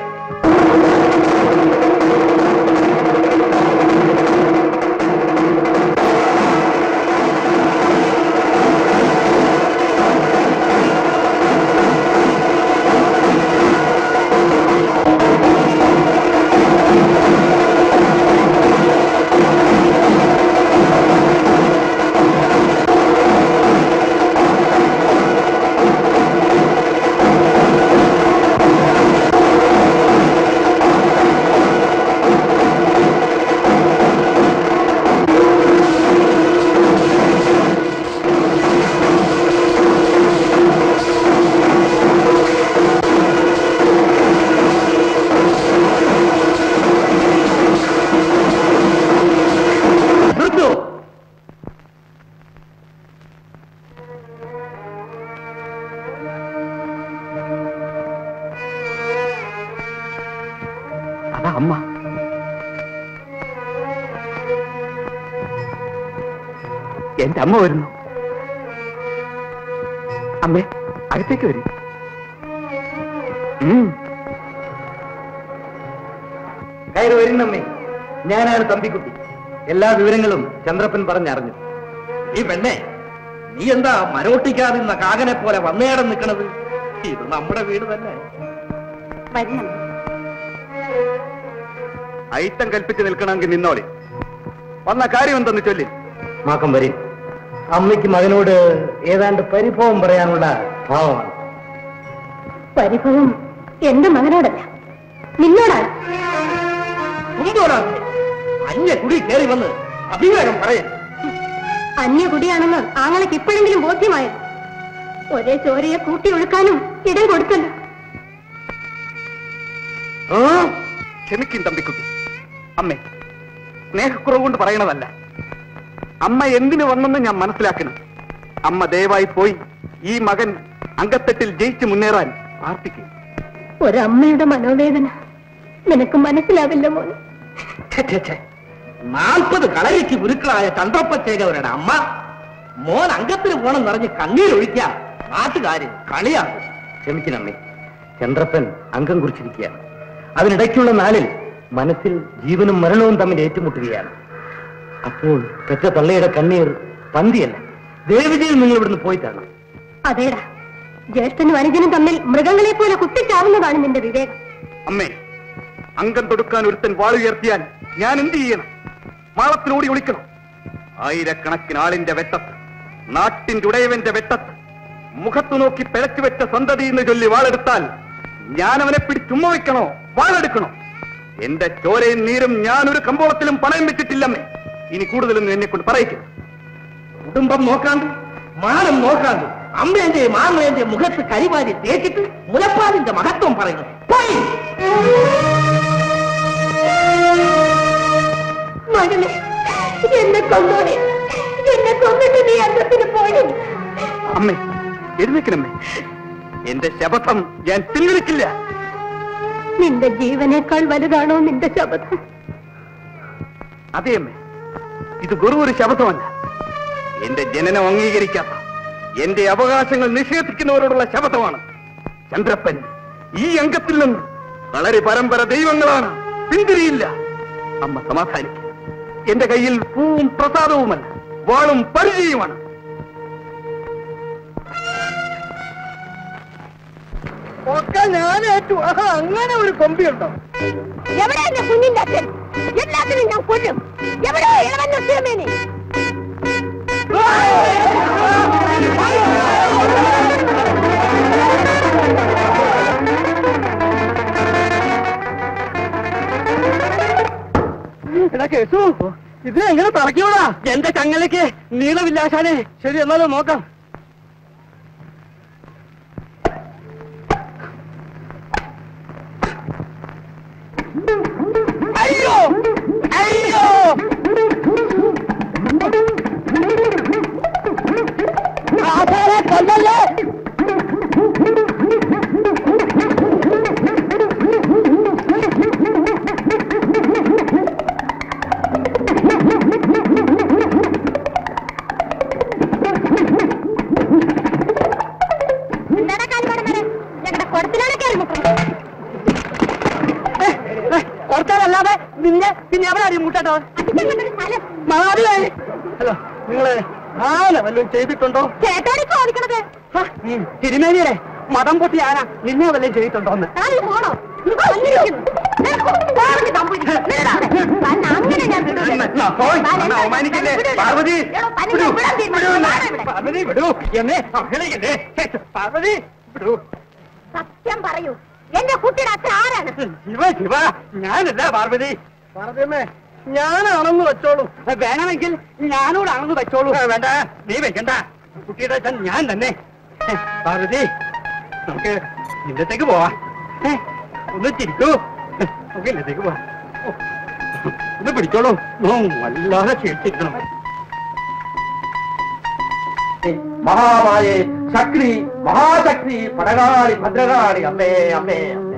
നിർത്തൂ അതാ അമ്മ എന്റെ അമ്മ വരുന്നു അമ്മേ അകത്തേക്ക് വരും കയറി വരുന്നമ്മേ ഞാനാണ് തമ്പിക്കുട്ടി എല്ലാ വിവരങ്ങളും ചന്ദ്രപ്പൻ പറഞ്ഞറിഞ്ഞു ഈ പെണ്ണെ നീ എന്താ മരോട്ടിക്കാതിരുന്ന കാകനെ പോലെ വന്നേടം നിൽക്കണത് ഇത് നമ്മുടെ വീട് തന്നെ വരണം ഐത്തം കൽപ്പിച്ച് നിൽക്കണമെങ്കിൽ നിന്നോളി വന്ന കാര്യം എന്തെന്ന് ചൊല്ലി മാക്കം വരും അമ്മയ്ക്ക് മകനോട് ഏതാണ്ട് പരിഭവം പറയാനുള്ള ഭാവമാണ് പരിഭവം എന്റെ മകനോടല്ല നിന്നോടാണ് അന്യ കുടി കയറി വന്ന് അഭിവേഗം പറയും അന്യകുടിയാണെന്ന് ആങ്ങളയ്ക്ക് ഇപ്പോഴെങ്കിലും ബോധ്യമായത് ഒരേ ചോരയെ കൂട്ടി ഒഴുക്കാനും ഇടം കൊടുക്കല്ലോ ആ ക്ഷമിക്കും തമ്പിക്കുട്ടി അമ്മേ സ്നേഹക്കുറവ് കൊണ്ട് പറയണതല്ല അമ്മ എന്തിനു വന്നെന്ന് ഞാൻ മനസ്സിലാക്കണം അമ്മ ദയവായി പോയി ഈ മകൻ അങ്കത്തെട്ടിൽ ജയിച്ചു മുന്നേറാൻ പ്രാർത്ഥിക്കും ഒരമ്മയുടെ മനോവേദന നിനക്ക് മനസ്സിലാവില്ല മോനെ നാൽപ്പത് കളരിക്ക് ഗുരുക്കളായ ചന്ദ്രപ്പച്ചേകവരുടെ അമ്മ മോൻ അംഗത്തിന് പോണം നിറഞ്ഞ് കണ്ണീരൊഴിക്കുക നാട്ടുകാര് കളിയാണ് ക്ഷമിക്കണമ്മേ ചന്ദ്രപ്പൻ അംഗം കുറിച്ചിരിക്കുകയാണ് അതിനിടയ്ക്കുള്ള നാളിൽ മനസ്സിൽ ജീവനും മരണവും തമ്മിൽ ഏറ്റുമുട്ടുകയാണ് അപ്പോൾ പെറ്റ തള്ളയുടെ കണ്ണീർ പന്തിയല്ല ദേവിജയിൽ നിങ്ങൾ ഇവിടുന്ന് പോയി തരണം അതേടാ ജ്യേഷ്ഠനും അനുജനും തമ്മിൽ മൃഗങ്ങളെ പോലെ കുത്തിച്ചാവുന്നതാണ് നിന്റെ വിവേകം അമ്മേ അംഗം തൊടുക്കാൻ ഒരുത്തൻ വാളുയർത്തിയാൽ ഞാൻ എന്ത് ചെയ്യണം മാളത്തിനോടി ഒളിക്കണം ആയിരക്കണക്കിന് ആളിന്റെ വെട്ടത്ത് നാട്ടിന്റെ ഉടയവന്റെ വെട്ടത്ത് മുഖത്തു നോക്കി പിഴച്ചു വെച്ച സന്തതി എന്ന് ചൊല്ലി വാളെടുത്താൽ ഞാൻ അവനെ പിടിച്ചുമ്മ വയ്ക്കണോ വാളെടുക്കണോ എന്റെ ചോരയും നീരും ഞാൻ ഒരു കമ്പോളത്തിലും പണയം വെച്ചിട്ടില്ലമ്മേ ഇനി കൂടുതലൊന്നും എന്നെ കൊണ്ട് പറയിക്കണം കുടുംബം നോക്കാണ്ട് മാനം നോക്കാണ്ട് അമ്മേന്റെ മാമേന്റെ മുഖത്ത് കരിവാരി തേച്ചിട്ട് മുലപ്പാലിന്റെ മഹത്വം പറയുന്നു പോയി മകനെ എന്നെ കൊന്നോടെ എന്നെ കൊന്നിട്ട് നീ അന്തത്തിന് പോയി അമ്മേ എഴുന്നേക്കണമ്മേ എന്റെ ശപഥം ഞാൻ പിൻവലിക്കില്ല നിന്റെ ജീവനേക്കാൾ വലുതാണോ നിന്റെ ശബ്ദം അതെ അമ്മേ ഇത് വെറും ഒരു ശബ്ദമല്ല എന്റെ ജനനം അംഗീകരിക്കാത്ത എന്റെ അവകാശങ്ങൾ നിഷേധിക്കുന്നവരോടുള്ള ശബ്ദമാണ് ചന്ദ്രപ്പൻ ഈ അംഗത്തിൽ നിന്ന് വളരെ പരമ്പര ദൈവങ്ങളാണ് പിന്തിരിയില്ല അമ്മ സമാധാനിക്കുക എന്റെ കയ്യിൽ പൂവും പ്രസാദവുമല്ല വാളും പരിചയമാണ് ഒക്കെ ഞാനേറ്റു ആഹാ അങ്ങനെ ഒരു കൊമ്പിയുണ്ടോ എവിടെ എന്റെ കുഞ്ഞിന്റെ അച്ഛൻ എല്ലാത്തിനും ഞാൻ കൊല്ലും എവിടെ ഇളവന്റെ സിനിമേനി എടാ കേസു ഇത് എങ്ങനെ തറയ്ക്കൂടാ എന്റെ ചങ്ങലയ്ക്ക് നീളമില്ലാശാനെ ശരി എന്നാലും നോക്കാം അയ്യോ അയ്യോ ആശാനെ കൊല്ലല്ലേ ഞങ്ങളുടെ കുടത്തിലാണ് കയറി മുക്കുന്നത് കുറച്ചാലല്ലാതെ നിന്നെ പിന്നെ എവിടെ അടി മുട്ടോ മാറിയേ ഹലോ നിങ്ങള് ആന വല്ലതും ചെയ്തിട്ടുണ്ടോ ചേട്ടോടി ചോദിക്കണത് തിരുമേനിയുടെ മതം പൊട്ടി ആന നിന്നെ വല്ലതും ചെയ്തിട്ടുണ്ടോ എന്ന് ഞാനിത് പോണോ അങ്ങനെ ഞാൻ വിടൂല. എന്നാ, പോയ്. അമ്മ അവമാനിക്കല്ലേ? പാർവതി, എടോ, തന്നെ വിടൂ. ഞാൻ വിടാൻ തീരുമാനിച്ചു. വിടൂ എന്നെ. മാറ് ഇവിടെ. പാർവതി വിടൂ എന്നെ അവഗണിക്കല്ലേ പാർവതി വിടൂ സത്യം പറയൂ എന്റെ കുട്ടിയുടെ അച്ഛൻ ആരാണ് ശിവ ശിവ ഞാനല്ല പാർവതി പാർവതിയമ്മേ ഞാനാണെന്ന് വെച്ചോളൂ വേണമെങ്കിൽ ഞാനോടാണെന്ന് വെച്ചോളൂ വേണ്ട നീ വെക്കണ്ട കുട്ടിയുടെ അച്ഛൻ ഞാൻ തന്നെ ഹെ, പാർവതി നമുക്ക് ഇന്നത്തേക്ക് പോവാ ഹെ, ഒന്ന് ചിരിക്കൂ ഹെ, നമുക്ക് ഇന്നത്തേക്ക് പോവാ ഓ, ഒന്ന് പിടിച്ചോളൂ ഓ, വല്ലാതെ ക്ഷീണിച്ചിരിക്കണം മഹാമായേ ശക്തി മഹാശക്തി പടകാളി ഭദ്രകാളി അമ്മേ അമ്മേ അമ്മേ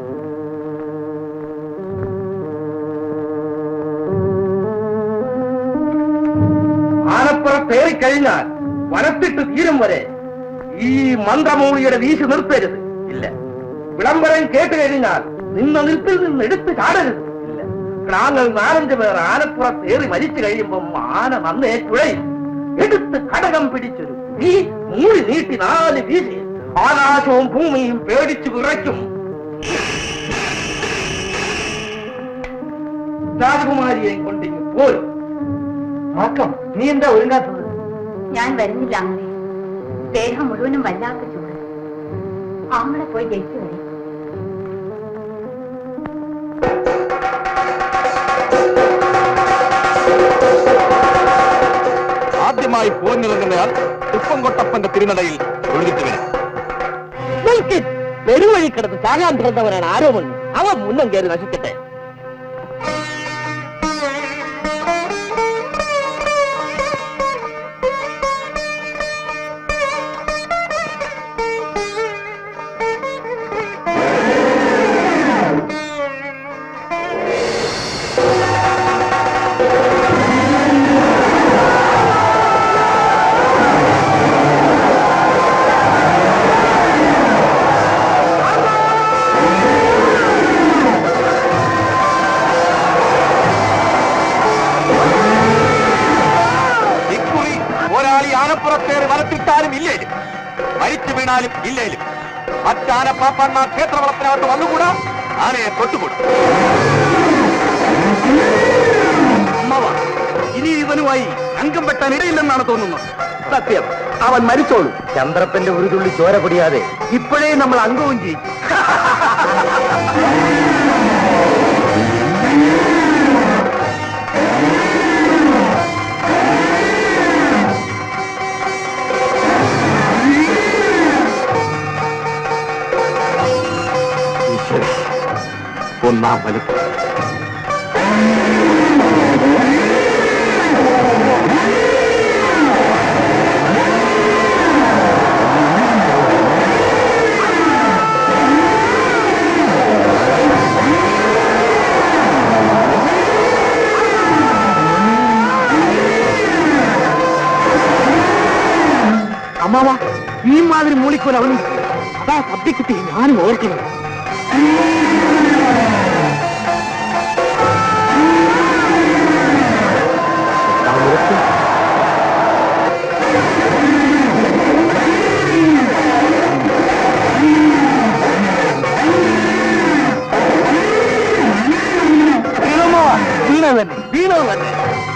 ആനപ്പുറത്തേറിക്കഴിഞ്ഞാൽ വനത്തിട്ട് തീരും വരെ ഈ മന്ത്രമൂളിയുടെ വീശി നിർത്തരുത് ഇല്ല വിളംബരം കേട്ട് കഴിഞ്ഞാൽ നിന്ന നിൽപ്പിൽ നിന്ന് എടുത്ത് ചാടരുത് ഇല്ല ഞങ്ങൾ നാലഞ്ച് പേർ ആനപ്പുറത്തേറി മരിച്ചു കഴിയുമ്പം ആന നന്നേ കുഴയും എടുത്ത് കടകം പിടിച്ചൊരു തീ മൂടി നീട്ടി നാല് വീശി ആകാശവും ഭൂമിയും പേടിച്ചു വിറയ്ക്കും രാജകുമാരിയെയും കൊണ്ടിങ്ങ് പോരും ആക്കം നീ എന്താ ഒരുങ്ങാത്തത് ഞാൻ വരുന്നില്ല അങ്ങനെ ദേഹം മുഴുവനും വല്ലാത്ത ചൂട് ആങ്ങളെ പോയി ജയിച്ചു വരെ ആദ്യമായി പോന്നിറങ്ങുന്നയാൾ ഉപ്പംകൊട്ടപ്പന്റെ തിരുനടയിൽ ഒഴുകിട്ട് വരും പെരുവഴി കിടന്ന് ചാകാൻ പിറന്നവനാണ് ആരോമണ്ണി അവൻ മുന്നം കയറി നശിക്കട്ടെ ഈ ആനപ്പുറത്തേറി വലത്തിട്ടാലും ഇല്ലേലും മരിച്ചു വീണാലും ഇല്ലേലും മറ്റാന പാപ്പാന്മാർ ക്ഷേത്രവളത്തിനകത്ത് വന്നുകൂടാ ആനയെ തൊട്ടുകൂടും അമ്മാവ ഇനി ഇവനുമായി അംഗം വെട്ടാൻ ഇടയില്ലെന്നാണ് തോന്നുന്നത് സത്യം അവൻ മരിച്ചോളൂ ചന്ദ്രപ്പന്റെ ഒരു തുള്ളി ചോര പൊടിയാതെ ഇപ്പോഴേ നമ്മൾ അംഗവും ചെയ്യും ഒന്നാം വലുപ്പം അമ്മാവ ഈ മാതിരി മൂളിക്കോൽ അവനും അതാ സബ്ജക്റ്റ് ഞാനും ഓർക്കണം വീണത് തന്നെ വീണത് തന്നെ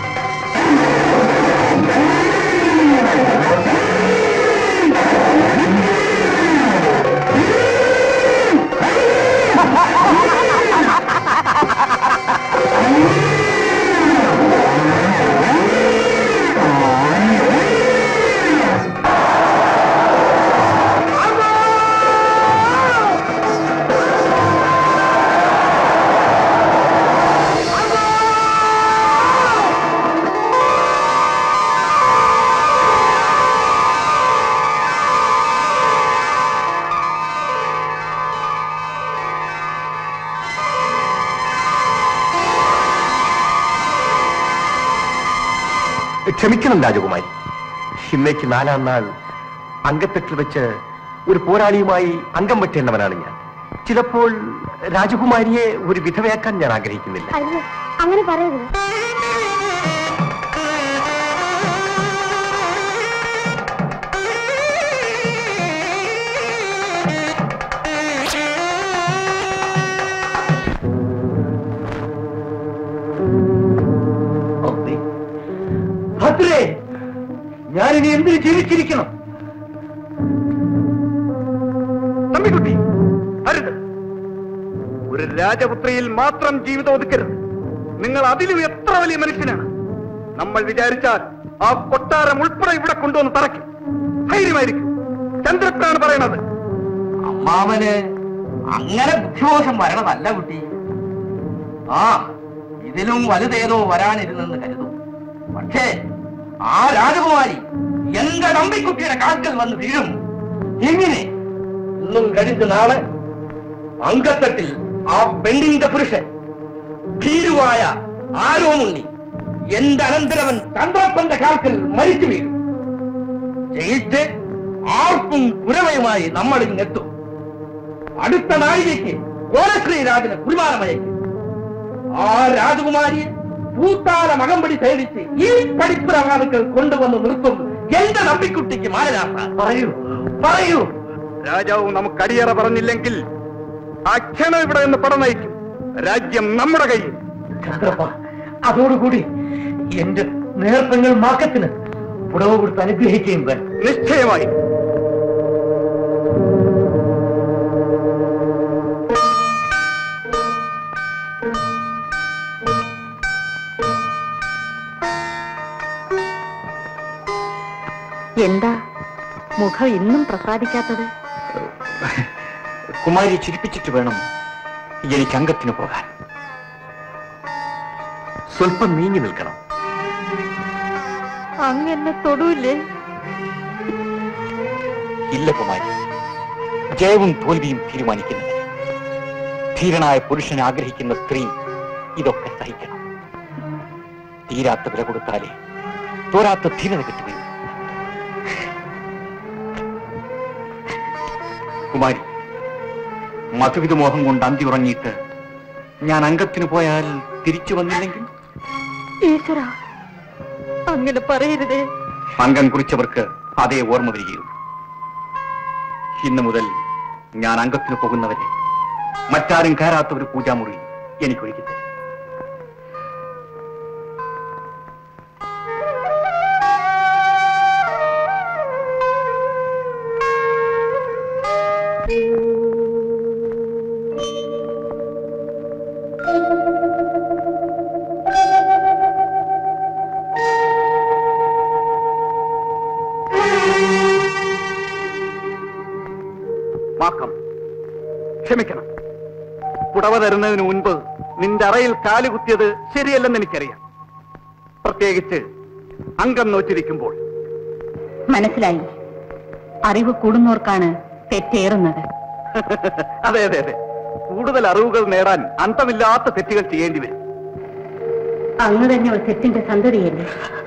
ക്ഷമിക്കണം രാജകുമാരി ഇന്നേക്ക് നാലാം നാൾ അങ്കത്തെട്ടിൽ വെച്ച് ഒരു പോരാളിയുമായി അംഗം വെട്ടേണ്ടവനാണ് ഞാൻ ചിലപ്പോൾ രാജകുമാരിയെ ഒരു വിധവയാക്കാൻ ഞാൻ ആഗ്രഹിക്കുന്നില്ല അയ്യോ അങ്ങനെ പറയരുത് ഭദ്രേ ഞാനിനി എന്തിന് ജീവിച്ചിരിക്കണം തമ്പിക്കുട്ടി അരുത് ഒരു രാജപുത്രിയിൽ മാത്രം ജീവിതം ഒതുക്കരുത് നിങ്ങൾ അതിലും എത്ര വലിയ മനുഷ്യനാണ് നമ്മൾ വിചാരിച്ചാൽ ആ കൊട്ടാരം ഉൾപ്പെടെ ഇവിടെ കൊണ്ടുവന്ന് തറയ്ക്കും ധൈര്യമായിരിക്കും ചന്ദ്രപ്പനാണ് പറയണത് അമ്മാവന് അങ്ങനെ ബുദ്ധിമോശം വരണതല്ല കുട്ടി ആ ഇതിലും വലുതേതോ വരാനിരുന്നെന്ന് കരുതും പക്ഷേ ആ രാജകുമാരി എന്റെ നമ്പിക്കുട്ടിയുടെ കാൽക്കൽ വന്ന് വീഴും എങ്ങനെ ഇന്നും കഴിഞ്ഞ നാളെ അങ്കത്തട്ടിൽ ആ പെണ്ണിന്റെ പുരുഷൻ ഭീരുവായ ആരോമുണ്ണി എന്റെ അനന്തരവൻ ചന്ദ്രപ്പന്റെ കാൽക്കൽ മരിച്ചു വീഴും ജയിച്ച് ആർക്കും പുരമയുമായി നമ്മൾ ഇങ്ങെത്തും അടുത്ത നാഴികയ്ക്ക് കോലശ്രീരാജന് കുരുമാനമയക്കും ആ രാജകുമാരിയെ പൂത്താല മകമ്പടി സേവിച്ച് ഈ പഠിപ്പുരവാദികൾ കൊണ്ടുവന്ന് നിർത്തും എന്റെ നമ്പിക്കുട്ടിക്ക് മാനരാസ പറയൂ പറയൂ രാജാവ് നമുക്ക് അടിയറ പറഞ്ഞില്ലെങ്കിൽ ആ ക്ഷണം ഇവിടെ നിന്ന് പടനയിക്കും രാജ്യം നമ്മുടെ കയ്യിൽ ചന്ദ്രപ്പ അതോടുകൂടി എന്റെ നേർപ്പങ്ങൾ മാക്കത്തിന് പുടവ് കൊടുത്ത് അനുഗ്രഹിക്കുകയും വേണം നിശ്ചയമായി എന്താ മുഖം ഇന്നും പ്രസാദിക്കാത്തത് കുമാരിയെ ചിരിപ്പിച്ചിട്ട് വേണം എനിക്ക് അംഗത്തിന് പോകാൻ സ്വല്പം നീങ്ങി നിൽക്കണം അങ്ങ് എന്നെ തൊടൂല്ലേ ഇല്ല കുമാരി ജയവും തോൽവിയും തീരുമാനിക്കുന്നത് ധീരനായ പുരുഷൻ ആഗ്രഹിക്കുന്ന സ്ത്രീ ഇതൊക്കെ സഹിക്കണം തീരാത്ത വില കൊടുത്താലേ തോരാത്ത ധീരത കിട്ടുകയും കുമാരി മധുവിധ മോഹം കൊണ്ട് അന്തി ഉറങ്ങിയിട്ട് ഞാൻ അംഗത്തിന് പോയാൽ തിരിച്ചു വന്നില്ലെങ്കിൽ ഈശ്വര അങ്ങനെ പറയരുതേ അംഗം കുറിച്ചവർക്ക് അതേ ഓർമ്മ വരികയുള്ളൂ ഇന്നു മുതൽ ഞാൻ അംഗത്തിന് പോകുന്നവരെ മറ്റാരും കയറാത്ത ഒരു പൂജാമുറി എനിക്കൊരുക്കി തരും മാക്കം ക്ഷമിക്കണം പുടവ തരുന്നതിന് മുൻപ് നിന്റെ അറയിൽ കാലുകുത്തിയത് ശരിയല്ലെന്ന് എനിക്കറിയാം പ്രത്യേകിച്ച് അംഗം നോറ്റിരിക്കുമ്പോൾ മനസ്സിലായി അറിവ് കൂടുന്നോർക്കാണ് തെറ്റേറുന്നത് അതെ അതെ അതെ കൂടുതൽ അറിവുകൾ നേടാൻ അന്തമില്ലാത്ത തെറ്റുകൾ ചെയ്യേണ്ടി വരും അങ്ങ് തന്നെ ഒരു തെറ്റിന്റെ സന്തതിയല്ലേ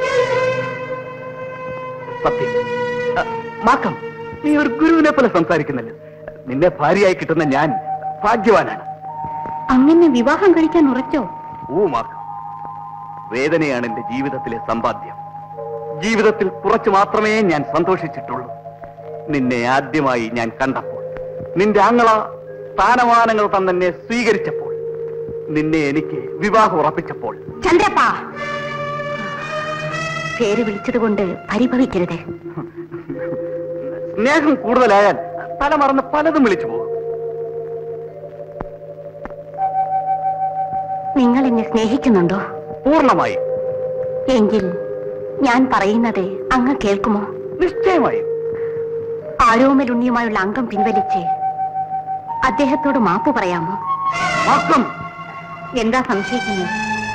സത്യം അ, മാക്കം നീ ഒരു ഗുരുവിനെ പോലെ സംസാരിക്കുന്നല്ലോ നിന്നെ ഭാര്യയായി കിട്ടുന്ന ഞാൻ ഭാഗ്യവാനാണ് അങ്ങനെ വിവാഹം കഴിക്കാൻ ഉറച്ചോ ഓ മാക്കം വേദനയാണ് എന്റെ ജീവിതത്തിലെ സമ്പാദ്യം ജീവിതത്തിൽ കുറച്ചു മാത്രമേ ഞാൻ സന്തോഷിച്ചിട്ടുള്ളൂ നിന്നെ ആദ്യമായി ഞാൻ കണ്ടപ്പോൾ നിന്റെ ആങ്ങള സ്ഥാനമാനങ്ങൾ തന്നെ സ്വീകരിച്ചപ്പോൾ നിന്നെ എനിക്ക് വിവാഹം ഉറപ്പിച്ചപ്പോൾ ചന്ദ്രപ്പാ പേര് വിളിച്ചതുകൊണ്ട് പരിഭവിക്കരുത് സ്നേഹം കൂടുതലായാൽ തല മറന്ന് പലതും വിളിച്ചു പോകും നിങ്ങൾ എന്നെ സ്നേഹിക്കുന്നുണ്ടോ പൂർണ്ണമായും എങ്കിൽ ഞാൻ പറയുന്നത് അങ്ങ് കേൾക്കുമോ നിശ്ചയമായും ആരോമലുണ്ണിയുമായുള്ള അംഗം പിൻവലിച്ച് അദ്ദേഹത്തോട് മാപ്പ് പറയാമോ മാക്കം എന്താ സംശയിക്കുന്നു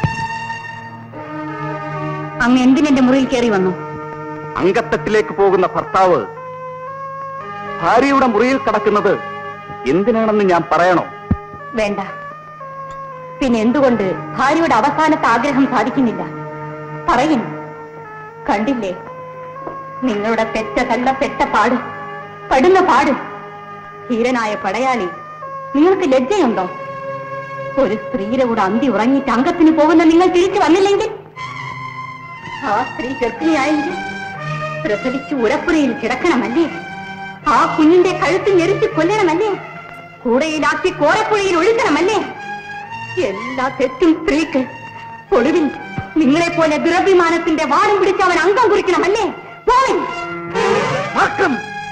അങ്ങ് എന്തിനെന്റെ മുറിയിൽ കയറി വന്നു അങ്കത്തട്ടിലേക്ക് പോകുന്ന ഭർത്താവ് ഭാര്യയുടെ മുറിയിൽ കടക്കുന്നത് എന്തിനാണെന്ന് ഞാൻ പറയണോ വേണ്ട പിന്നെ എന്തുകൊണ്ട് ഭാര്യയുടെ അവസാനത്തെ ആഗ്രഹം സാധിക്കുന്നില്ല പറയും കണ്ടില്ലേ നിങ്ങളുടെ പെറ്റ തള്ള പെറ്റ പാട് പടുന്ന പാട് ധീരനായ പടയാളി നിങ്ങൾക്ക് ലജ്ജയുണ്ടോ ഒരു സ്ത്രീയുടെ കൂടെ അന്തി ഉറങ്ങിയിട്ട് അംഗത്തിന് പോകുന്ന നിങ്ങൾ തിരിച്ചു വന്നില്ലെങ്കിൽ ആ സ്ത്രീ ഗർഭിണിയായെങ്കിൽ പ്രസവിച്ച് ഉരപ്പുരയിൽ കിടക്കണമല്ലേ ആ കുഞ്ഞിന്റെ കഴുത്ത് ഞെരിച്ച് കൊല്ലണമല്ലേ കൂടയിലാക്കി കോരപ്പുഴയിൽ ഒഴുക്കണമല്ലേ എല്ലാ തെറ്റും സ്ത്രീക്ക് ഒടുവിൽ നിങ്ങളെ പോലെ ദുരഭിമാനത്തിന്റെ വാടും പിടിച്ച് അവൻ അംഗം കുറിക്കണമല്ലേ പോവിൻ മാക്കം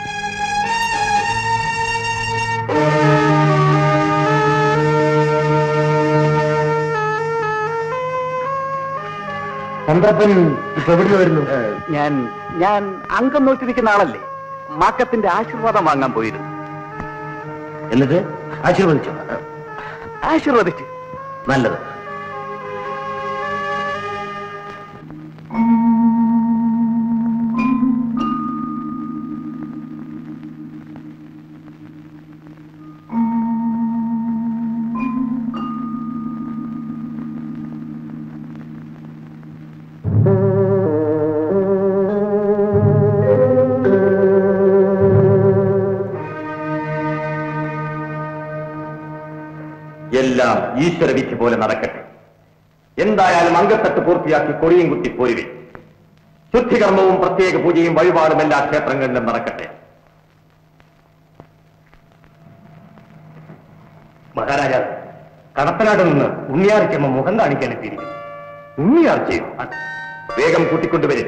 ചന്ദ്രപ്പൻ ഇപ്പൊ എവിടെ വരുന്നു ഞാൻ ഞാൻ അംഗം നോറ്റിരിക്കുന്ന ആളല്ലേ മാക്കത്തിന്റെ ആശീർവാദം വാങ്ങാൻ പോയിരുന്നു എന്നിട്ട് ആശീർവദിച്ചു ആശീർവദിച്ച് നല്ലത് എല്ലാം ഈശ്വര വിധി പോലെ നടക്കട്ടെ എന്തായാലും അംഗത്തട്ട് പൂർത്തിയാക്കി കൊടിയും കുത്തി പോരുവേ ശുദ്ധികർമ്മവും പ്രത്യേക പൂജയും വഴിപാടും എല്ലാ ക്ഷേത്രങ്ങളിലും നടക്കട്ടെ മഹാരാജാവ് കടപ്പനാട് നിന്ന് ഉണ്ണിയാർച്ചമ്മ മുഖം കാണിക്കാൻ എത്തിയിരിക്കുന്നു ഉണ്ണിയാർച്ചയോ വേഗം കൂട്ടിക്കൊണ്ടുവരും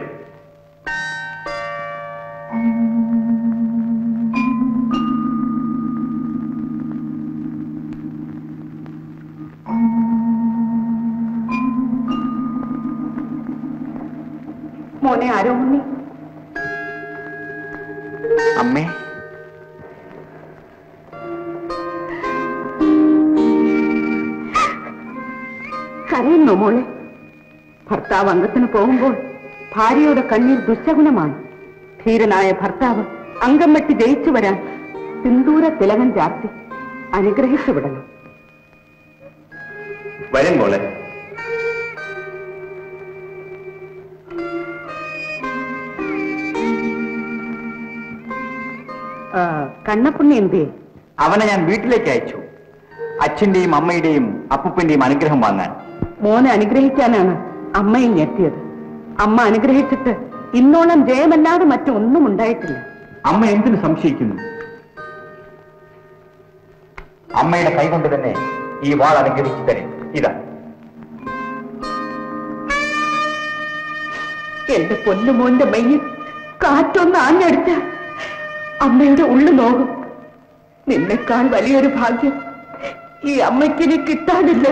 മോനെ ആരോ ഉണ്ണി അമ്മേ കരയുന്നു മോളെ ഭർത്താവ് അംഗത്തിന് പോകുമ്പോൾ ഭാര്യയുടെ കണ്ണീർ ദുശഗുണമാണ് ധീരനായ ഭർത്താവ് അംഗം വെട്ടി ജയിച്ചു വരാൻ സിന്ദൂര തിലകൻ ചാർത്തി അനുഗ്രഹിച്ചു വിടണം വരും മോളെ കണ്ണപ്പുണ്ണി എന്തേ അവനെ ഞാൻ വീട്ടിലേക്ക് അയച്ചു അച്ഛന്റെയും അമ്മയുടെയും അപ്പൂപ്പന്റെയും അനുഗ്രഹം വാങ്ങാൻ മോനെ അനുഗ്രഹിക്കാനാണ് അമ്മയും എത്തിയത് അമ്മ അനുഗ്രഹിച്ചിട്ട് ഇന്നോളം ജയമല്ലാതെ മറ്റൊന്നും ഉണ്ടായിട്ടില്ല അമ്മ എന്തിനു സംശയിക്കുന്നു അമ്മയുടെ കൈകൊണ്ട് തന്നെ ഈ വാൾ അലങ്കരിച്ചു തരും ഇതാ എന്റെ പൊന്നുമോന്റെ മയ്യിൽ കാറ്റൊന്ന് ആഞ്ഞടിച്ച അമ്മയുടെ ഉള്ളു നോകും നിന്നെക്കാൾ വലിയൊരു ഭാഗ്യം ഈ അമ്മയ്ക്കിനി കിട്ടാനില്ല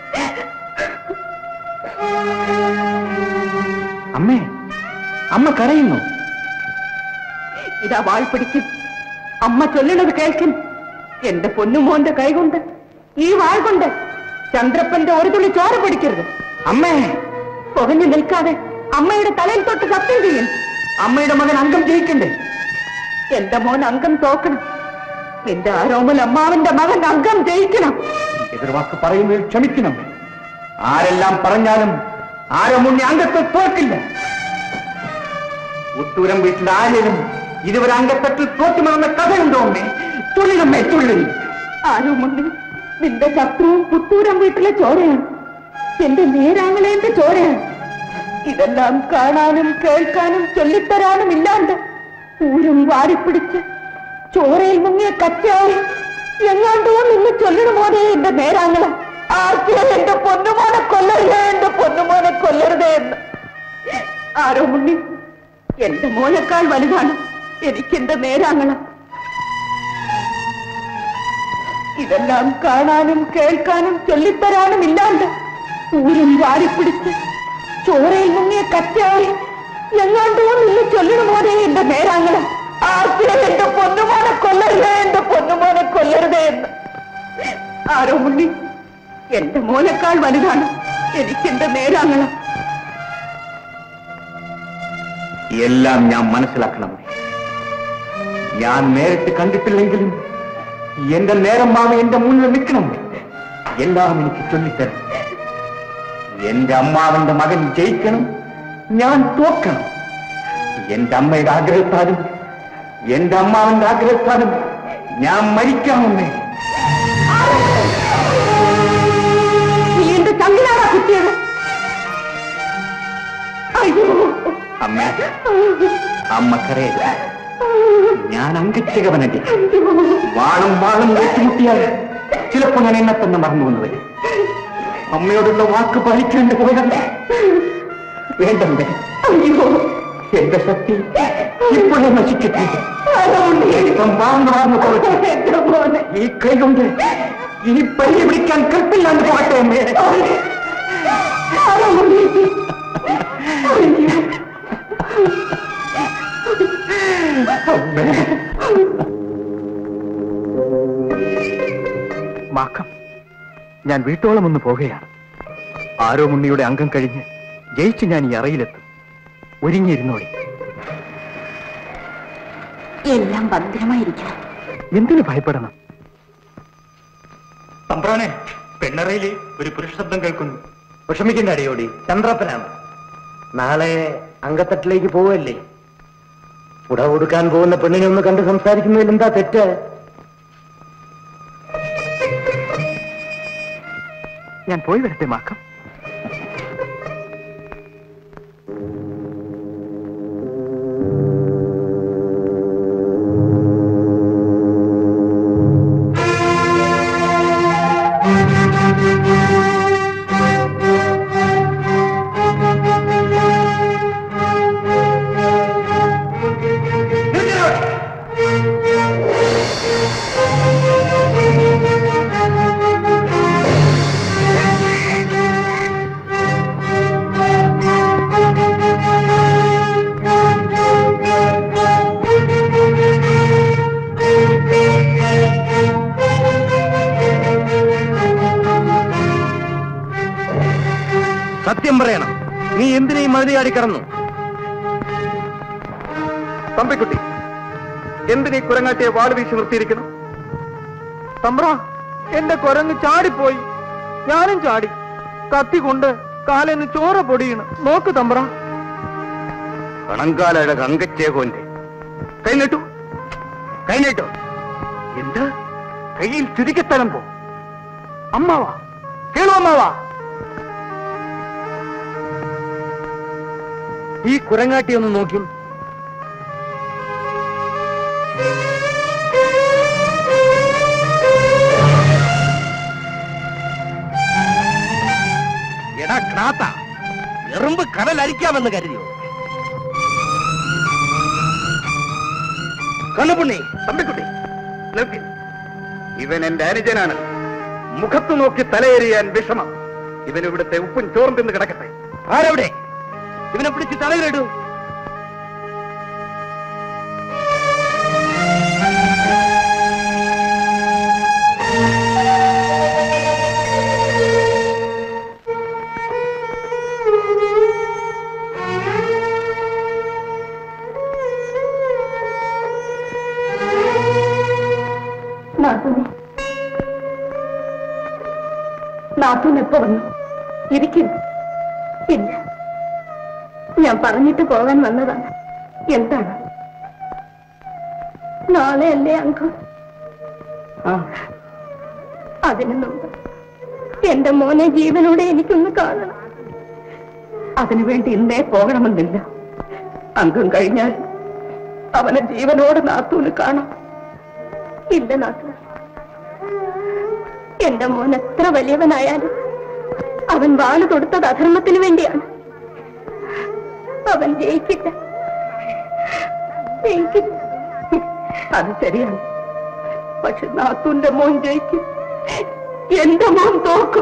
അമ്മേ അമ്മ കരയുന്നു ഇതാ വാൾ പിടിക്കും അമ്മ ചൊല്ലണത് കേൾക്കും എന്റെ പൊന്നുമോന്റെ കൈകൊണ്ട് ഈ വാൾ കൊണ്ട് ചന്ദ്രപ്പന്റെ ഒരു തുള്ളി ചോര പിടിക്കരുത് അമ്മേ പുകഞ്ഞു നിൽക്കാതെ അമ്മയുടെ തലയിൽ തൊട്ട് സത്യം ചെയ്യും അമ്മയുടെ മകൻ അംഗം ജയിക്കണ്ടേ എന്റെ മോൻ അംഗം തോക്കണം നിന്റെ ആരോമൽ അമ്മാവന്റെ മകൻ അംഗം ജയിക്കണം എതിർവാക്ക് പറയുന്നതിൽ ക്ഷമിക്കണം ആരെല്ലാം പറഞ്ഞാലും ആരും മുന്നേ അംഗത്തെ തോക്കില്ല ഉത്തൂരം വീട്ടിൽ ആരെയും ഇതുവരെ അംഗത്തട്ടിൽ തോറ്റുമെന്ന കഥയുണ്ടോ അമ്മേ തുള്ളിനമ്മേ തുള്ളി ആരോമുണ്ട് നിന്റെ ശത്രുവും പുത്തൂരം വീട്ടിലെ ചോരയാണ് എന്റെ നേരാങ്ങളേന്റെ ചോരയാണ് ഇതെല്ലാം കാണാനും കേൾക്കാനും ചൊല്ലിത്തരാനും ഇല്ലാണ്ട് ഊരും വാരിപ്പിടിച്ച് ചോരയിൽ മുങ്ങിയ കച്ചയായി എങ്ങാണ്ടോ നിന്ന് ചൊല്ലണമോനെ എന്റെ നേരാങ്ങള ആർക്കേ എന്റെ പൊന്നുമോനെ കൊല്ലരുതേ എന്റെ പൊന്നുമോനെ കൊല്ലരുതേ എന്ന് ആരോ മുന്നി എന്റെ മോനേക്കാൾ വലുതാണ് എനിക്കെന്റെ നേരാങ്ങള ഇതെല്ലാം കാണാനും കേൾക്കാനും ചൊല്ലിത്തരാനും ഇല്ലാണ്ട് ഊരും വാരിപ്പിടിച്ച് ചോരയിൽ മുങ്ങിയ കറ്റായി എങ്ങാണ്ടോ നിന്ന് ചൊല്ലണമോനെ എന്റെ നേരാങ്ങളെ ആർക്കേ എന്റെ പൊന്നുമോനെ കൊല്ലരുതേ എന്റെ പൊന്നുമോനെ കൊല്ലരുതേ എന്ന് ആരോ മുന്നി എന്റെ മോനേക്കാൾ വലുതാണ് എനിക്കെന്റെ നേരാങ്ങള എല്ലാം ഞാൻ മനസ്സിലാക്കണം ഞാൻ നേരിട്ട് കണ്ടിട്ടില്ലെങ്കിലും എന്റെ നേരം മാമ എന്റെ മുന്നിൽ നിൽക്കണം എല്ലാം എനിക്ക് ചൊല്ലിത്തരണം എന്റെ അമ്മാവന്റെ മകൻ ജയിക്കണം ഞാൻ തോക്കണം എന്റെ അമ്മയുടെ ആഗ്രഹത്താലും എന്റെ അമ്മാവന്റെ ആഗ്രഹത്താലും ഞാൻ മരിക്കാമെന്നേ നീ എന്റെ ചങ്കിലാണാ കുത്തിയത് അയ്യോ അമ്മ അമ്മക്കറിയില്ല ഞാൻ അങ്കച്ചകവനല്ലേ വാളും വാളും ഏറ്റുമുട്ടിയാൽ ചിലപ്പോ ഞാൻ എന്നെ തന്നെ മറന്നു വന്നവര് അമ്മയോടുള്ള വാക്ക് പാലിക്കേണ്ടി പോയതല്ലേ വേണ്ടല്ലേ അയ്യോ എന്റെ ശക്തി ഇപ്പോഴേ നശിക്കട്ടെ ആരോണ്ട് ഇപ്പം വാർന്നു വാർന്നു പോകട്ടെ എന്റെ മോനെ ഈ കൈ കൊണ്ട് ഇനി പയ്യെ പിടിക്കാൻ കൽപ്പില്ലാണ്ട് പോകട്ടെ അമ്മേ ആരോണ്ട് അയ്യോ അമ്മേ മാക്കം ഞാൻ വീട്ടോളം ഒന്ന് പോകുകയാണ് ആരോ മുന്നിയുടെ അംഗം കഴിഞ്ഞ് ജയിച്ച് ഞാൻ ഈ അറയിലെത്തും ഒരുങ്ങിയിരുന്നോളി എല്ലാം ഭദ്രമായിരിക്കണം എന്തിനു ഭയപ്പെടണം തമ്പ്രാനെ പെണ്ണറയില് ഒരു പുരുഷ ശബ്ദം കേൾക്കുന്നു വിഷമിക്കേണ്ട അടിയോടി ചന്ദ്രപ്പനാണ് നാളെ അങ്കത്തട്ടിലേക്ക് പോവല്ലേ ഉട കൊടുക്കാൻ പോകുന്ന പെണ്ണിനെ ഒന്ന് കണ്ട് സംസാരിക്കുന്നതിൽ എന്താ തെറ്റ് ഞാൻ പോയി വരട്ടെ മാക്കം സത്യം പറയണം നീ എന്തിനേയും മതിയാടി കടന്നു തമ്പിക്കുട്ടി എന്തിനീ കുരങ്ങാട്ടിയെ വാട് വീശി നിർത്തിയിരിക്കുന്നു തമ്പ്ര എന്റെ കുരങ്ങ് ചാടിപ്പോയി ഞാനും ചാടി കത്തി കൊണ്ട് കാലെന്ന് ചോര പൊടിയണ് നോക്ക് തമ്പ്ര കണങ്കാലയുടെ കങ്കച്ചേകോന്റെ കൈ നീട്ടു കൈ നീട്ടു എന്ത് കയ്യിൽ ചുരുക്കത്തലം പോ അമ്മാവാ കേളു അമ്മാവാ ഈ കുരങ്ങാട്ടി ഒന്ന് നോക്കും എടാ ക്രാത്ത എറുമ്പ് കടലരിക്കാമെന്ന് കരുതിയോ കണ്ണുപുണ്ണി തമ്പിക്കുട്ടി നിൽക്ക് ഇവൻ എന്റെ അനുജനാണ് മുഖത്ത് നോക്കി തലയേറിയാൻ വിഷമം ഇവൻ ഇവിടുത്തെ ഉപ്പും ചോറും തിന്ന് കിടക്കട്ടെ ആരവിടെ ഇവനെ പിടിച്ച് തലയിലിടൂ നാത്തൂനെ നാത്തൂൻ എപ്പോ വന്നു ഇരിക്കുന്നു ഇല്ല ഞാൻ പറഞ്ഞിട്ട് പോകാൻ വന്നതാണ് എന്താണ് നാളെയല്ലേ അങ്കം അതിനു മുമ്പ് എന്റെ മോനെ ജീവനോടെ എനിക്കൊന്ന് കാണണം അതിനുവേണ്ടി ഇന്നേ പോകണമെന്നില്ല അംഗം കഴിഞ്ഞാൽ അവനെ ജീവനോട് നാത്തൂന് കാണാം ഇല്ല നാട്ടു എന്റെ മോൻ എത്ര വലിയവനായാലും അവൻ വാള് തൊടുത്തത് അധർമ്മത്തിന് വേണ്ടിയാണ് അവൻ ജയിക്കില്ല ജയിക്കില്ല അത് ശരിയാണ് പക്ഷെ നാത്തൂന്റെ മോൻ ജയിക്കും എന്റെ മോൻ തോക്കും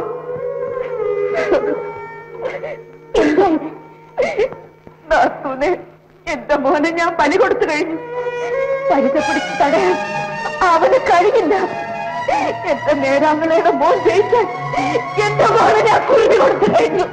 എന്താ ഇത്? നാത്തൂനെ എന്റെ മോനെ ഞാൻ പനി കൊടുത്തു കഴിഞ്ഞു പരുത്തെ പിടിച്ച് തടയാൻ അവന് കഴിയില്ല എന്റെ നേരാങ്ങളയുടെ മോൻ ജയിക്കാൻ എന്റെ മോനെ ഞാൻ കുരുതി കൊടുത്തു കഴിഞ്ഞു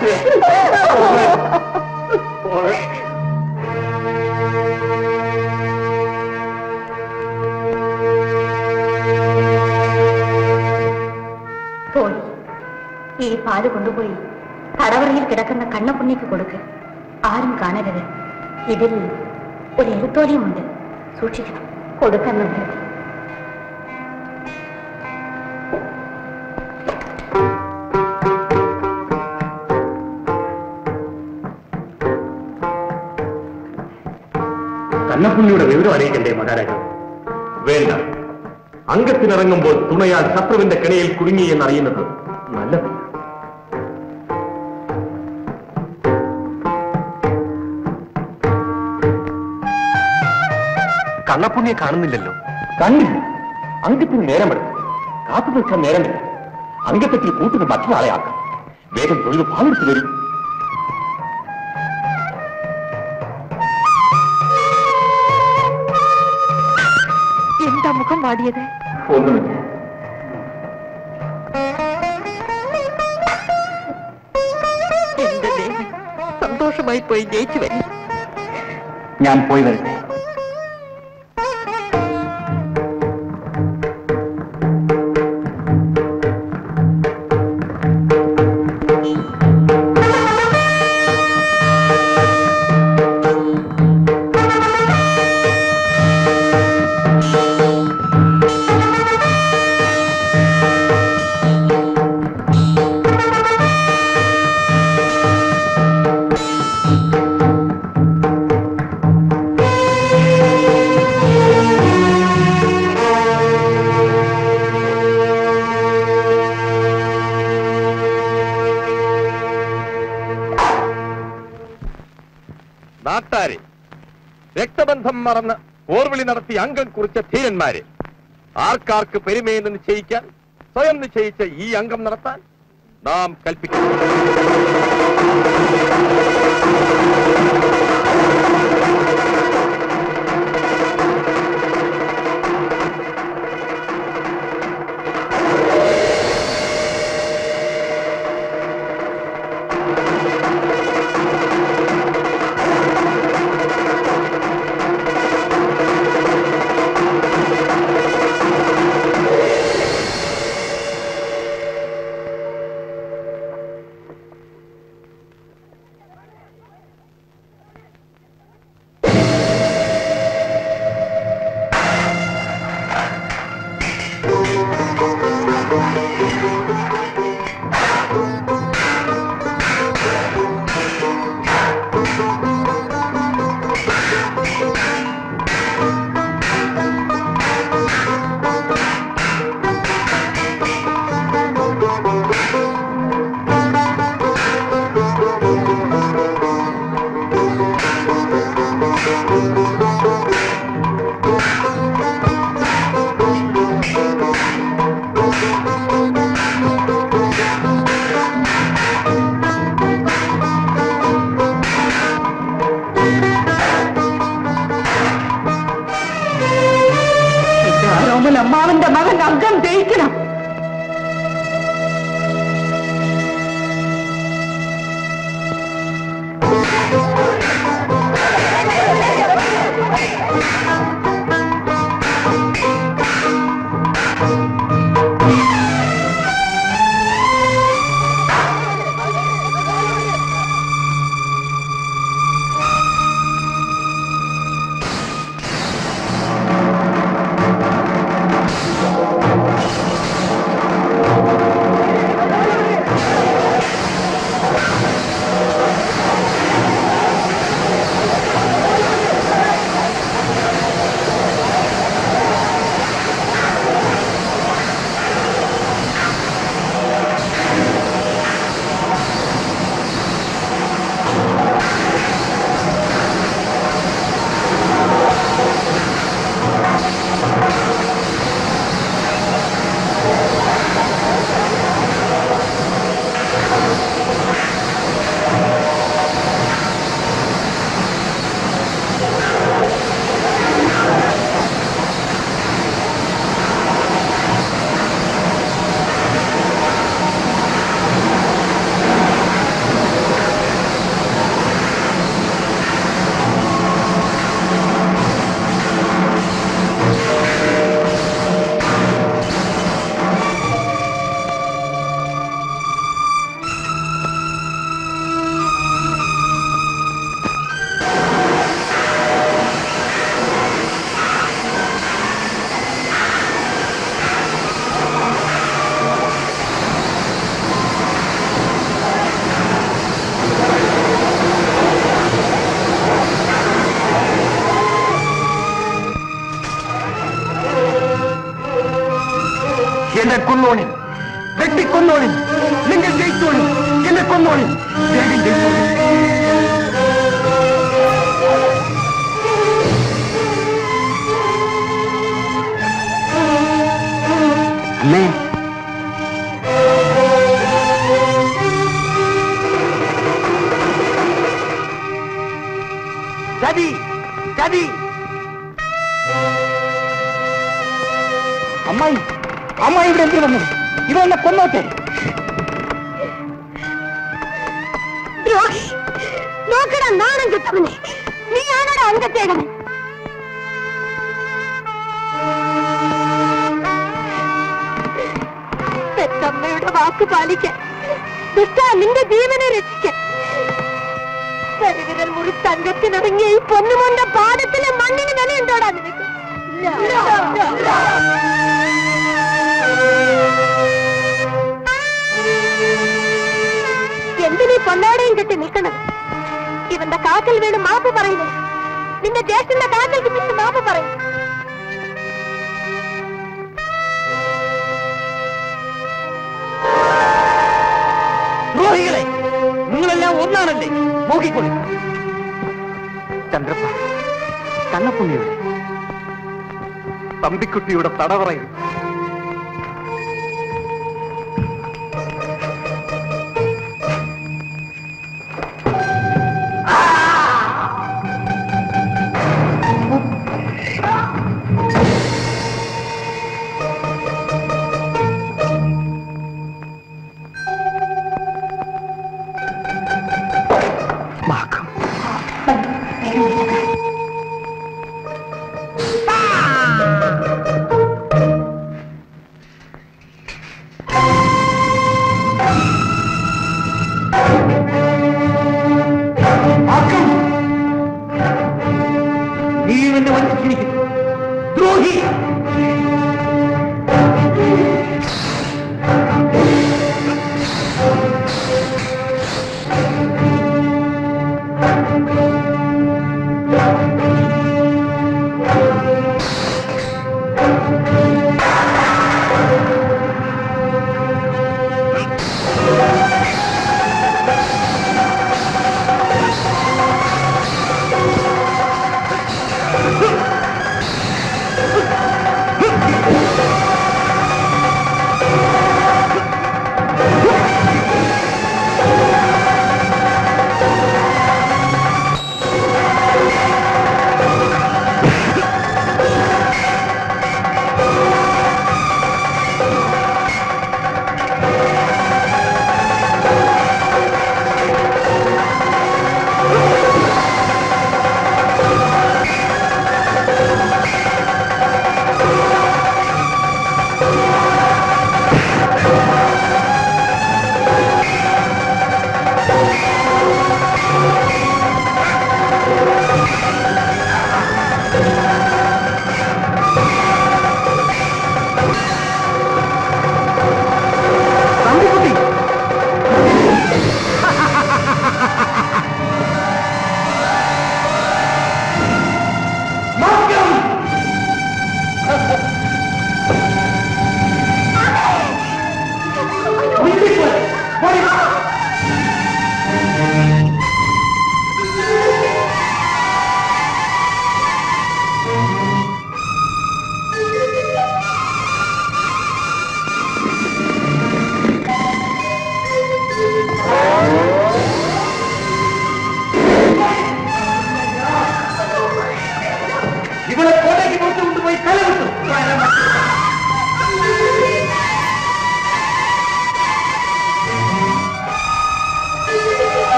പോയി ഈ പാല് കൊണ്ടുപോയി തടവറയിൽ കിടക്കുന്ന കണ്ണപ്പുണ്ണിക്ക് കൊടുക്ക് ആരും കാണരുത് ഇതിൽ ഒരു എഴുത്തോലിയുമുണ്ട് സൂക്ഷിക്കണം കൊടുക്കാൻ നല്ലത് കന്നപ്പുള്ളിയുടെ വിവരം അറിയിക്കണ്ടേ മഹാരാജ വേണ്ട അംഗത്തിനിറങ്ങുമ്പോൾ തുണയാൽ ശത്രുവിന്റെ കെണിയിൽ കുടുങ്ങി എന്നറിയുന്നത് നല്ലതല്ല കണ്ണപ്പുണ്ണിയെ കാണുന്നില്ലല്ലോ കണ്ടില്ല അംഗത്തിന് നേരമെടുത്തു കാത്തു നിൽക്കാൻ നേരമില്ല അംഗത്തെത്തിൽ കൂട്ടിന് മറ്റൊരാളെ ആക്കാം വേഗം തൊഴിൽ പാലെടുത്ത് വരും എന്താ മുഖം വാടിയത് ഒന്നുമില്ല എന്റെ ദേവി സന്തോഷമായി പോയി ജയിച്ചു വരും ഞാൻ പോയി വരട്ടെ നാട്ടാരെ രക്തബന്ധം മറന്ന് ഓർവിളി നടത്തി അംഗം കുറിച്ച ധീരന്മാരെ ആർക്കാർക്ക് പെരുമയെന്ന് നിശ്ചയിക്കാൻ സ്വയം നിശ്ചയിച്ച ഈ അംഗം നടത്താൻ നാം കൽപ്പിക്കുന്നു അമ്മാവന്റെ മകൻ അംഗം ജയിക്കണം എന്നെ കൊന്നോണി വെട്ടിക്കൊന്നോണി നിങ്ങൾ ജയിച്ചോണി എന്നെ കൊന്നോണി വേഗം ജയിച്ചോണി അമ്മേ ചതി ചതി അമ്മായി അമ്മായി ഇവിടെ എന്തിനു വന്നു ഇവ എന്നെ കൊന്നോട്ടെ ദ്രോഹി നോക്കടാ നാണം കിട്ടവനെ നീയാണോടാ അംഗത്തേകൻ പെറ്റമ്മയുടെ വാക്ക് പാലിക്കാൻ ദുഷ്ട നിന്റെ ജീവനെ രക്ഷിക്കാൻ കരിവിരൽ മുറിച്ച് അംഗത്തിനിറങ്ങിയ ഈ പൊന്നുമോന്റെ പാദത്തിലെ മണ്ണിന് വിലയുണ്ടോടാ നിനക്ക് എന്തിനീ പൊന്നാടയും കെട്ടി നിൽക്കണത് ഇവന്റെ കാക്കൽ വീണ് മാപ്പ് പറയുന്നത് നിന്റെ ജ്യേഷ്ഠന്റെ കാക്കൽക്ക് പിന്നെ മാപ്പ് പറയും ദ്രോഹികളെ നിങ്ങളെല്ലാം ഒന്നാണല്ലേ നോക്കിക്കൊള്ളി ചന്ദ്രപ്പ കണ്ണപ്പുണ്ണിയുടെ തമ്പിക്കുട്ടിയുടെ തടവറയിൽ മാക്കം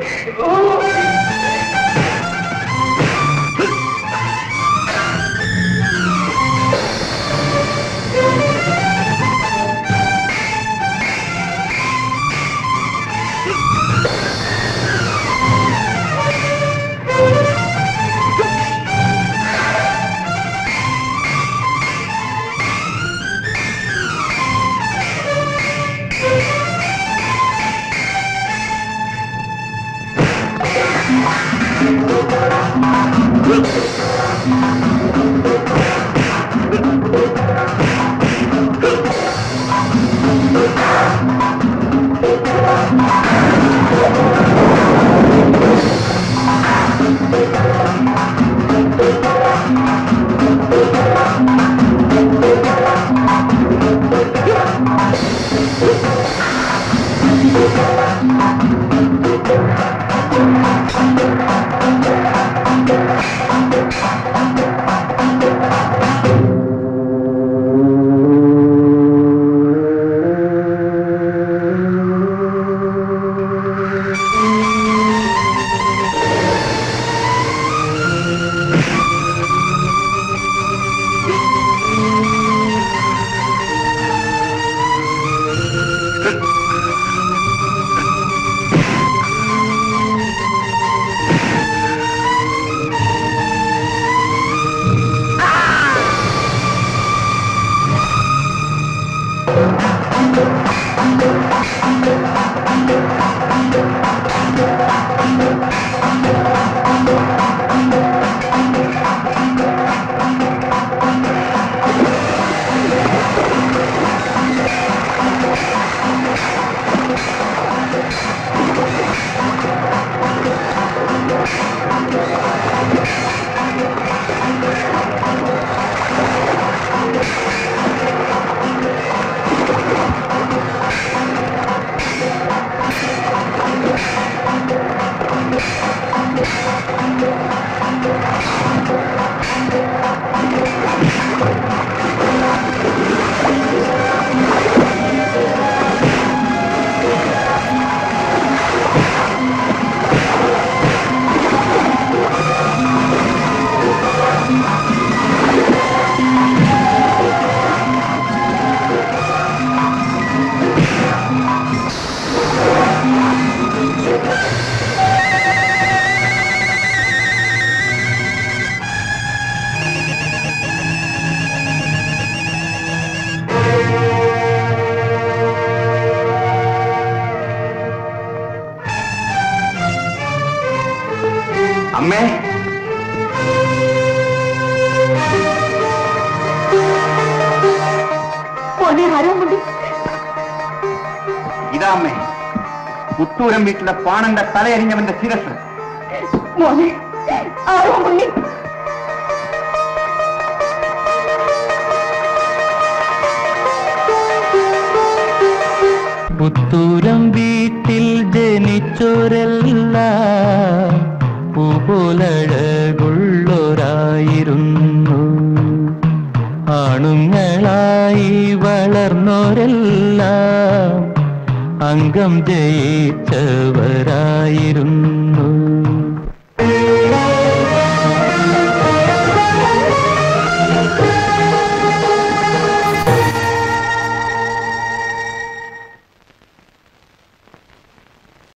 അമ്മേ മോനെ ആരോമുണ്ടി ഇതാ അമ്മേ പുത്തൂരം വീട്ടിലെ പാണന്റെ തലയരിഞ്ഞവന്റെ ശിരസ് മോനെ ആരോമുണ്ടി പുത്തൂരം വീട്ടിൽ ജനിച്ചോരെല്ലാം പൂപോലഴകുള്ളോരായിരുന്നു ആണുങ്ങളായി വളർന്നോരെല്ലാം അംഗം ജയിച്ചവരായിരുന്നു